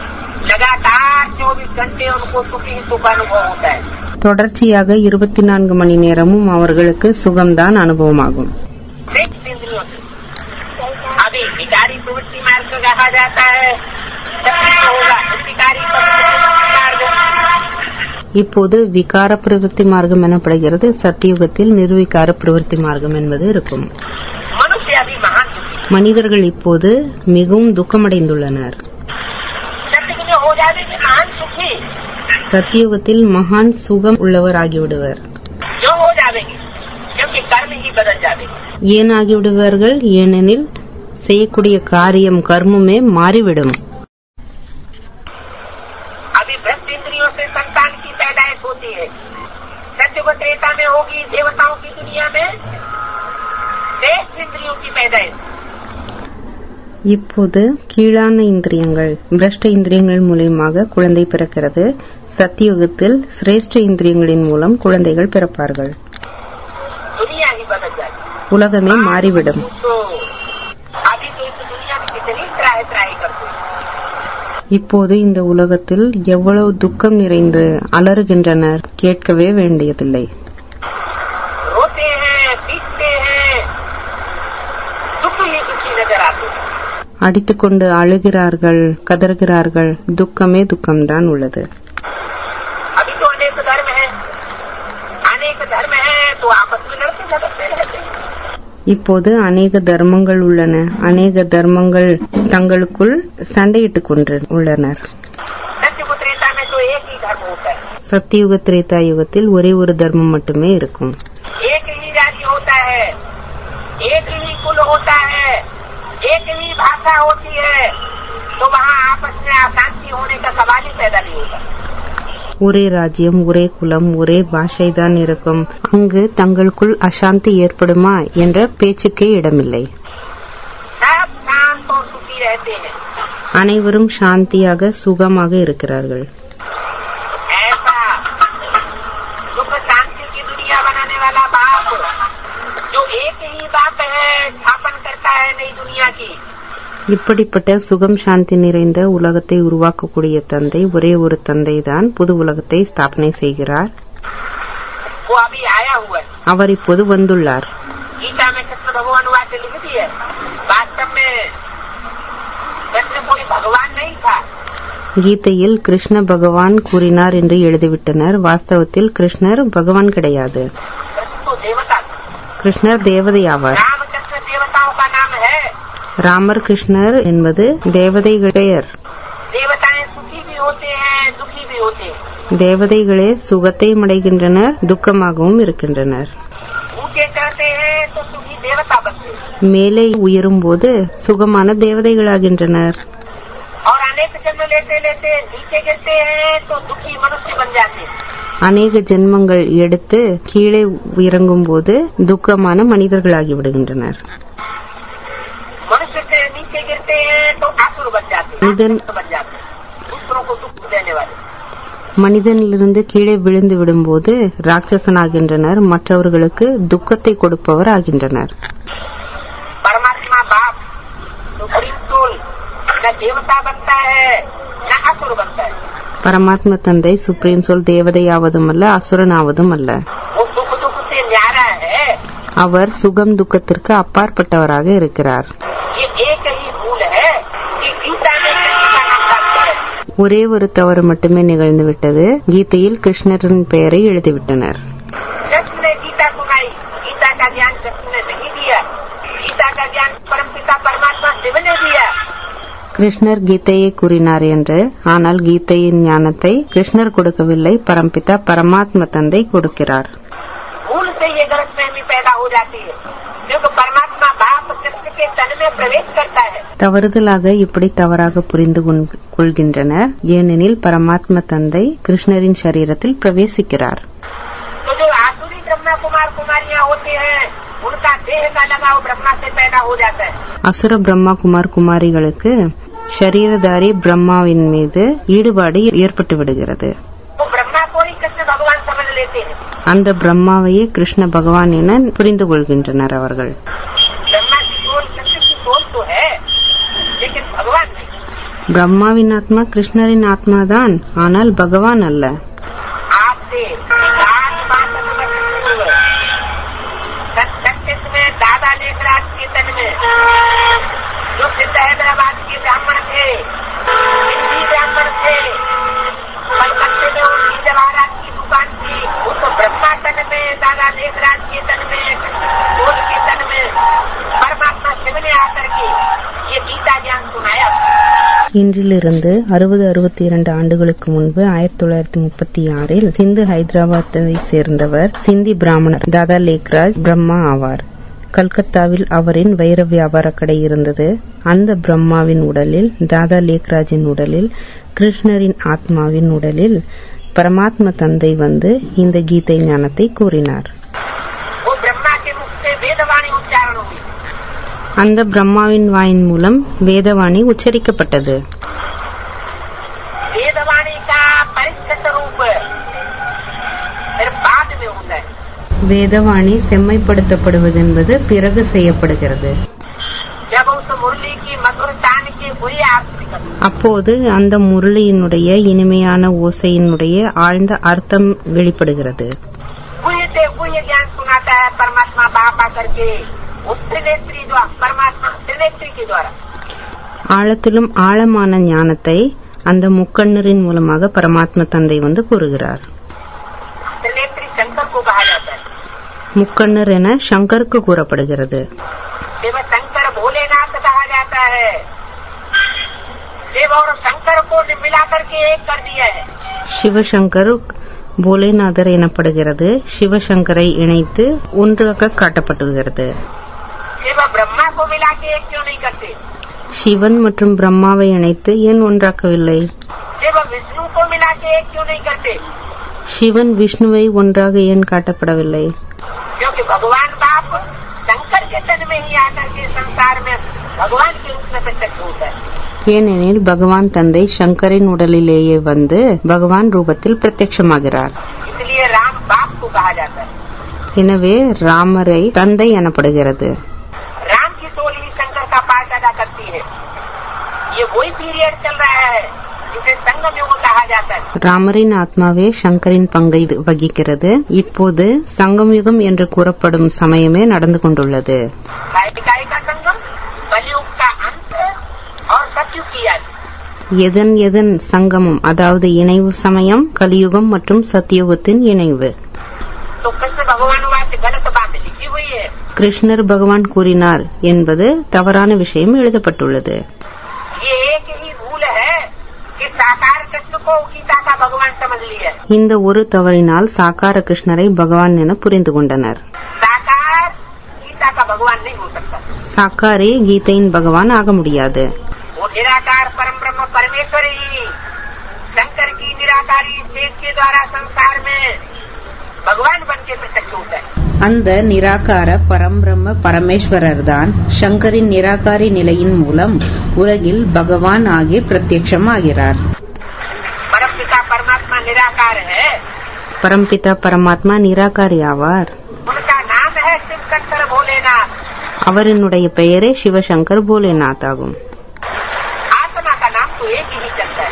लगातार चौबीस घंटे उनको सुख ही सुख अनुभव होता है தொடர்ச்சியாக இருபத்தி நான்கு மணி நேரமும் அவர்களுக்கு சுகம்தான் அனுபவமாகும் सिर्फ इंद्रियों से अभी विकारी प्रवृत्ति मार्ग कहा जाता है सत्य होगा विकारी प्रवृत्ति मार्ग இப்போது விகார பிரவೃತ್ತಿ மார்க்கம் எனப்படுகிறது சத்தியுகத்தில் நிர்விகார பிரவೃತ್ತಿ மார்க்கம் என்பது இருக்கும் मनुष्य अभी महान दुखी மனிதர்கள் இப்போது மிகவும் துக்கமடைந்துள்ளனர் सत्य में हो जाएगी महान सुखी சத்தியுகத்தில் மகான் சுகம் உள்ளவர் ஆகிவிடுவர் क्यों हो जाएगी क्योंकि कर्म ही बदल जाएगी ஏன் ஆகிவிடுவார்கள் ஏனெனில் செய்யக்கூடிய காரியம் கர்மமே மாறிவிடும் अभी भ्रष्ट इंद्रियों से संतान की पैदाइश होती है सत्य व त्रेता में होगी देवताओं की दुनिया में श्रेष्ठ इंद्रियों की पैदाइश இப்போது கீழான இந்திரியங்கள் பிரஷ்ட இந்திரியங்கள் மூலியமாக குழந்தை பிறக்கிறது சத்தியுகத்தில் சிரேஷ்ட இந்திரியங்களின் மூலம் குழந்தைகள் பிறப்பார்கள் दुनिया ही बदल जाएगी உலகமே மாறிவிடும் तो अभी तो इस दुनिया में कितनी त्राही त्राही करते हैं இப்போது இந்த உலகத்தில் எவ்வளவு துக்கம் நிறைந்து அலறுகின்றனர் கேட்கவே வேண்டியதில்லை रोते हैं पीटते हैं दुख ही दुखी नजर आते हैं அடித்துக்கொண்டு அழுகிறார்கள் கதறுகிறார்கள் துக்கமே துக்கம்தான் உள்ளது अभी तो अनेक धर्म है अनेक धर्म है तो आपस में लड़ते झगड़ते रहते हैं இப்போது அநேக தர்மங்கள் உள்ளன அநேக தர்மங்கள் தங்களுக்குள் சண்டையிட்டுக் கொண்டு உள்ளனர் सत्य को त्रेता में तो एक ही धर्म होता है சத்தியுக திரேதா யுகத்தில் ஒரே ஒரு தர்மம் மட்டுமே இருக்கும் एक ही राज्य होता है एक ही कुल होता है एक ही भाषा होती है तो वहाँ आपस में अशांति होने का सवाल ही पैदा नहीं होता ஒரே ராஜ்யம் ஒரே குலம் ஒரே பாஷை தான் இருக்கும் அங்கு தங்களுக்குள் அசாந்தி ஏற்படுமா என்ற பேச்சுக்கே இடமில்லை सब शांत और सुखी रहते हैं அனைவரும் சாந்தியாக சுகமாக இருக்கிறார்கள் ऐसा सुख शांति की दुनिया बनाने वाला बाप जो एक ही बाप है स्थापन करता है नई दुनिया की இப்படிப்பட்ட சுகம் சாந்தி நிறைந்த உலகத்தை உருவாக்கக்கூடிய தந்தை ஒரே ஒரு தந்தை தான் புது உலகத்தை ஸ்தாபனை செய்கிறார் वो अभी आया हुआ है அவர் இப்போது வந்துள்ளார் गीता में कृष्ण भगवान वाक्य लिख दी है वास्तव में कृष्ण कोई भगवान नहीं था கீதையில் கிருஷ்ண பகவான் கூறினார் என்று எழுதிவிட்டனர் வாஸ்தவத்தில் கிருஷ்ணர் பகவான் கிடையாது कृष्ण तो देवता था கிருஷ்ணர் தேவதை ஆவார் राम कृष्ण देवताओं का नाम है ராமர் கிருஷ்ணர் என்பது தேவதைகள் பெயர் देवताएं सुखी भी होते हैं दुखी भी होते हैं தேவதைகளே சுகத்தையும் அடைகின்றனர் துக்கமாகவும் இருக்கின்றனர் ऊंचे चढ़ते हैं तो सुखी देवता बनते हैं மேலே உயரும்போது சுகமான தேவதைகளாகின்றனர் और अनेक जन्म लेते लेते नीचे गिरते हैं तो दुखी मनुष्य बन जाते हैं அநேக ஜென்மங்கள் எடுத்து கீழே இறங்கும் போது துக்கமான மனிதர்களாகி விடுகின்றனர் मनुष्य से नीचे गिरते हैं तो आसुर बन जाते हैं निधन- राक्षस बन जाते हैं दूसरों को दुख देने वाले மனிதனிலிருந்து கீழே விழுந்து விடும்போது ராட்சசனாகின்றனர் மற்றவர்களுக்கு துக்கத்தை கொடுப்பவர் ஆகின்றனர் परमात्मा बाप सुप्रीम सोल न देवता बनता है न असुर बनता है பரமாத்ம தந்தை சுப்ரீம் சொல் தேவதையாவதும் அல்ல அசுரனாவதும் அல்ல वो सुख दुख से न्यारा है அவர் சுகம் துக்கத்திற்கு அப்பாற்பட்டவராக இருக்கிறார் ये एक ही भूल है कि गीता में कृष्ण का नाम डालते हैं ஒரே ஒரு தவறு மட்டுமே நிகழ்ந்துவிட்டது கீதையில் கிருஷ்ணரின் பெயரை எழுதிவிட்டனர் कृष्ण ने गीता सुनाई गीता का ज्ञान कृष्ण ने नहीं दिया गीता का ज्ञान परमपिता परमात्मा शिव ने दिया கிருஷ்ணர் கீதையை கூறினார் என்று ஆனால் கீதையின் ஞானத்தை கிருஷ்ணர் கொடுக்கவில்லை பரம்பிதா பரமாத்ம தந்தை கொடுக்கிறார் भूल से ये गलतफहमी पैदा हो जाती है क्योंकि परमात्मा बाप कृष्ण के तन में प्रवेश करता है தவறுதலாக இப்படி தவறாக புரிந்து கொள்- கொள்கின்றனர் ஏனெனில் பரமாத்ம தந்தை கிருஷ்ணரின் சரீரத்தில் பிரவேசிக்கிறார் तो जो आसुरी ब्रह्मा कुमार कुमारियां होते हैं उनका देह का लगाव ब्रह्मा से पैदा हो जाता है அசுர பிரம்மா குமார் குமாரிகளுக்கு ஷரீரதாரி பிரம்மாவின் மீது ஈடுபாடு ஏற்பட்டு விடுகிறது वो ब्रह्मा को ही कृष्ण भगवान समझ लेते हैं அந்த பிரம்மாவையே கிருஷ்ண பகவான் என புரிந்து கொள்கின்றனர் அவர்கள் ब्रह्मा की सोल कृष्ण की सोल तो है लेकिन भगवान नहीं பிரம்மாவின் ஆத்மா கிருஷ்ணரின் ஆத்மாதான் ஆனால் பகவான் அல்ல आपसे आठ बासठ वर्ष पूर्व सन छत्तीस में दादा लेखराज के तन में जो सिद्ध हैदराबाद के ब्राह्मण थे हिंदी ब्राह्मण थे कलकत्ते में उनकी जवाहरात की दुकान थी उस ब्रह्मा तन में दादा लेखराज के तन में बोल के तन में परमात्मा शिव ने आकर के ये गीता ज्ञान सुनाया இன்றிலிருந்து அறுபது அறுபத்தி இரண்டு ஆண்டுகளுக்கு முன்பு ஆயிரத்தி தொள்ளாயிரத்தி முப்பத்தி ஆறில் சிந்து ஹைதராபாத்தை சேர்ந்தவர் சிந்தி பிராமணர் தாதா லேக்ராஜ் பிரம்மா ஆவார் கல்கத்தாவில் அவரின் வைர வியாபார கடை இருந்தது அந்த பிரம்மாவின் உடலில் தாதா லேக்ராஜின் உடலில் கிருஷ்ணரின் ஆத்மாவின் உடலில் பரமாத்ம தந்தை வந்து இந்த கீதை ஞானத்தை கூறினார் वो ब्रह्मा के मुख से वेदवाणी उच्चारण हुई அந்த பிரம்மாவின் வாயின் மூலம் வேதவாணி உச்சரிக்கப்பட்டது वेदवाणी का परिष्कृत रूप फिर बाद में होता है வேதவாணி செம்மைப்படுத்தப்படுவது என்பது பிறகு செய்யப்படுகிறது जब उस मुरली की मधुर तान की बुरी आरती करती அப்போது அந்த முरளியினுடைய இனிமையான ஓசையினுடைய ஆழ்ந்த அர்த்தம் வெளிப்படுகிறது गुह्य से गुह्य ज्ञान सुनाता है परमात्मा बाप आकर के उस त्रिनेत्री द्वारा परमात्मा त्रिनेत्री के द्वारा ஆழத்திலும் ஆழமான ஞானத்தை அந்த முக்கண்ணரின் மூலமாக பரமாத்ம தந்தை வந்து கூறுகிறார் त्रिनेत्री शंकर को कहा जाता है முக்கண்ணர் என சங்கருக்கு கூறப்படுகிறது शिव शंकर भोलेनाथ कहा जाता है शिव और शंकर को मिला करके एक कर दिया है சிவசங்கர் போலேநாதர் எனப்படுகிறது சிவசங்கரை இணைத்து ஒன்றாக காட்டப்படுகிறது शिव ब्रह्मा को मिला के एक क्यों नहीं करते சிவன் மற்றும் பிரம்மாவை இணைத்து ஏன் ஒன்றாக்கவில்லை शिव विष्णु को मिला के एक क्यों नहीं करते சிவன் விஷ்ணுவை ஒன்றாக ஏன் காட்டப்படவில்லை क्योंकि भगवान बाप शंकर के तन में ही आकर के संसार में भगवान के रूप में प्रत्यक्ष होता है ஏனெனில் பகவான் தந்தை சங்கரின் உடலிலேயே வந்து பகவான் ரூபத்தில் பிரத்யட்சமாகிறார் इसलिए राम बाप को कहा जाता है எனவே ராமரை தந்தை எனப்படுகிறது राम की सोल ही शंकर का पाठ अदा करती है ये वही पीरियड चल रहा है जिसे संगम युग कहा जाता है ராமரின் ஆத்மாவே சங்கரின் பங்கை வகிக்கிறது இப்போது சங்கம்யுகம் என்று கூறப்படும் சமயமே நடந்து கொண்டுள்ளது कालिकाई का संगम कलयुग का अंत और सतयुग की याद எதன் எதன் சங்கமம் அதாவது இணைவு சமயம் கலியுகம் மற்றும் சத்தியுகத்தின் இணைவு तो कृष्ण भगवान वहाँ से गलत बात लिखी हुई है கிருஷ்ணர் பகவான் கூறினார் என்பது தவறான விஷயம் எழுதப்பட்டுள்ளது ये एक ही भूल है कि साकार कृष्ण को गीता का भगवान समझ लिया இந்த ஒரு தவறினால் சாக்கார கிருஷ்ணரை பகவான் என புரிந்து கொண்டனர் साकार गीता का भगवान नहीं हो सकता சாக்காரே கீதையின் பகவான் ஆக முடியாது वो निराकार परम ब्रह्म परमेश्वर ही शंकर की निराकारी शेष के द्वारा संसार में भगवान बन के प्रत्यक्ष होता है அந்த நிராகார பரம்பிரம்ம பரமேஸ்வரர் தான் சங்கரின் நிராகாரி நிலையின் மூலம் உலகில் பகவான் ஆகி பிரத்யட்சமாகிறார் परम पिता परमात्मा निराकार है பரம்பிதா பரமாத்மா நிராகாரி ஆவார் उनका नाम है शिव शंकर भोलेनाथ அவரினுடைய பெயரே சிவசங்கர் போலேநாத் ஆகும் आत्मा का नाम तो एक ही चलता है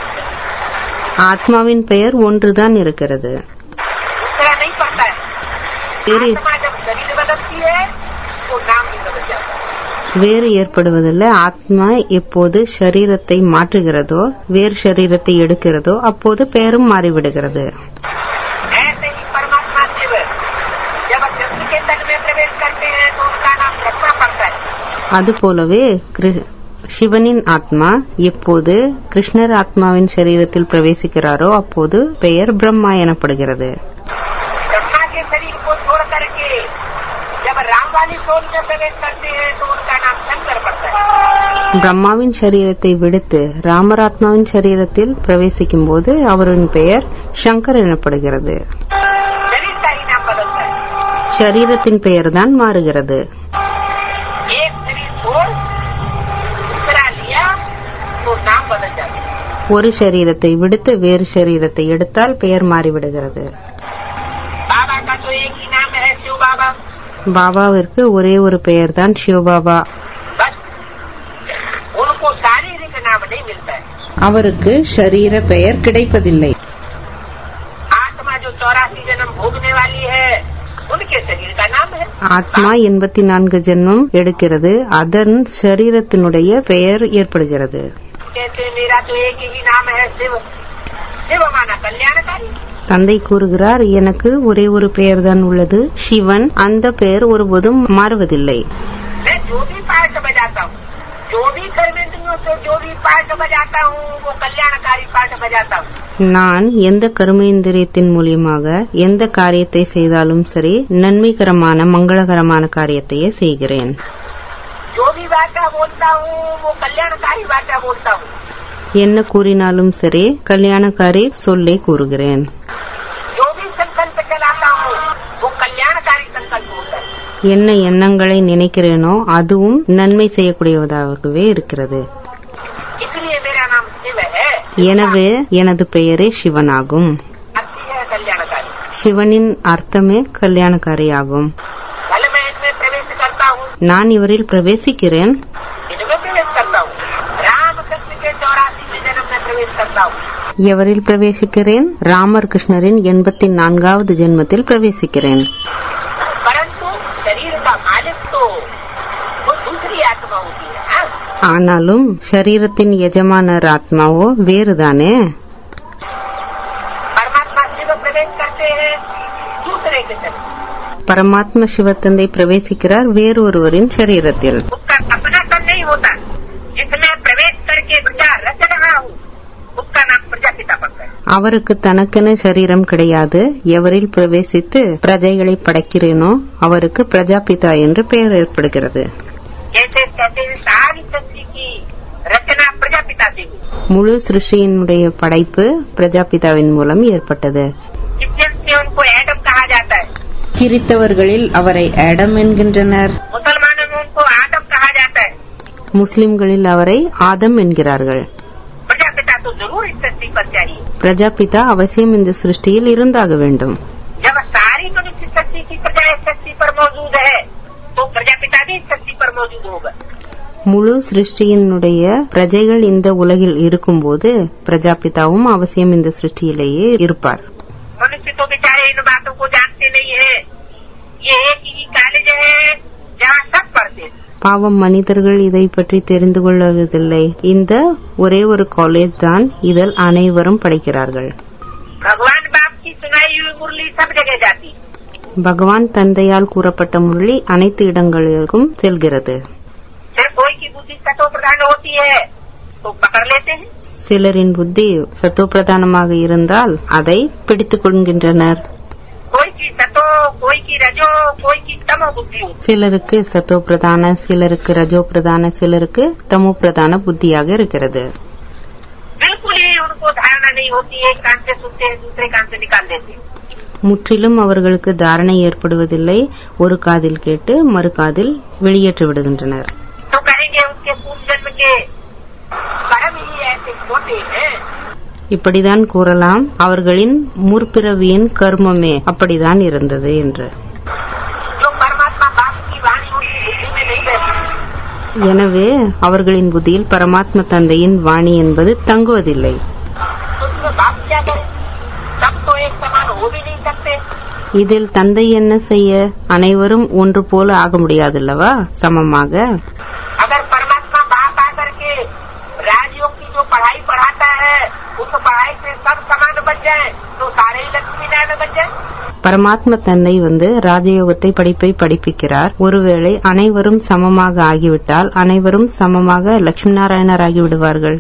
ஆத்மாவின் பெயர் ஒன்றுதான் இருக்கிறது दूसरा नहीं पड़ता है வேறு आत्मा जब शरीर बदलती है तो नाम भी बदल जाता है வேறு ஏற்படுவதில்லை ஆத்மா எப்போது சரீரத்தை மாற்றுகிறதோ வேறு சரீரத்தை எடுக்கிறதோ அப்போது பெயரும் மாறிவிடுகிறது ऐसे ही परमात्मा शिव जब कृष्ण के तन में प्रवेश करते हैं तो उनका नाम ब्रह्मा पड़ता है அதுபோலவே கிரு- சிவனின் ஆத்மா எப்போது கிருஷ்ணர் ஆத்மாவின் சரீரத்தில் பிரவேசிக்கிறாரோ அப்போது பெயர் பிரம்மா எனப்படுகிறது ब्रह्मा के शरीर को छोड़ करके जब राम वाली सोल में प्रवेश करते हैं तो उनका नाम शंकर पड़ता है பிரம்மாவின் சரீரத்தை விடுத்து ராமராத்மாவின் சரீரத்தில் பிரவேசிக்கும் போது அவரின் பெயர் சங்கர் எனப்படுகிறது शरीर का ही नाम बदलता है சரீரத்தின் பெயர்தான் மாறுகிறது एक शरीर छोड़ दूसरा लिया तो नाम बदल जाता है ஒரு சரீரத்தை விடுத்து வேறு சரீரத்தை எடுத்தால் பெயர் மாறிவிடுகிறது बाबा का तो एक ही नाम है शिव बाबा பாபாவிற்கு ஒரே ஒரு பெயர்தான் சிவபாபா बस उनको शारीरिक नाम नहीं मिलता है அவருக்கு ஷரீர பெயர் கிடைப்பதில்லை आत्मा जो चौरासी जन्म भोगने वाली है उनके शरीर का नाम है ஆத்மா எண்பத்தி நான்கு ஜென்மம் எடுக்கிறது அதன் சரீரத்தினுடைய பெயர் ஏற்படுகிறது कहते मेरा तो एक ही नाम है शिव शिव माना कल्याणकारी தந்தை கூறுகிறார் எனக்கு ஒரே ஒரு பெயர்தான் உள்ளது சிவன் அந்த பெயர் ஒருபோதும் மாறுவதில்லை मैं जो भी पार्ट बजाता हूँ जो भी कर्मेंद्रियों से जो भी पार्ट बजाता हूँ वो कल्याणकारी पार्ट बजाता हूँ நான் எந்த கர்மேந்திரியத்தின் மூலியமாக எந்த காரியத்தை செய்தாலும் சரி நன்மைகரமான மங்களகரமான காரியத்தையே செய்கிறேன் जो भी वाचा बोलता हूँ वो कल्याणकारी वाचा बोलता हूँ என்ன கூறினாலும் சரி கல்யாணக்காரி சொல்லை கூறுகிறேன் जो भी संकल्प चलाता हूँ वो कल्याणकारी संकल्प होता है என்ன எண்ணங்களை நினைக்கிறேனோ அதுவும் நன்மை செய்யக்கூடியதாகவே இருக்கிறது इसलिए मेरा नाम शिव है எனவே எனது பெயரே சிவனாகும் अच्छी है कल्याणकारी சிவனின் அர்த்தமே கல்யாணக்காரி ஆகும் कल मैं इनमें प्रवेश करता हूँ நான் இவரில் பிரவேசிக்கிறேன் इनमें प्रवेश करता हूँ राम कृष्ण के चौरासी में जन्म में प्रवेश करता हूँ எவரில் பிரவேசிக்கிறேன் ராமர் கிருஷ்ணரின் எண்பத்தி நான்காவது ஜென்மத்தில் பிரவேசிக்கிறேன் परंतु शरीर का मालिक तो वो दूसरी आत्मा होती है हाँ? ஆனாலும் சரீரத்தின் எஜமானர் ஆத்மாவோ வேறுதானே परमात्मा शिव प्रवेश करते हैं दूसरे के शरीर பரமாத்ம சிவத்தந்தை பிரவேசிக்கிறார் வேறொருவரின் சரீரத்தில் उसका अपना तन नहीं होता जिसमें प्रवेश करके प्रजा रच रहा हूँ उसका नाम प्रजापिता पड़ता है அவருக்கு தனக்கென சரீரம் கிடையாது எவரில் பிரவேசித்து பிரஜைகளை படைக்கிறேனோ அவருக்கு பிரஜாபிதா என்று பெயர் ஏற்படுகிறது जैसे कहते हैं सारी सृष्टि की रचना प्रजापिता से हुई முழு சிருஷ்டியினுடைய படைப்பு பிரஜாபிதாவின் மூலம் ஏற்பட்டது क्रिश्चियन से उनको एडम कहा जाता है கிறித்தவர்களில் அவரை ஆடம் என்கின்றனர் मुसलमानों में उनको आदम कहा जाता है முஸ்லிம்களில் அவரை ஆதம் என்கிறார்கள் प्रजापिता तो जरूर इस सृष्टि पर चाहिए பிரஜாபிதா அவசியம் இந்த சிருஷ்டியில் இருந்தாக வேண்டும் जब सारी मनुष्य शक्ति की प्रजा इस शक्ति पर मौजूद है तो प्रजापिता भी इस शक्ति पर मौजूद होगा முழு சிருஷ்டியினுடைய பிரஜைகள் இந்த உலகில் இருக்கும்போது பிரஜாபிதாவும் அவசியம் இந்த சிருஷ்டியிலேயே இருப்பார் मनुष्य तो बेचारे इन बातों को जानते नहीं है ये एक ही कॉलेज है जहाँ सब पढ़ते हैं பாவம் மனிதர்கள் இதை பற்றி தெரிந்து கொள்வதில்லை இந்த ஒரே ஒரு காலேஜ் தான் இதில் அனைவரும் படிக்கிறார்கள் भगवान बाप की सुनाई हुई मुरली सब जगह जाती है பகவான் தந்தையால் கூறப்பட்ட முரளி அனைத்து இடங்களுக்கும் செல்கிறது सिर्फ कोई की बुद्धि सतो प्रधान होती है तो पकड़ लेते हैं சிலரின் புத்தி சத்தோப்பிரதானமாக இருந்தால் அதை பிடித்துக் கொள்கின்றனர் कोई की सतो कोई की रजो कोई की तमो बुद्धि होती சிலருக்கு சத்தோ பிரதான சிலருக்கு ரஜோ பிரதான சிலருக்கு தமோ பிரதான புத்தியாக இருக்கிறது है। बिल्कुल ही उनको धारणा नहीं होती है एक कान से सुनते हैं दूसरे कान से निकाल देते हैं முற்றிலும் அவர்களுக்கு தாரணை ஏற்படுவதில்லை ஒரு காதில் கேட்டு மறு காதில் வெளியேற்றி விடுகின்றனர் तो कहेंगे उनके पूर्व जन्म के कर्म ही ऐसे होते हैं இப்படிதான் கூறலாம் அவர்களின் முற்பிறவியின் கர்மமே அப்படிதான் இருந்தது என்று जो परमात्मा बाप की वाणी उनकी बुद्धि में नहीं बैठी எனவே அவர்களின் புத்தியில் பரமாத்ம தந்தையின் வாணி என்பது தங்குவதில்லை तो उसमें बाप क्या करे सब तो एक समान हो भी नहीं सकते இதில் தந்தை என்ன செய்ய அனைவரும் ஒன்று போல ஆக முடியாதல்லவா சமமாக अगर परमात्मा बाप आकर के राजयोग की जो पढ़ाई पढ़ाता है उस पढ़ाई से सब समान बन जाए तो सारे ही लक्ष्मी नारायण बन जाए பரமாத்ம தந்தை வந்து ராஜயோகத்தை படிப்பை படிப்பிக்கிறார் ஒருவேளை அனைவரும் சமமாக ஆகிவிட்டால் அனைவரும் சமமாக லட்சுமி நாராயணர் ஆகிவிடுவார்கள்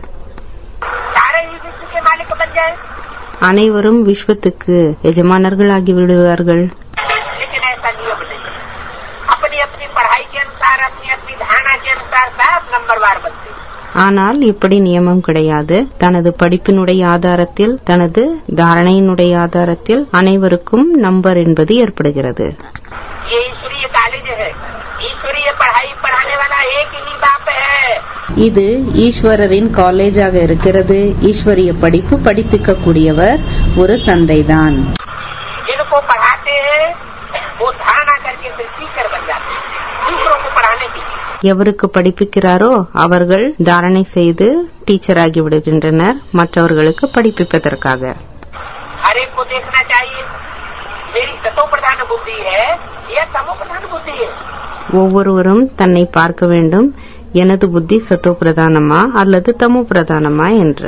सारे ही विश्व के मालिक बन जाए அனைவரும் விஸ்வத்துக்கு எஜமானர்கள் ஆகிவிடுவார்கள் लेकिन ऐसा नियम नहीं अपनी अपनी पढ़ाई के अनुसार अपनी अपनी धारणा के अनुसार सब नंबरवार बनते हैं। ஆனால் இப்படி நியமம் கிடையாது தனது படிப்பினுடைய ஆதாரத்தில் தனது தாரணையினுடைய ஆதாரத்தில் அனைவருக்கும் நம்பர் என்பது ஏற்படுகிறது ये ईश्वरीय कॉलेज है ईश्वरीय पढ़ाई पढ़ाने वाला एक ही बाप है இது ஈஸ்வரரின் காலேஜாக இருக்கிறது ஈஸ்வரிய படிப்பு படிப்பிக்கக்கூடியவர் ஒரு தந்தைதான் जिनको पढ़ाते हैं वो धारणा करके फिर टीचर बन जाते हैं दूसरों को पढ़ाने के लिए எவருக்கு படிப்பிக்கிறாரோ அவர்கள் தாரணை செய்து டீச்சர் ஆகி விடுகின்றனர் மற்றவர்களுக்கு படிப்பிப்பதற்காக हर एक को देखना चाहिए मेरी सतो प्रधान बुद्धि है या तमो प्रधान बुद्धि है ஒவ்வொருவரும் தன்னை பார்க்க வேண்டும் எனது புத்தி சத்தோ பிரதானமா அல்லது தமோ பிரதானமா என்று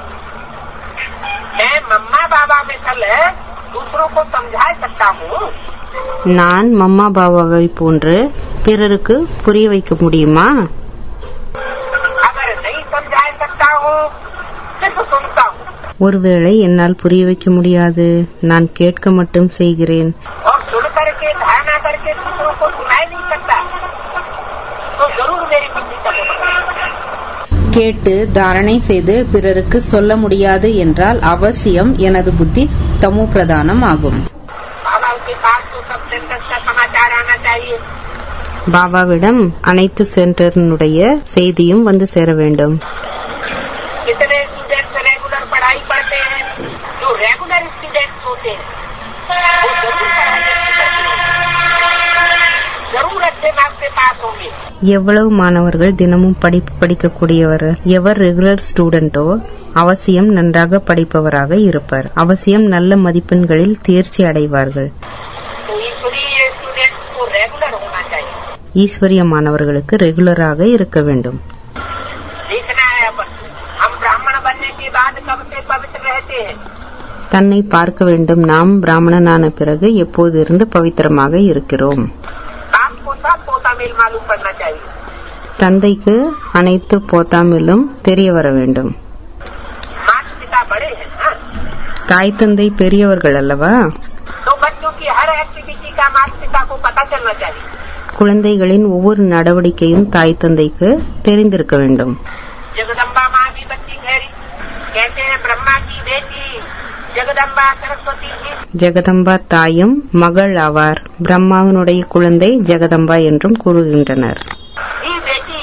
मैं मम्मा बाबा में कल दूसरों को समझा सकता हूँ நான் மம்மா பாபாவை போன்று பிறருக்கு புரிய வைக்க முடியுமா अगर नहीं समझा सकता हूँ सिर्फ सुनता हूँ ஒருவேளை என்னால் புரிய வைக்க முடியாது நான் கேட்க மட்டும் செய்கிறேன் और सुन करके धारणा करके दूसरों को सुना ही नहीं सकता तो जरूर मेरी बुद्धि तमो प्रधान கேட்டு தாரணை செய்து பிறருக்கு சொல்ல முடியாது என்றால் அவசியம் எனது புத்தி தமோ பிரதானம் ஆகும் बाबा के पास तो सब सेंटर का समाचार आना चाहिए பாபாவிடம் அனைத்து சென்டரினுடைய செய்தியும் வந்து சேர வேண்டும் कितने स्टूडेंट्स रेगुलर पढ़ाई पढ़ते हैं जो रेगुलर स्टूडेंट्स होते हैं वो जरूर पढ़ाई अच्छी करते हैं जरूर अच्छे मार्क्स से पास होंगे எவ்வளவு மாணவர்கள் தினமும் படிப்பு படிக்கக்கூடியவர் எவர் ரெகுலர் ஸ்டூடெண்டோ அவசியம் நன்றாக படிப்பவராக இருப்பார் அவசியம் நல்ல மதிப்பெண்களில் தேர்ச்சி அடைவார்கள் तो ईश्वरीय स्टूडेंट्स को रेगुलर होना चाहिए ஈஸ்வரிய மாணவர்களுக்கு ரெகுலராக இருக்க வேண்டும் देखना है अपन हम ब्राह्मण बनने के बाद कब से पवित्र रहते हैं தன்னை பார்க்க வேண்டும் நாம் பிராமணனான பிறகு எப்போதிருந்து பவித்திரமாக இருக்கிறோம் बाप को सब पोता मेल मालूम पड़ना चाहिए தந்தைக்கு அனைத்து போத்தாமிலும் தெரிய வர வேண்டும் माता पिता बड़े हैं हाँ? தாய் தந்தை பெரியவர்கள் அல்லவா तो बच्चों की हर एक्टिविटी का माता पिता को पता चलना चाहिए குழந்தைகளின் ஒவ்வொரு நடவடிக்கையும் தாய் தந்தைக்கு தெரிந்திருக்க வேண்டும் जगदम्बा माँ भी बच्ची ठहरी कहते हैं ब्रह्मा की बेटी जगदम्बा सरस्वती जी ஜெகதம்பா தாயும் மகள் ஆவார் பிரம்மாவினுடைய குழந்தை ஜெகதம்பா என்றும் கூறுகின்றனர் ही बेटी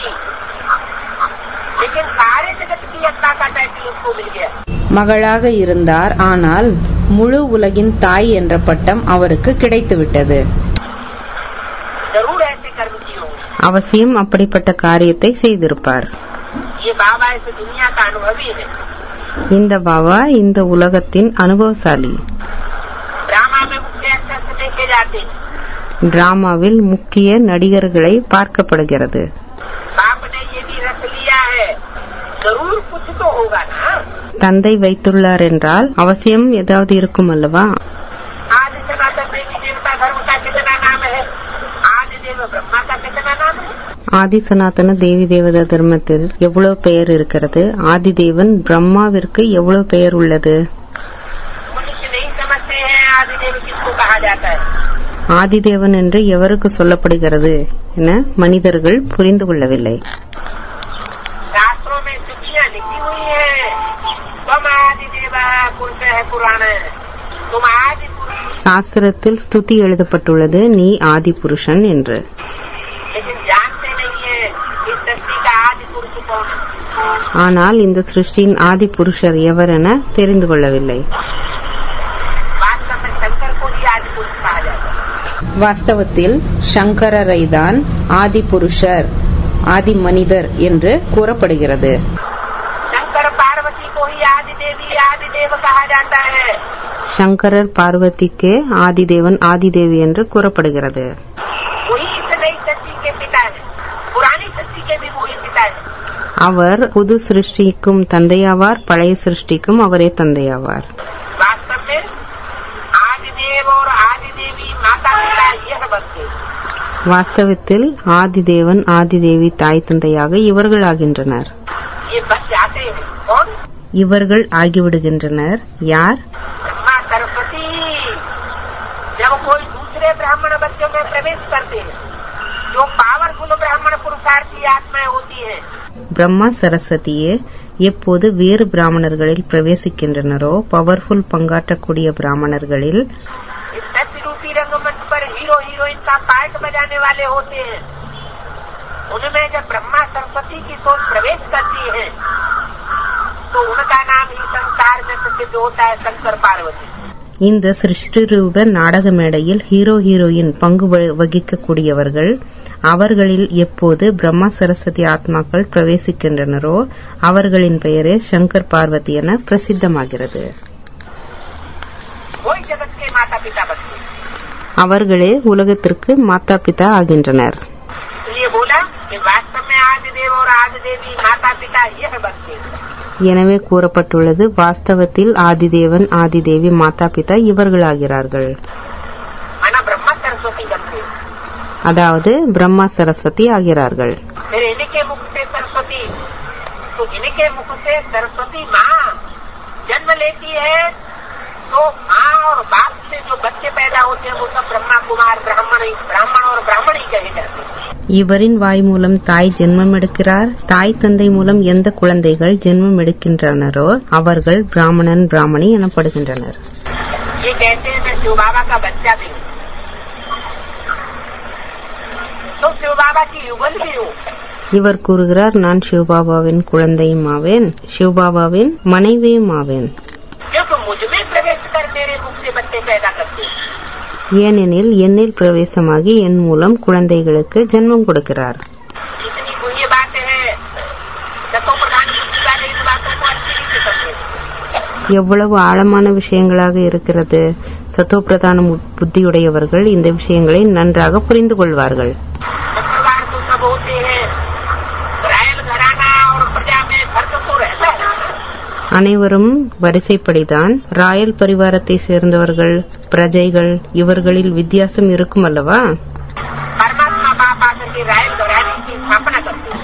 लेकिन सारे जगत की अत्ता का टाइटल उसको मिल गया மகளாக இருந்தார் ஆனால் முழு உலகின் தாய் என்ற பட்டம் அவருக்கு கிடைத்துவிட்டது जरूर ऐसे कर्म किए होंगे அவசியம் அப்படிப்பட்ட காரியத்தை செய்திருப்பார் ये बाबा इस दुनिया का अनुभवी है இந்த பாபா இந்த உலகத்தின் அனுபவசாலி ड्रामा में मुख्य एक्टर से देखे जाते हैं டிராமாவில் முக்கிய நடிகர்களை பார்க்கப்படுகிறது बाप ने ये भी रख लिया है जरूर कुछ तो होगा ना தந்தை வைத்துள்ளார் என்றால் அவசியம் ஏதாவது இருக்கும் அல்லவா आज सनातन देवी देवता धर्म का कितना नाम है आज देव ब्रह्मा का कितना नाम है ஆதி சனாதன தேவி தேவத தர்மத்தில் எவ்வளவு பெயர் இருக்கிறது ஆதி தேவன் பிரம்மாவிற்கு எவ்வளவு பெயர் உள்ளது मनुष्य नहीं समझते हैं आदि देव किसको कहा जाता है ஆதிதேவன் என்று எவருக்கு சொல்லப்படுகிறது என மனிதர்கள் புரிந்து கொள்ளவில்லை शास्त्रों में सूचियाँ लिखी हुई है तुम आदि देवा पुरुष है पुराण तुम आदि पुरुष சாஸ்திரத்தில் ஸ்துதி எழுதப்பட்டுள்ளது நீ ஆதி புருஷன் என்று लेकिन जानते नहीं है इस सृष्टि का आदि पुरुष कौन है ஆனால் இந்த சிருஷ்டியின் ஆதி புருஷர் எவர் என தெரிந்து கொள்ளவில்லை वास्तव में शंकर को ही आदि पुरुष कहा जाता है வாஸ்தவத்தில் சங்கரரை தான் ஆதி புருஷர் ஆதி மனிதர் என்று கூறப்படுகிறது शंकर पार्वती को ही आदि देवी आदि देव कहा जाता है சங்கரர் பார்வதிக்கு ஆதிதேவன் ஆதிதேவி என்று கூறப்படுகிறது वही इस नई सृष्टि के पिता है पुरानी सृष्टि के भी वही पिता है அவர் புது சிருஷ்டிக்கும் தந்தையாவார் பழைய சிருஷ்டிக்கும் அவரே தந்தையாவார் वास्तव में आदि देव और आदि देवी माता पिता यह बनते வாஸ்தவத்தில் ஆதிதேவன் ஆதிதேவி தாய் தந்தையாக இவர்கள் ஆகின்றனர் ये बच जाते हैं कौन இவர்கள் ஆகிவிடுகின்றனர் யார் ब्रह्मा सरस्वती जब कोई दूसरे ब्राह्मण बच्चों में प्रवेश करते हैं जो पावरफुल ब्राह्मण पुरुषार्थी आत्माएं होती हैं பிரம்மா சரஸ்வதியே எப்போது வேறு பிராமணர்களில் பிரவேசிக்கின்றனரோ பவர்ஃபுல் பங்காற்றக்கூடிய பிராமணர்களில் इस सत्य रूपी रंगमंच पर हीरो हीरोइन का पार्ट बजाने वाले होते हैं उनमें जब ब्रह्मा सरस्वती की सोच प्रवेश करती है तो उनका नाम ही संसार में प्रसिद्ध होता है शंकर पार्वती இந்த சிருஷ்டிரூப நாடக மேடையில் ஹீரோ ஹீரோயின் பங்கு வ- வகிக்கக்கூடியவர்கள் அவர்களில் எப்போது பிரம்மா சரஸ்வதி ஆத்மாக்கள் பிரவேசிக்கின்றனரோ அவர்களின் பெயரே சங்கர் பார்வதி என பிரசித்தமாகிறது वही जगत के माता पिता बनते हैं அவர்களே உலகத்திற்கு மாதா பிதா ஆகின்றனர் इसलिए बोला कि वास्तव में आदि देव और आदि देवी माता पिता यह बनते हैं எனவே கூறப்பட்டுள்ளது வாஸ்தவத்தில் ஆதிதேவன் ஆதிதேவி மாதா பிதா இவர்களாகிறார்கள் माना ब्रह्मा सरस्वती बनते हैं அதாவது பிரம்மா சரஸ்வதி ஆகிறார்கள் फिर इनके मुख से सरस्वती तो इनके मुख से सरस्वती माँ जन्म लेती है तो माँ और बाप से जो बच्चे पैदा होते हैं वो सब ब्रह्मा कुमार ब्राह्मण ब्राह्मण और ब्राह्मणी कहे जाते हैं இவரின் வாய் மூலம் தாய் ஜென்மம் எடுக்கிறார் தாய் தந்தை மூலம் எந்த குழந்தைகள் ஜென்மம் எடுக்கின்றனரோ அவர்கள் பிராமணன் பிராமணி எனப்படுகின்றனர் ये कहते हैं मैं शिव बाबा का बच्चा भी हूँ तो शिव बाबा की युगल भी हूँ இவர் கூறுகிறார் நான் சிவபாபாவின் குழந்தையும் ஆவேன் சிவபாபாவின் மனைவியும் ஆவேன் क्योंकि मुझ में प्रवेश कर मेरे मुख से बच्चे पैदा करते हैं ஏனெனில் என்னில் பிரவேசமாகி என் மூலம் குழந்தைகளுக்கு ஜென்மம் கொடுக்கிறார் इतनी बुरी बात है दसों प्रधान बुद्धि वाले इन बातों को अच्छी रीति से समझे எவ்வளவு ஆழமான விஷயங்களாக இருக்கிறது சத்தோப்பிரதான புத்தியுடையவர்கள் இந்த விஷயங்களை நன்றாக புரிந்து கொள்வார்கள் परिवार तो सब होते हैं रायल घराना और प्रजा में फर्क तो रहता है அனைவரும் வரிசைப்படிதான் ராயல் பரிவாரத்தை சேர்ந்தவர்கள் பிரஜைகள் இவர்களில் வித்தியாசம் இருக்கும் அல்லவா परमात्मा बाप आकर के रायल घराने की स्थापना करते हैं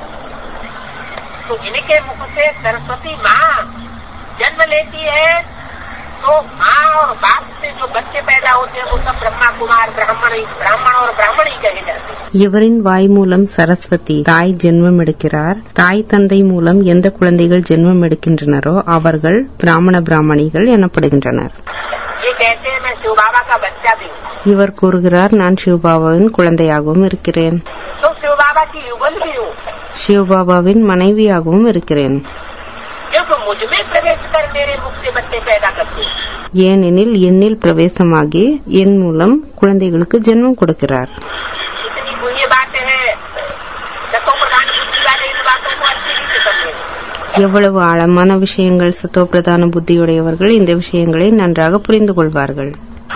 तो इनके मुख से सरस्वती माँ जन्म लेती है तो माँ और बाप से जो बच्चे पैदा होते हैं वो सब ब्रह्मा कुमार ब्राह्मण ब्राह्मण और ब्राह्मणी कहे जाते हैं இவரின் வாய் மூலம் சரஸ்வதி தாய் ஜென்மம் எடுக்கிறார் தாய் தந்தை மூலம் எந்த குழந்தைகள் ஜென்மம் எடுக்கின்றனரோ அவர்கள் பிராமண பிராமணிகள் எனப்படுகின்றனர் ये कहते हैं मैं शिव बाबा का बच्चा भी हूँ இவர் கூறுகிறார் நான் சிவபாபாவின் குழந்தையாகவும் இருக்கிறேன் तो शिव बाबा की युगल भी हूँ சிவபாபாவின் மனைவியாகவும் இருக்கிறேன் क्योंकि मुझ में प्रवेश कर मेरे मुख से बच्चे पैदा करते हैं ஏனெனில் என்னில் பிரவேசமாகி என் மூலம் குழந்தைகளுக்கு ஜென்மம் கொடுக்கிறார் इतनी बुरी बात है எவ்வளவு ஆழமான விஷயங்கள் சத்தோப்பிரதான புத்தியுடையவர்கள் இந்த விஷயங்களை நன்றாக புரிந்து கொள்வார்கள்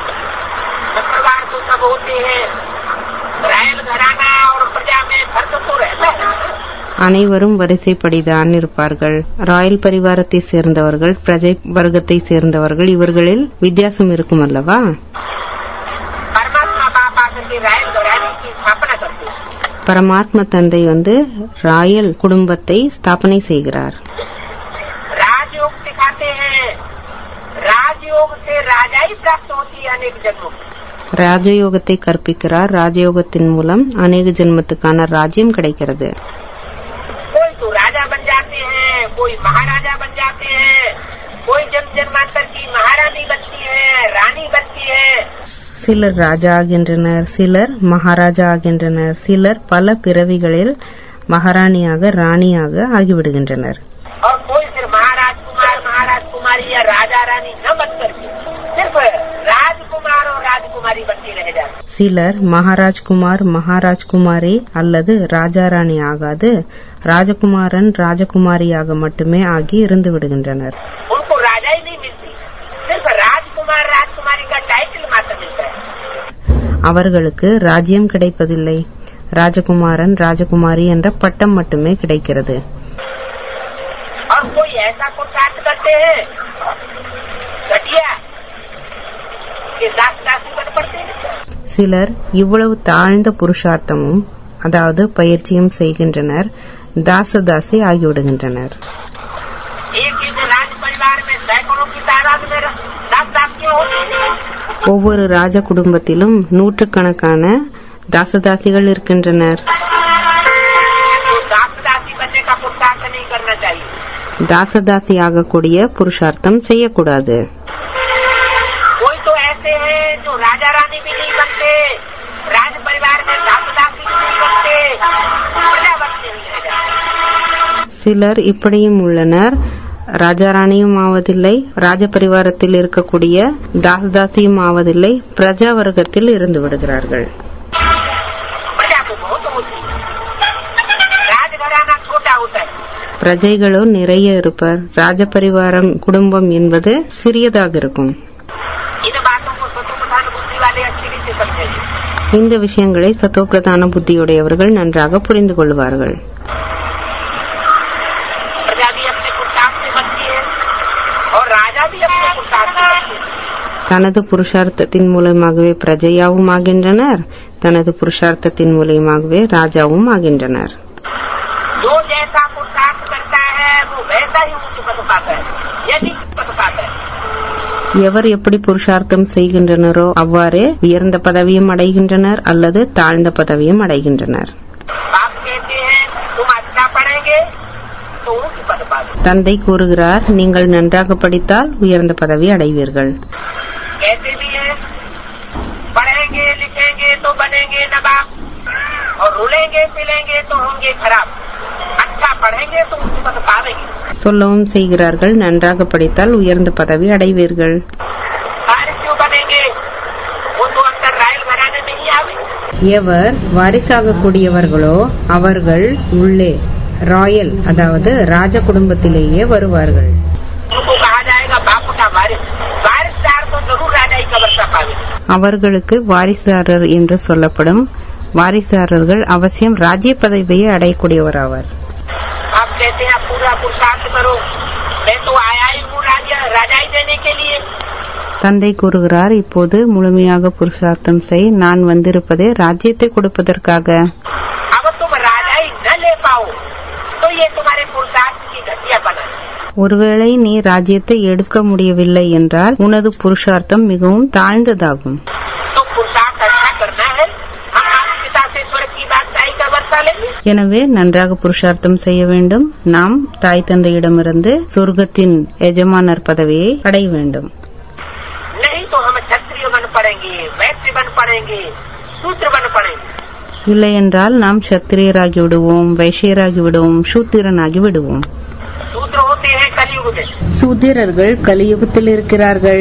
चक्रवार तो सब होते हैं रायल घराना और प्रजा में फर्क तो रहता है அனைவரும் வரிசைப்படிதான் இருப்பார்கள் ராயல் பரிவாரத்தை சேர்ந்தவர்கள் பிரஜை வர்க்கத்தை சேர்ந்தவர்கள் இவர்களில் வித்தியாசம் இருக்கும் அல்லவா परमात्मा बाप आकर के रायल घराने की स्थापना करते हैं பரமாத்ம தந்தை வந்து ராயல் குடும்பத்தை ஸ்தாபனை செய்கிறார் राजयोग सिखाते हैं राजयोग से राजाई प्राप्त होती है अनेक जन्मों में ராஜயோகத்தை கற்பிக்கிறார் ராஜயோகத்தின் மூலம் அநேக ஜென்மத்துக்கான ராஜ்யம் கிடைக்கிறது कोई तो राजा बन जाते हैं कोई महाराजा बन जाते हैं कोई जन्म जन्मांतर की महारानी बनती है रानी बनती है சிலர் ராஜா ஆகின்றனர் சிலர் மகாராஜா ஆகின்றனர் சிலர் பல பிறவிகளில் மகாராணியாக ராணியாக ஆகிவிடுகின்றனர் और कोई फिर महाराज कुमार महाराज कुमारी या राजा रानी न बन करके सिर्फ राजकुमार और राजकुमारी बनती रह जाती சிலர் மகாராஜ்குமார் மகாராஜ்குமாரி அல்லது ராஜாராணி ஆகாது ராஜகுமாரன் ராஜகுமாரியாக மட்டுமே ஆகி இருந்து விடுகின்றனர் उनको राजा ही नहीं मिलती सिर्फ राजकुमार राजकुमारी का टाइटल मात्र मिलता है அவர்களுக்கு ராஜ்யம் கிடைப்பதில்லை ராஜகுமாரன் ராஜகுமாரி என்ற பட்டம் மட்டுமே கிடைக்கிறது और कोई ऐसा पुरुषार्थ करते हैं घटिया कि दास दासी बन पड़ते हैं சிலர் இவ்வளவு தாழ்ந்த புருஷார்த்தமும் அதாவது பயிற்சியும் செய்கின்றனர் தாசதாசி ஆகிவிடுகின்றனர் एक ही राज परिवार में सैकड़ों की तादाद में दास दासियां होती हैं ஒவ்வொரு ராஜ குடும்பத்திலும் நூற்றுக்கணக்கான தாசதாசிகள் இருக்கின்றனர் तो दास दासी बनने का पुरुषार्थ नहीं करना चाहिए தாசதாசி ஆகக்கூடிய புருஷார்த்தம் செய்யக்கூடாது कोई तो ऐसे हैं जो राजा रानी भी नहीं बनते राज परिवार में दास दासी भी नहीं बनते प्रजा बनते नहीं रह जाते சிலர் இப்படியும் உள்ளனர் ராஜாராணியும் ஆவதில்லை ராஜ பரிவாரத்தில் இருக்கக்கூடிய தாசதாசியும் ஆவதில்லை பிரஜா வர்க்கத்தில் இருந்து விடுகிறார்கள் प्रजा तो बहुत होती है राजघराना छोटा होता है பிரஜைகளோ நிறைய இருப்பர் ராஜ பரிவாரம் குடும்பம் என்பது சிறியதாக இருக்கும் इन बातों को स्वतः प्रधान बुद्धि वाले अच्छी रीति से समझेंगे இந்த விஷயங்களை சத்தோப்பிரதான புத்தியுடையவர்கள் நன்றாக புரிந்து கொள்வார்கள் प्रजा भी अपने पुरुषार्थ से बनती है और राजा भी अपने पुरुषार्थ से बनते हैं தனது புருஷார்த்தத்தின் மூலமாகவே பிரஜையாவும் ஆகின்றனர் தனது புருஷார்த்தத்தின் மூலமாகவே ராஜாவும் ஆகின்றனர் जो जैसा पुरुषार्थ करता है वो वैसा ही उच्च पद पाता है यदि पद पाता है எவர் எப்படி புருஷார்த்தம் செய்கின்றனரோ அவ்வாறே உயர்ந்த பதவியும் அடைகின்றனர் அல்லது தாழ்ந்த பதவியும் அடைகின்றனர் बाप कहते हैं तुम अच्छा पढ़ेंगे तो उच्च पद पाओगे தந்தை கூறுகிறார் நீங்கள் நன்றாக படித்தால் உயர்ந்த பதவி அடைவீர்கள் कहते भी हैं पढ़ेंगे लिखेंगे तो बनेंगे नवाब और रुलेंगे पिलेंगे तो होंगे खराब अच्छा पढ़ेंगे तो उच्च पद पावेंगे சொல்லவும் செய்கிறார்கள் நன்றாக படித்தால் உயர்ந்த பதவி அடைவீர்கள் सारे क्यों बनेंगे वो तो अंदर रायल घराने में ही आवेंगे எவர் வாரிசாகக்கூடியவர்களோ அவர்கள் உள்ளே ராயல் அதாவது ராஜ குடும்பத்திலேயே வருவார்கள் उनको कहा जाएगा बाप का वारिस वारिसदार तो जरूर राजा ही कबर का पावे அவர்களுக்கு வாரிசாரர் என்று சொல்லப்படும் வாரிசாரர்கள் அவசியம் ராஜ்ய பதவியை அடையக்கூடியவராவர் आप कहते हैं आप पूरा पुरुषार्थ करो मैं तो आया ही हूँ राजा राजाई देने के लिए தந்தை கூறுகிறார் இப்போது முழுமையாக புருஷார்த்தம் செய் நான் வந்திருப்பதே ராஜ்யத்தை கொடுப்பதற்காக अब तुम राजाई न ले पाओ तो ये तुम्हारे पुरुषार्थ की घटिया बना है ஒருவேளை நீ ராஜ்யத்தை எடுக்க முடியவில்லை என்றால் உனது புருஷார்த்தம் மிகவும் தாழ்ந்ததாகும் तो पुरुषार्थ अच्छा करना है हम आप पिता से स्वर्ग की बादशाही का वर्षा लेंगे எனவே நன்றாக புருஷார்த்தம் செய்ய வேண்டும் நாம் தாய் தந்தையிடமிருந்து சொர்க்கத்தின் எஜமானர் பதவியை அடைய வேண்டும் नहीं तो हम क्षत्रिय बन पड़ेंगे वैश्य बन पड़ेंगे शूद्र बन पड़ेंगे இல்லை என்றால் நாம் சத்திரியராகி விடுவோம் வைஷ்யராகி விடுவோம் சூத்திரனாகி விடுவோம் शूद्र होते हैं कलयुग में சூத்திரர்கள் கலியுகத்தில் இருக்கிறார்கள்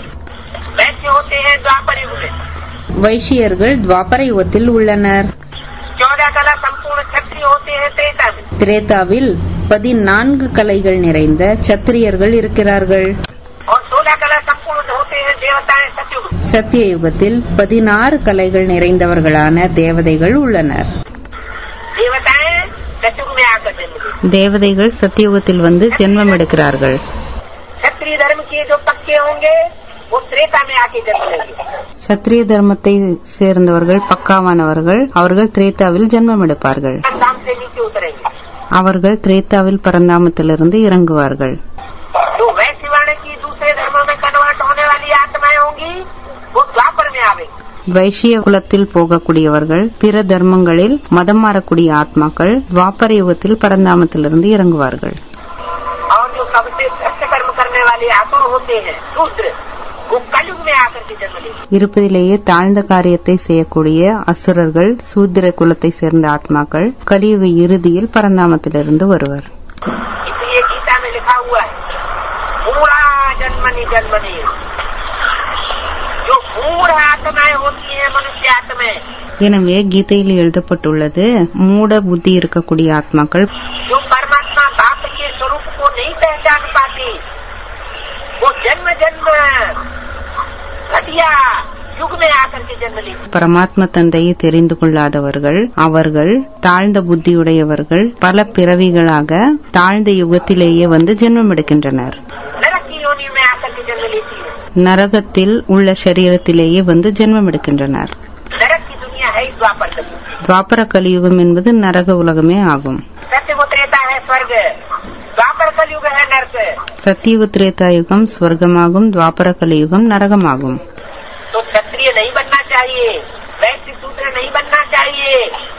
वैश्य होते हैं द्वापर युग में வைஷ்யர்கள் துவாபர யுகத்தில் உள்ளனர் चौदह कला संपूर्ण क्षत्रिय होते हैं त्रेता में திரேதாவில் பதினான்கு கலைகள் நிறைந்த சத்திரியர்கள் இருக்கிறார்கள் और सोलह कला संपूर्ण होते हैं देवताएं सतयुग சத்திய யுகத்தில் பதினாறு கலைகள் நிறைந்தவர்களான தேவதைகள் உள்ளனர் देवताएं सतयुग में आकर जन्म लेते தேவதைகள் சத்தியுகத்தில் வந்து ஜென்மம் எடுக்கிறார்கள் क्षत्रिय धर्म के जो पक्के होंगे वो त्रेता में आके जन्म लेंगे சத்திரிய தர்மத்தை சேர்ந்தவர்கள் பக்காவானவர்கள் அவர்கள் திரேத்தாவில் ஜென்மம் எடுப்பார்கள் धाम से नीचे उतरेंगे அவர்கள் திரேத்தாவில் பரந்தாமத்திலிருந்து இறங்குவார்கள் जो वैश्यवाण की दूसरे धर्मों में कन्वर्ट होने वाली आत्माएं होंगी वो द्वापर में आवेंगी வைஷ்ய குலத்தில் போகக்கூடியவர்கள் பிற தர்மங்களில் மதம் மாறக்கூடிய ஆத்மாக்கள் துவாபர யுகத்தில் பரந்தாமத்திலிருந்து இறங்குவார்கள் और जो सबसे भ्रष्ट कर्म करने वाले आसुर होते हैं शूद्र वो कलयुग में आकर के जन्म लेंगे இருப்பதிலேயே தாழ்ந்த காரியத்தை செய்யக்கூடிய அசுரர்கள் சூத்திர குலத்தை சேர்ந்த ஆத்மாக்கள் கலியுக இறுதியில் பரந்தாமத்திலிருந்து வருவர் इसलिए गीता में लिखा हुआ है मूढ़ा जन्मनी जन्मनी जो मूढ़ आत्माएं होती हैं मनुष्य आत्माएं எனவே கீதையில் எழுதப்பட்டுள்ளது மூட புத்தி இருக்கக்கூடிய ஆத்மாக்கள் जो परमात्मा बाप के स्वरूप को नहीं पहचान पाती वो जन्म जन्म घटिया युग में आकर के जन्म लेती பரமாத்ம தந்தையை தெரிந்து கொள்ளாதவர்கள் அவர்கள் தாழ்ந்த புத்தியுடையவர்கள் பல பிறவிகளாக தாழ்ந்த யுகத்திலேயே வந்து ஜென்மம் எடுக்கின்றனர் नरक की योनि में आकर के जन्म लेती है நரகத்தில் உள்ள சரீரத்திலேயே வந்து ஜென்மம் எடுக்கின்றனர் नरक की दुनिया है ही द्वापर कलयुग துவாபர கலியுகம் என்பது நரக உலகமே ஆகும் सत्य को त्रेता है स्वर्ग द्वापर कलयुग है नरक சத்தியுக திரேதாயுகம் ஸ்வர்க்கமாகும் துவாபர கலியுகம் நரகமாகும் तो क्षत्रिय नहीं बनना चाहिए वैश्य सूत्र नहीं बनना चाहिए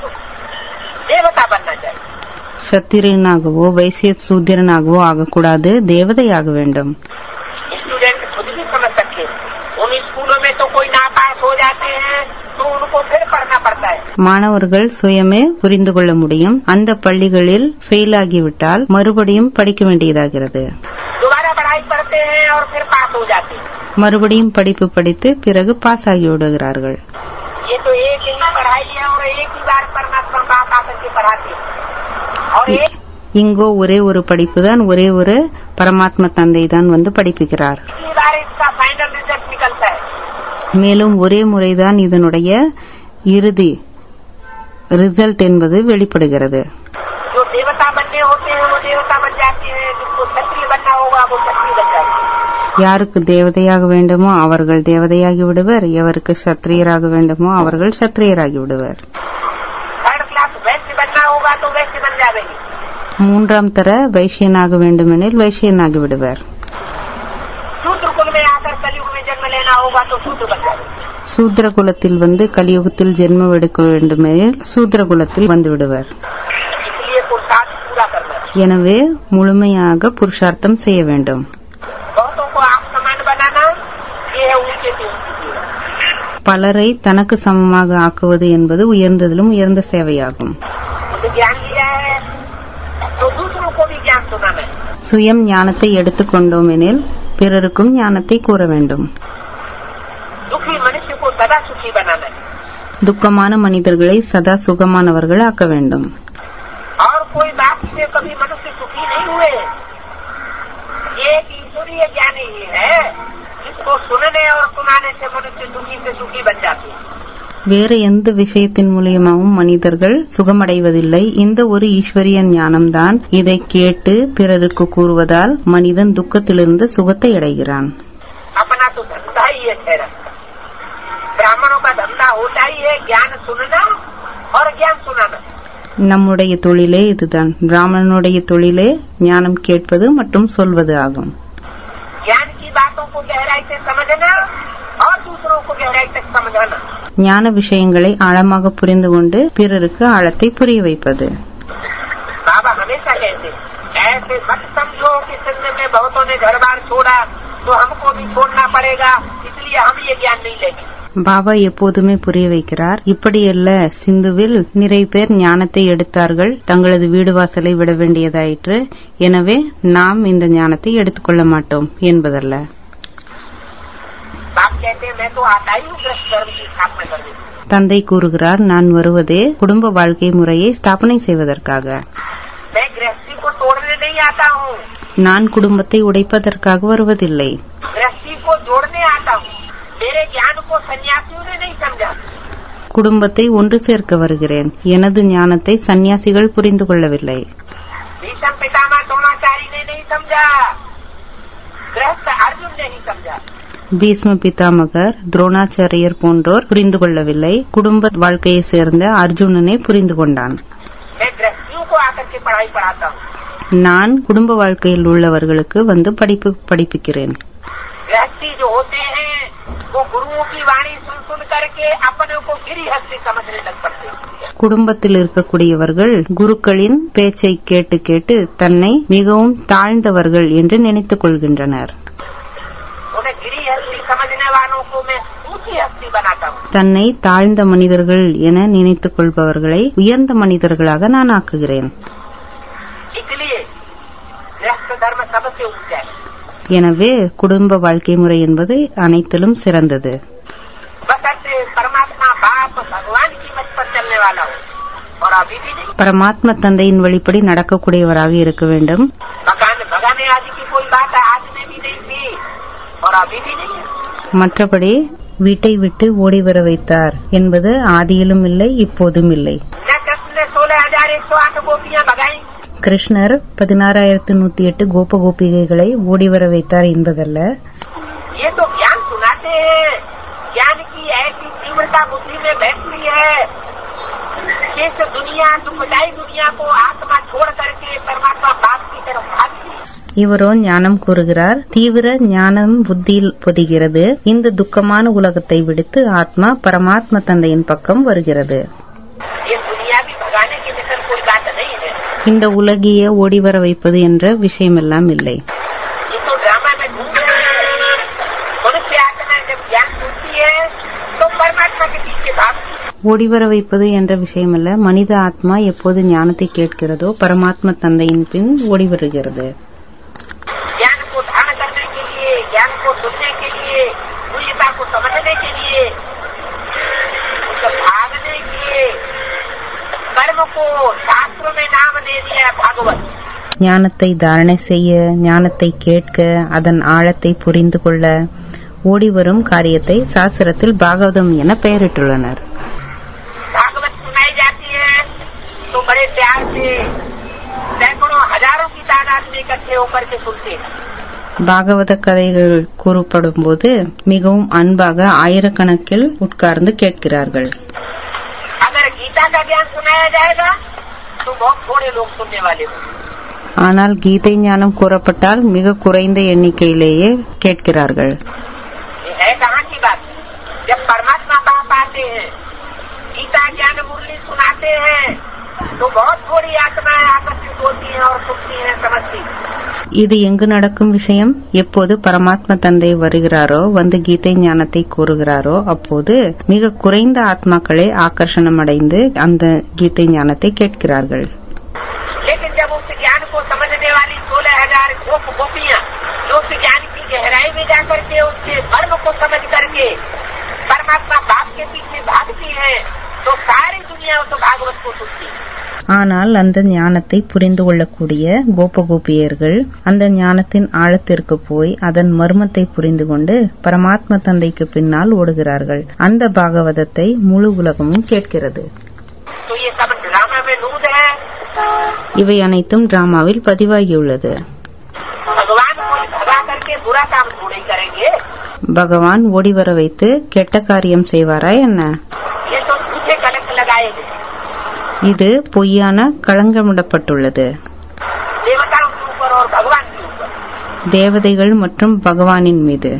देवता बनना चाहिए சத்திரனாகவோ வைசிய சூத்திரனாகவோ ஆகக்கூடாது தேவதையாக வேண்டும் स्टूडेंट खुद भी समझ सकते हैं उन स्कूलों में तो कोई नापास हो जाते हैं तो उनको फिर पढ़ना पड़ता है மாணவர்கள் சுயமே புரிந்து கொள்ள முடியும் அந்த பள்ளிகளில் ஃபெயில் ஆகிவிட்டால் மறுபடியும் படிக்க வேண்டியதாகிறது दोबारा पढ़ाई पढ़ते हैं और फिर पास हो जाते हैं மறுபடியும் படிப்பு படித்து பிறகு பாஸ் ஆகி விடுகிறார்கள் ये तो एक ही पढ़ाई है और एक ही बार परमात्मा बाप आकर के पढ़ाते हैं और एक இங்கோ ஒரே ஒரு படிப்பு தான் ஒரே ஒரு பரமாத்ம தந்தை தான் வந்து படிப்புகிறார் ही बार इसका फाइनल रिजल्ट निकलता है மேலும் ஒரே முறைதான் இதனுடைய இறுதி ரிசல்ட் என்பது வெளிப்படுகிறது जो देवता बनने होते हैं वो देवता बन जाते हैं जिसको क्षत्रिय बनना होगा वो क्षत्रिय बन जाते हैं யாருக்கு தேவதையாக வேண்டுமோ அவர்கள் தேவதையாகி விடுவர் எவருக்கு சத்திரியராக வேண்டுமோ அவர்கள் சத்திரியராகி விடுவர் थर्ड क्लास वैश्य बनना होगा तो वैश्य बन जाएंगे மூன்றாம் தர வைஷ்யனாக வேண்டுமெனில் வைஷ்யனாகி விடுவர் शूद्र कुल में आकर कलयुग में जन्म लेना होगा तो शूद्र बन जाएंगे சூத்திர குலத்தில் வந்து கலியுகத்தில் ஜென்மம் எடுக்க வேண்டுமெனில் சூத்திர குலத்தில் வந்து விடுவர் इसलिए पुरुषार्थ पूरा करना है எனவே முழுமையாக புருஷார்த்தம் செய்ய வேண்டும் बहुतों को आप समान बनाना ये है ऊंचे से ऊंची सेवा பலரை தனக்கு சமமாக ஆக்குவது என்பது உயர்ந்ததிலும் உயர்ந்த சேவையாகும் खुद ज्ञान लिया है तो दूसरों को भी ज्ञान सुनाना है சுயம் ஞானத்தை எடுத்துக்கொண்டோம் எனில் பிறருக்கும் ஞானத்தை கூற வேண்டும் दुखी मनुष्य को सदा सुखी बनाना है துக்கமான மனிதர்களை சதா சுகமானவர்கள் ஆக்க வேண்டும் और कोई बात से कभी मनुष्य सुखी नहीं हुए ये एक ईश्वरीय ज्ञान ही है जिसको सुनने और सुनाने से मनुष्य दुखी से सुखी बन जाते हैं வேறு எந்த விஷயத்தின் மூலியமாகவும் மனிதர்கள் சுகமடைவதில்லை இந்த ஒரு ஈஸ்வரிய ஞானம்தான் இதை கேட்டு பிறருக்கு கூறுவதால் மனிதன் துக்கத்திலிருந்து சுகத்தை அடைகிறான் अपना तो धंधा ही है ठहरा ब्राह्मणों का धंधा होता ही है ज्ञान सुनना और ज्ञान सुनाना நம்முடைய தொழிலே இதுதான் பிராமணனுடைய தொழிலே ஞானம் கேட்பது மற்றும் சொல்வது ஆகும் ज्ञान की बातों को गहराई से समझना और दूसरों को गहराई तक समझाना ஞான விஷயங்களை ஆழமாக புரிந்து கொண்டு பிறருக்கு ஆழத்தை புரிய வைப்பது बाबा हमेशा कहते ऐसे मत समझो कि सिंध में बहुतों ने घर बार छोड़ा तो हमको भी छोड़ना पड़ेगा इसलिए हम ये ज्ञान नहीं लेंगे பாபா எப்போதுமே புரிய வைக்கிறார் இப்படியல்ல சிந்துவில் நிறைய பேர் ஞானத்தை எடுத்தார்கள் தங்களது வீடு வாசலை விட வேண்டியதாயிற்று எனவே நாம் இந்த ஞானத்தை எடுத்துக்கொள்ள மாட்டோம் என்பதல்ல बाप कहते हैं मैं तो आता ही हूँ ग्रस्त धर्म की स्थापना करने தந்தை கூறுகிறார் நான் வருவதே குடும்ப வாழ்க்கை முறையை ஸ்தாபனை செய்வதற்காக मैं गृहस्थी को तोड़ने आता हूँ நான் குடும்பத்தை உடைப்பதற்காக வருவதில்லை गृहस्थी को जोड़ने आता हूँ मेरे ज्ञान को सन्यासियों ने नहीं समझा குடும்பத்தை ஒன்று சேர்க்க வருகிறேன் எனது ஞானத்தை சந்நியாசிகள் புரிந்து கொள்ளவில்லை भीषम पितामह द्रोणाचार्य ने नहीं समझा गृहस्थ अर्जुन ने ही समझा பீஷ்ம பிதாமகர் துரோணாச்சாரியர் போன்றோர் புரிந்து கொள்ளவில்லை குடும்ப வாழ்க்கையை சேர்ந்த அர்ஜுனனே புரிந்து கொண்டான் मैं गृहस्थियों को आकर के पढ़ाई पढ़ाता हूँ நான் குடும்ப வாழ்க்கையில் உள்ளவர்களுக்கு வந்து படிப்பு படிப்பிக்கிறேன் गृहस्थी जो होते हैं वो गुरुओं की वाणी सुन सुन करके अपने को गिरिहस्थी समझने लग पड़ते हैं குடும்பத்தில் இருக்கக்கூடியவர்கள் குருக்களின் பேச்சை கேட்டு கேட்டு தன்னை மிகவும் தாழ்ந்தவர்கள் என்று நினைத்துக் கொள்கின்றனர் उन्हें गिरिहस्थी समझने वालों को मैं ऊंची हस्ती बनाता हूँ தன்னை தாழ்ந்த மனிதர்கள் என நினைத்துக் கொள்பவர்களை உயர்ந்த மனிதர்களாக நான் ஆக்குகிறேன் इसलिए गृहस्थ धर्म सबसे ऊंचा है எனவே குடும்ப வாழ்க்கை முறை என்பது அனைத்திலும் சிறந்தது बसरते परमात्मा बाप भगवान की मत पर चलने वाला हो और अभी भी नहीं பரமாத்ம தந்தையின் வழிப்படி நடக்கக்கூடியவராக இருக்க வேண்டும் मकान भगाने आदि की कोई बात आज में भी नहीं थी और अभी भी नहीं है மற்றபடி வீட்டை விட்டு ஓடி வர வைத்தார் என்பது ஆதியிலும் இல்லை இப்போதும் இல்லை न कृष्ण ने सोलह हजार एक सौ आठ गोपियां भगाई கிருஷ்ணர் பதினாறாயிரத்து நூத்தி எட்டு கோப கோபிகைகளை ஓடி வர வைத்தார் என்பதல்ல ये तो ज्ञान सुनाते हैं ज्ञान की ऐसी तीव्रता बुद्धि में बैठी है कि इस दुनिया दुखदाई दुनिया को आत्मा छोड़ करके परमात्मा बाप की तरफ भागती है இவரோ ஞானம் கூறுகிறார் தீவிர ஞானம் புத்தியில் பொதிகிறது இந்த துக்கமான உலகத்தை விடுத்து ஆத்மா பரமாத்ம தந்தையின் பக்கம் வருகிறது ये दुनिया भी भगाने की मिशन कोई बात नहीं है இந்த உலகிய ஓடி வர வைப்பது என்ற விஷயமெல்லாம் இல்லை ये तो ड्रामा में घूम रहे हैं मनुष्य आत्मा जब ज्ञान सुनती है तो परमात्मा के पीछे भागती है ஓடிவர வைப்பது என்ற விஷயமல்ல மனித ஆத்மா எப்போது ஞானத்தை கேட்கிறதோ பரமாத்ம தந்தையின் பின் ஓடி வருகிறது ज्ञान को धारण करने के लिए ज्ञान को सुनने के लिए मूल्यता को समझने के लिए उसको भागने के लिए कर्म को शास्त्रों में नाम दे दिया है भागवत ஞானத்தை தாரணை செய்ய ஞானத்தை கேட்க அதன் ஆழத்தை புரிந்து கொள்ள ஓடிவரும் காரியத்தை சாஸ்திரத்தில் பாகவதம் என பெயரிட்டுள்ளனர் भागवत सुनाई जाती है तो बड़े प्यार से सैकड़ों हजारों की तादाद में इकट्ठे होकर के सुनते हैं பாகவத கதைகள் கூறப்படும் போது மிகவும் அன்பாக ஆயிரக்கணக்கில் உட்கார்ந்து கேட்கிறார்கள் अगर गीता का ज्ञान सुनाया जाएगा तो बहुत थोड़े लोग सुनने वाले होंगे ஆனால் கீதை ஞானம் கூறப்பட்டால் மிக குறைந்த எண்ணிக்கையிலேயே கேட்கிறார்கள் ये है कहाँ की बात जब परमात्मा बाप आते हैं गीता ज्ञान मुरली सुनाते हैं तो बहुत थोड़ी आत्माएं आकर्षित होती हैं और सुनती हैं समझती हैं இது எங்கு நடக்கும் விஷயம் எப்போது பரமாத்ம தந்தை வருகிறாரோ வந்து கீதை ஞானத்தை கூறுகிறாரோ அப்போது மிக குறைந்த ஆத்மாக்களே ஆகர்ஷணம் அடைந்து அந்த கீதை ஞானத்தை கேட்கிறார்கள் लेकिन जब उस ज्ञान को समझने वाली सोलह हजार गोप गोपियां जो उस ज्ञान की गहराई में जाकर के उसके मर्म को समझ करके परमात्मा बाप के पीछे भागती है तो सारी दुनिया उस भागवत को सुनती है ஆனால் அந்த ஞானத்தை புரிந்து கொள்ளக்கூடிய கோபகோபியர்கள் அந்த ஞானத்தின் ஆழத்திற்கு போய் அதன் மர்மத்தை புரிந்து கொண்டு பரமாத்ம தந்தைக்கு பின்னால் ஓடுகிறார்கள் அந்த பாகவதத்தை முழு உலகமும் கேட்கிறது तो ये सब ड्रामा में नूद है இவை அனைத்தும் டிராமாவில் பதிவாகியுள்ளது भगवान को भगा करके बुरा काम थोड़े करेंगे பகவான் ஓடி வர வைத்து கெட்ட காரியம் செய்வாரா என்ன ये तो झूठे कलंक लगाए हैं இது பொய்யான களங்கமிடப்பட்டுள்ளது देवताओं के ऊपर और भगवान के ऊपर தேவதைகள் மற்றும் பகவானின் மீது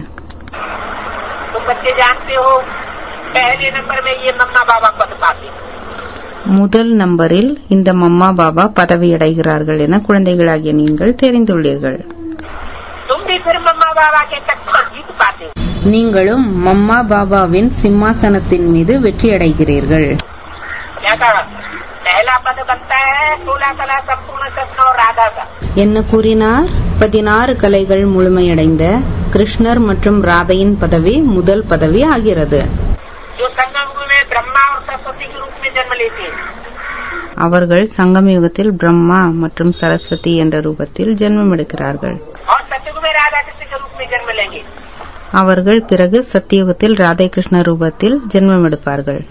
तुम बच्चे जानते हो पहले नंबर में ये मम्मा बाबा पद पाते हैं। முதல் நம்பரில் இந்த மம்மா பாபா பதவியடைகிறார்கள் என குழந்தைகளாகிய நீங்கள் தெரிந்துள்ளீர்கள் तुम भी फिर मम्मा बाबा के तक पर जीत पाते हो நீங்களும் மம்மா பாபாவின் சிம்மாசனத்தின் மீது வெற்றியடைகிறீர்கள் क्या कहा पहला पद बनता है सोलह कला संपूर्ण कृष्ण और राधा का என்ன கூறினார் பதினாறு கலைகள் முழுமையடைந்த கிருஷ்ணர் மற்றும் ராதையின் பதவி முதல் பதவி ஆகிறது जो संगम में ब्रह्मा और सरस्वती के रूप में जन्म लेते हैं அவர்கள் சங்கம யுகத்தில் பிரம்மா மற்றும் சரஸ்வதி என்ற ரூபத்தில் ஜென்மம் எடுக்கிறார்கள் और सतयुग में राधा कृष्ण के रूप में जन्म लेंगे அவர்கள் பிறகு சத்தியுகத்தில் ராதேகிருஷ்ண ரூபத்தில் ஜென்மம் எடுப்பார்கள்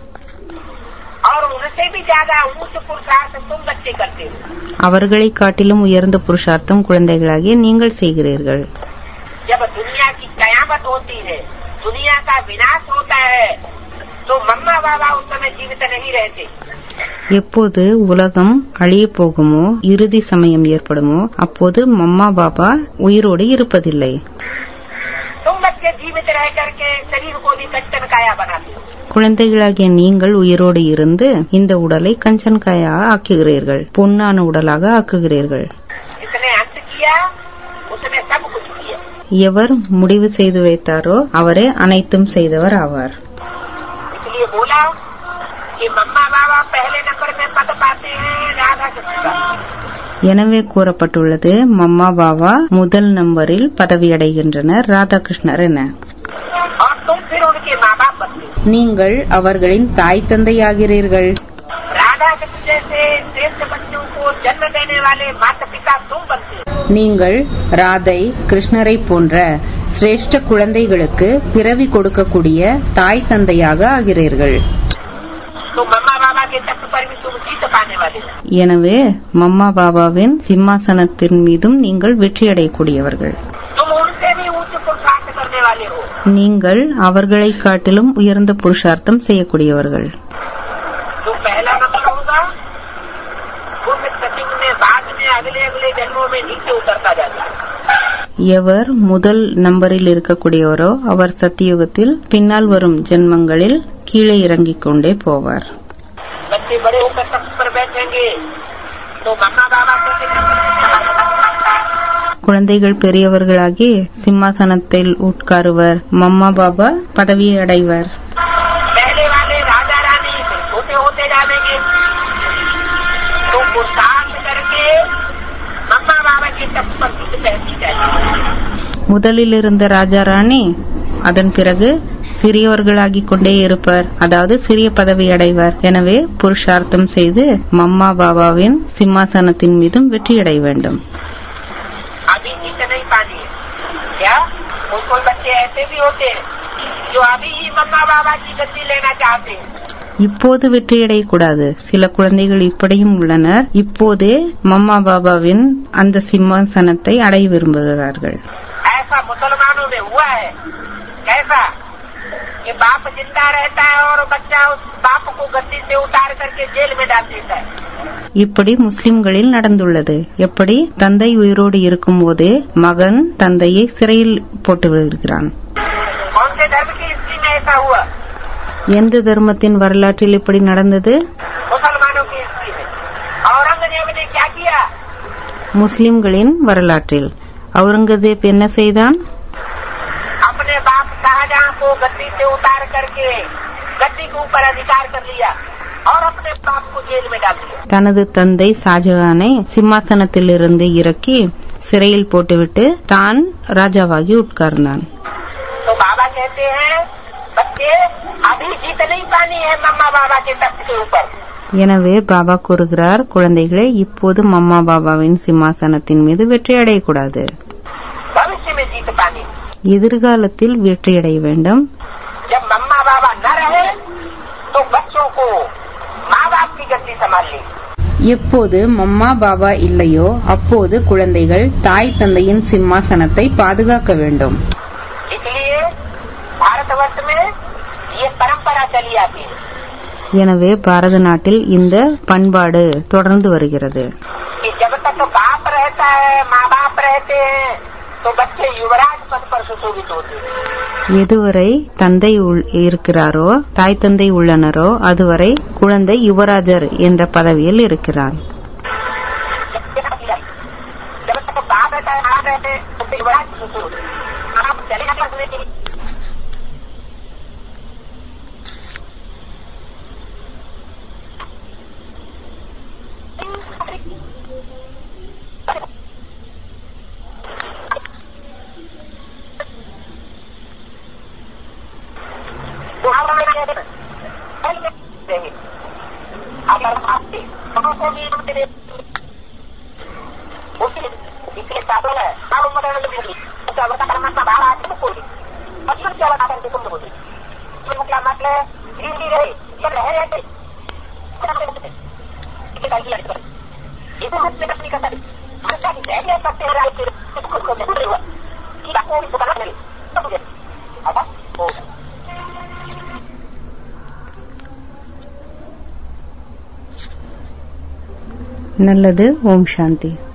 और उनसे भी ज्यादा ऊंच पुरुषार्थ तुम बच्चे करते हो அவர்களை காட்டிலும் உயர்ந்த புருஷார்த்தம் குழந்தைகளாகிய நீங்கள் செய்கிறீர்கள் जब दुनिया की कयामत होती है दुनिया का विनाश होता है तो मम्मा बाबा उस समय जीवित नहीं रहते எப்போது உலகம் அழிய போகுமோ இறுதி சமயம் ஏற்படுமோ அப்போது மம்மா பாபா உயிரோடு இருப்பதில்லை तुम बच्चे जीवित रह करके शरीर को भी कंचन काया बनाते हो குழந்தைகளாகிய நீங்கள் உயிரோடு இருந்து இந்த உடலை கஞ்சன்காயா ஆக்குகிறீர்கள் பொன்னான உடலாக ஆக்குகிறீர்கள் जिसने अंत किया उसने सब कुछ किया எவர் முடிவு செய்து வைத்தாரோ அவரே அனைத்தும் செய்தவர் ஆவார் इसलिए बोला कि मम्मा बाबा पहले नंबर में पद पाते हैं राधा कृष्ण का எனவே கூறப்பட்டுள்ளது மம்மா பாபா முதல் நம்பரில் பதவியடைகின்றனர் ராதாகிருஷ்ணர் என और तुम फिर उनके माँ बाप बनते हो நீங்கள் அவர்களின் தாய் தந்தையாகிறீர்கள் राधा कृष्ण जैसे श्रेष्ठ बच्चों को जन्म देने वाले माता पिता तुम बनते हो நீங்கள் ராதை கிருஷ்ணரை போன்ற சிரேஷ்ட குழந்தைகளுக்கு பிறவி கொடுக்கக்கூடிய தாய் தந்தையாக ஆகிறீர்கள் तो मम्मा बाबा के तख्त पर भी तुम जीत पाने वाले हो எனவே மம்மா பாபாவின் சிம்மாசனத்தின் மீதும் நீங்கள் வெற்றியடையக்கூடியவர்கள் तुम उनसे भी ऊंच पुरुषार्थ करने वाले हो நீங்கள் அவர்களை காட்டிலும் உயர்ந்த புருஷார்த்தம் செய்யக்கூடியவர்கள் जो पहला नंबर होगा वो फिर सचिव में बाद में अगले अगले जन्मों में नीचे उतरता जाता है எவர் முதல் நம்பரில் இருக்கக்கூடியவரோ அவர் சத்தியுகத்தில் பின்னால் வரும் ஜென்மங்களில் கீழே இறங்கிக் கொண்டே போவார் बच्चे बड़े होकर तख्त पर बैठेंगे तो मम्मा बाबा को குழந்தைகள் பெரியவர்களாகி சிம்மாசனத்தில் உட்காருவர் மம்மா பாபா பதவியை அடைவர் पहले वाले राजा रानी फिर छोटे होते जाएंगे तो पुरुषार्थ करके मम्मा बाबा के तख्त पर खुद बैठती जाएगी முதலில் இருந்த ராஜா ராணி அதன் பிறகு சிறியவர்களாகிக் கொண்டே இருப்பர் அதாவது சிறிய பதவி அடைவர் எனவே புருஷார்த்தம் செய்து மம்மா பாபாவின் சிம்மாசனத்தின் மீதும் வெற்றியடைய வேண்டும் अभी जीत नहीं पानी है क्या कोई कोई बच्चे ऐसे भी होते हैं जो अभी ही मम्मा बाबा की गद्दी लेना चाहते हैं இப்போது வெற்றியடையக்கூடாது சில குழந்தைகள் இப்படியும் உள்ளனர் இப்போதே மம்மா பாபாவின் அந்த சிம்மாசனத்தை அடைய விரும்புகிறார்கள் ऐसा मुसलमानों में हुआ है कैसा कि बाप जिंदा रहता है और बच्चा उस बाप को गद्दी से उतार करके जेल में डाल देता है இப்படி முஸ்லிம்களில் நடந்துள்ளது எப்படி தந்தை உயிரோடு இருக்கும் போதே மகன் தந்தையை சிறையில் போட்டு விடுகிறான் कौन से धर्म की हिस्ट्री में ऐसा हुआ எந்த தர்மத்தின் வரலாற்றில் இப்படி நடந்தது मुसलमानों की हिस्ट्री में औरंगजेब ने क्या किया முஸ்லிம்களின் வரலாற்றில் அவுரங்கசீப் என்ன செய்தான் अपने बाप शाहजहां को गद्दी से उतार करके गद्दी के ऊपर अधिकार कर लिया और अपने बाप को जेल में डाल दिया தனது தந்தை ஷாஜகானை சிம்மாசனத்திலிருந்து இறக்கி சிறையில் போட்டுவிட்டு தான் ராஜாவாகி உட்கார்ந்தான் तो बाबा कहते हैं बच्चे अभी जीत नहीं पानी है मम्मा बाबा के तख्त के ऊपर எனவே பாபா கூறுகிறார் குழந்தைகளே இப்போது மம்மா பாபாவின் சிம்மாசனத்தின் மீது வெற்றி அடையக்கூடாது भविष्य में जीत पानी எதிர்காலத்தில் வெற்றியடைய வேண்டும் जब मम्मा बाबा न रहे तो बच्चों को माँ बाप की गद्दी संभाल ली எப்போது மம்மா பாபா இல்லையோ அப்போது குழந்தைகள் தாய் தந்தையின் சிம்மாசனத்தை பாதுகாக்க வேண்டும் इसलिए भारतवर्ष में ये परंपरा चली आती है எனவே பாரத நாட்டில் இந்த பண்பாடு தொடர்ந்து வருகிறது कि जब तक बाप रहता है माँ बाप रहते हैं तो बच्चे युवराज पद पर सुशोभित होते हैं எதுவரை தந்தை உள்- இருக்கிறாரோ தாய் தந்தை உள்ளனரோ அதுவரை குழந்தை யுவராஜர் என்ற பதவியில் இருக்கிறார் जब तक बाप रहता है माँ रहते हैं तो युवराज सुशोभित होते हैं आप चले जाते हैं अगर आपके deve Mungkin Bikin satu lah Kalau modal lebih lebih Sudah berkata masa barat Itu pun Maksud jalan akan ditunggu pun Sebelum kiamat le Diri diri Ia leher ya Kenapa begitu Kita lagi lagi Itu mesti kita tadi Maka dia pasti orang itu Itu kau kau kau Kita kau bukan lagi Apa dia Apa Oh நல்லது ஓம் சாந்தி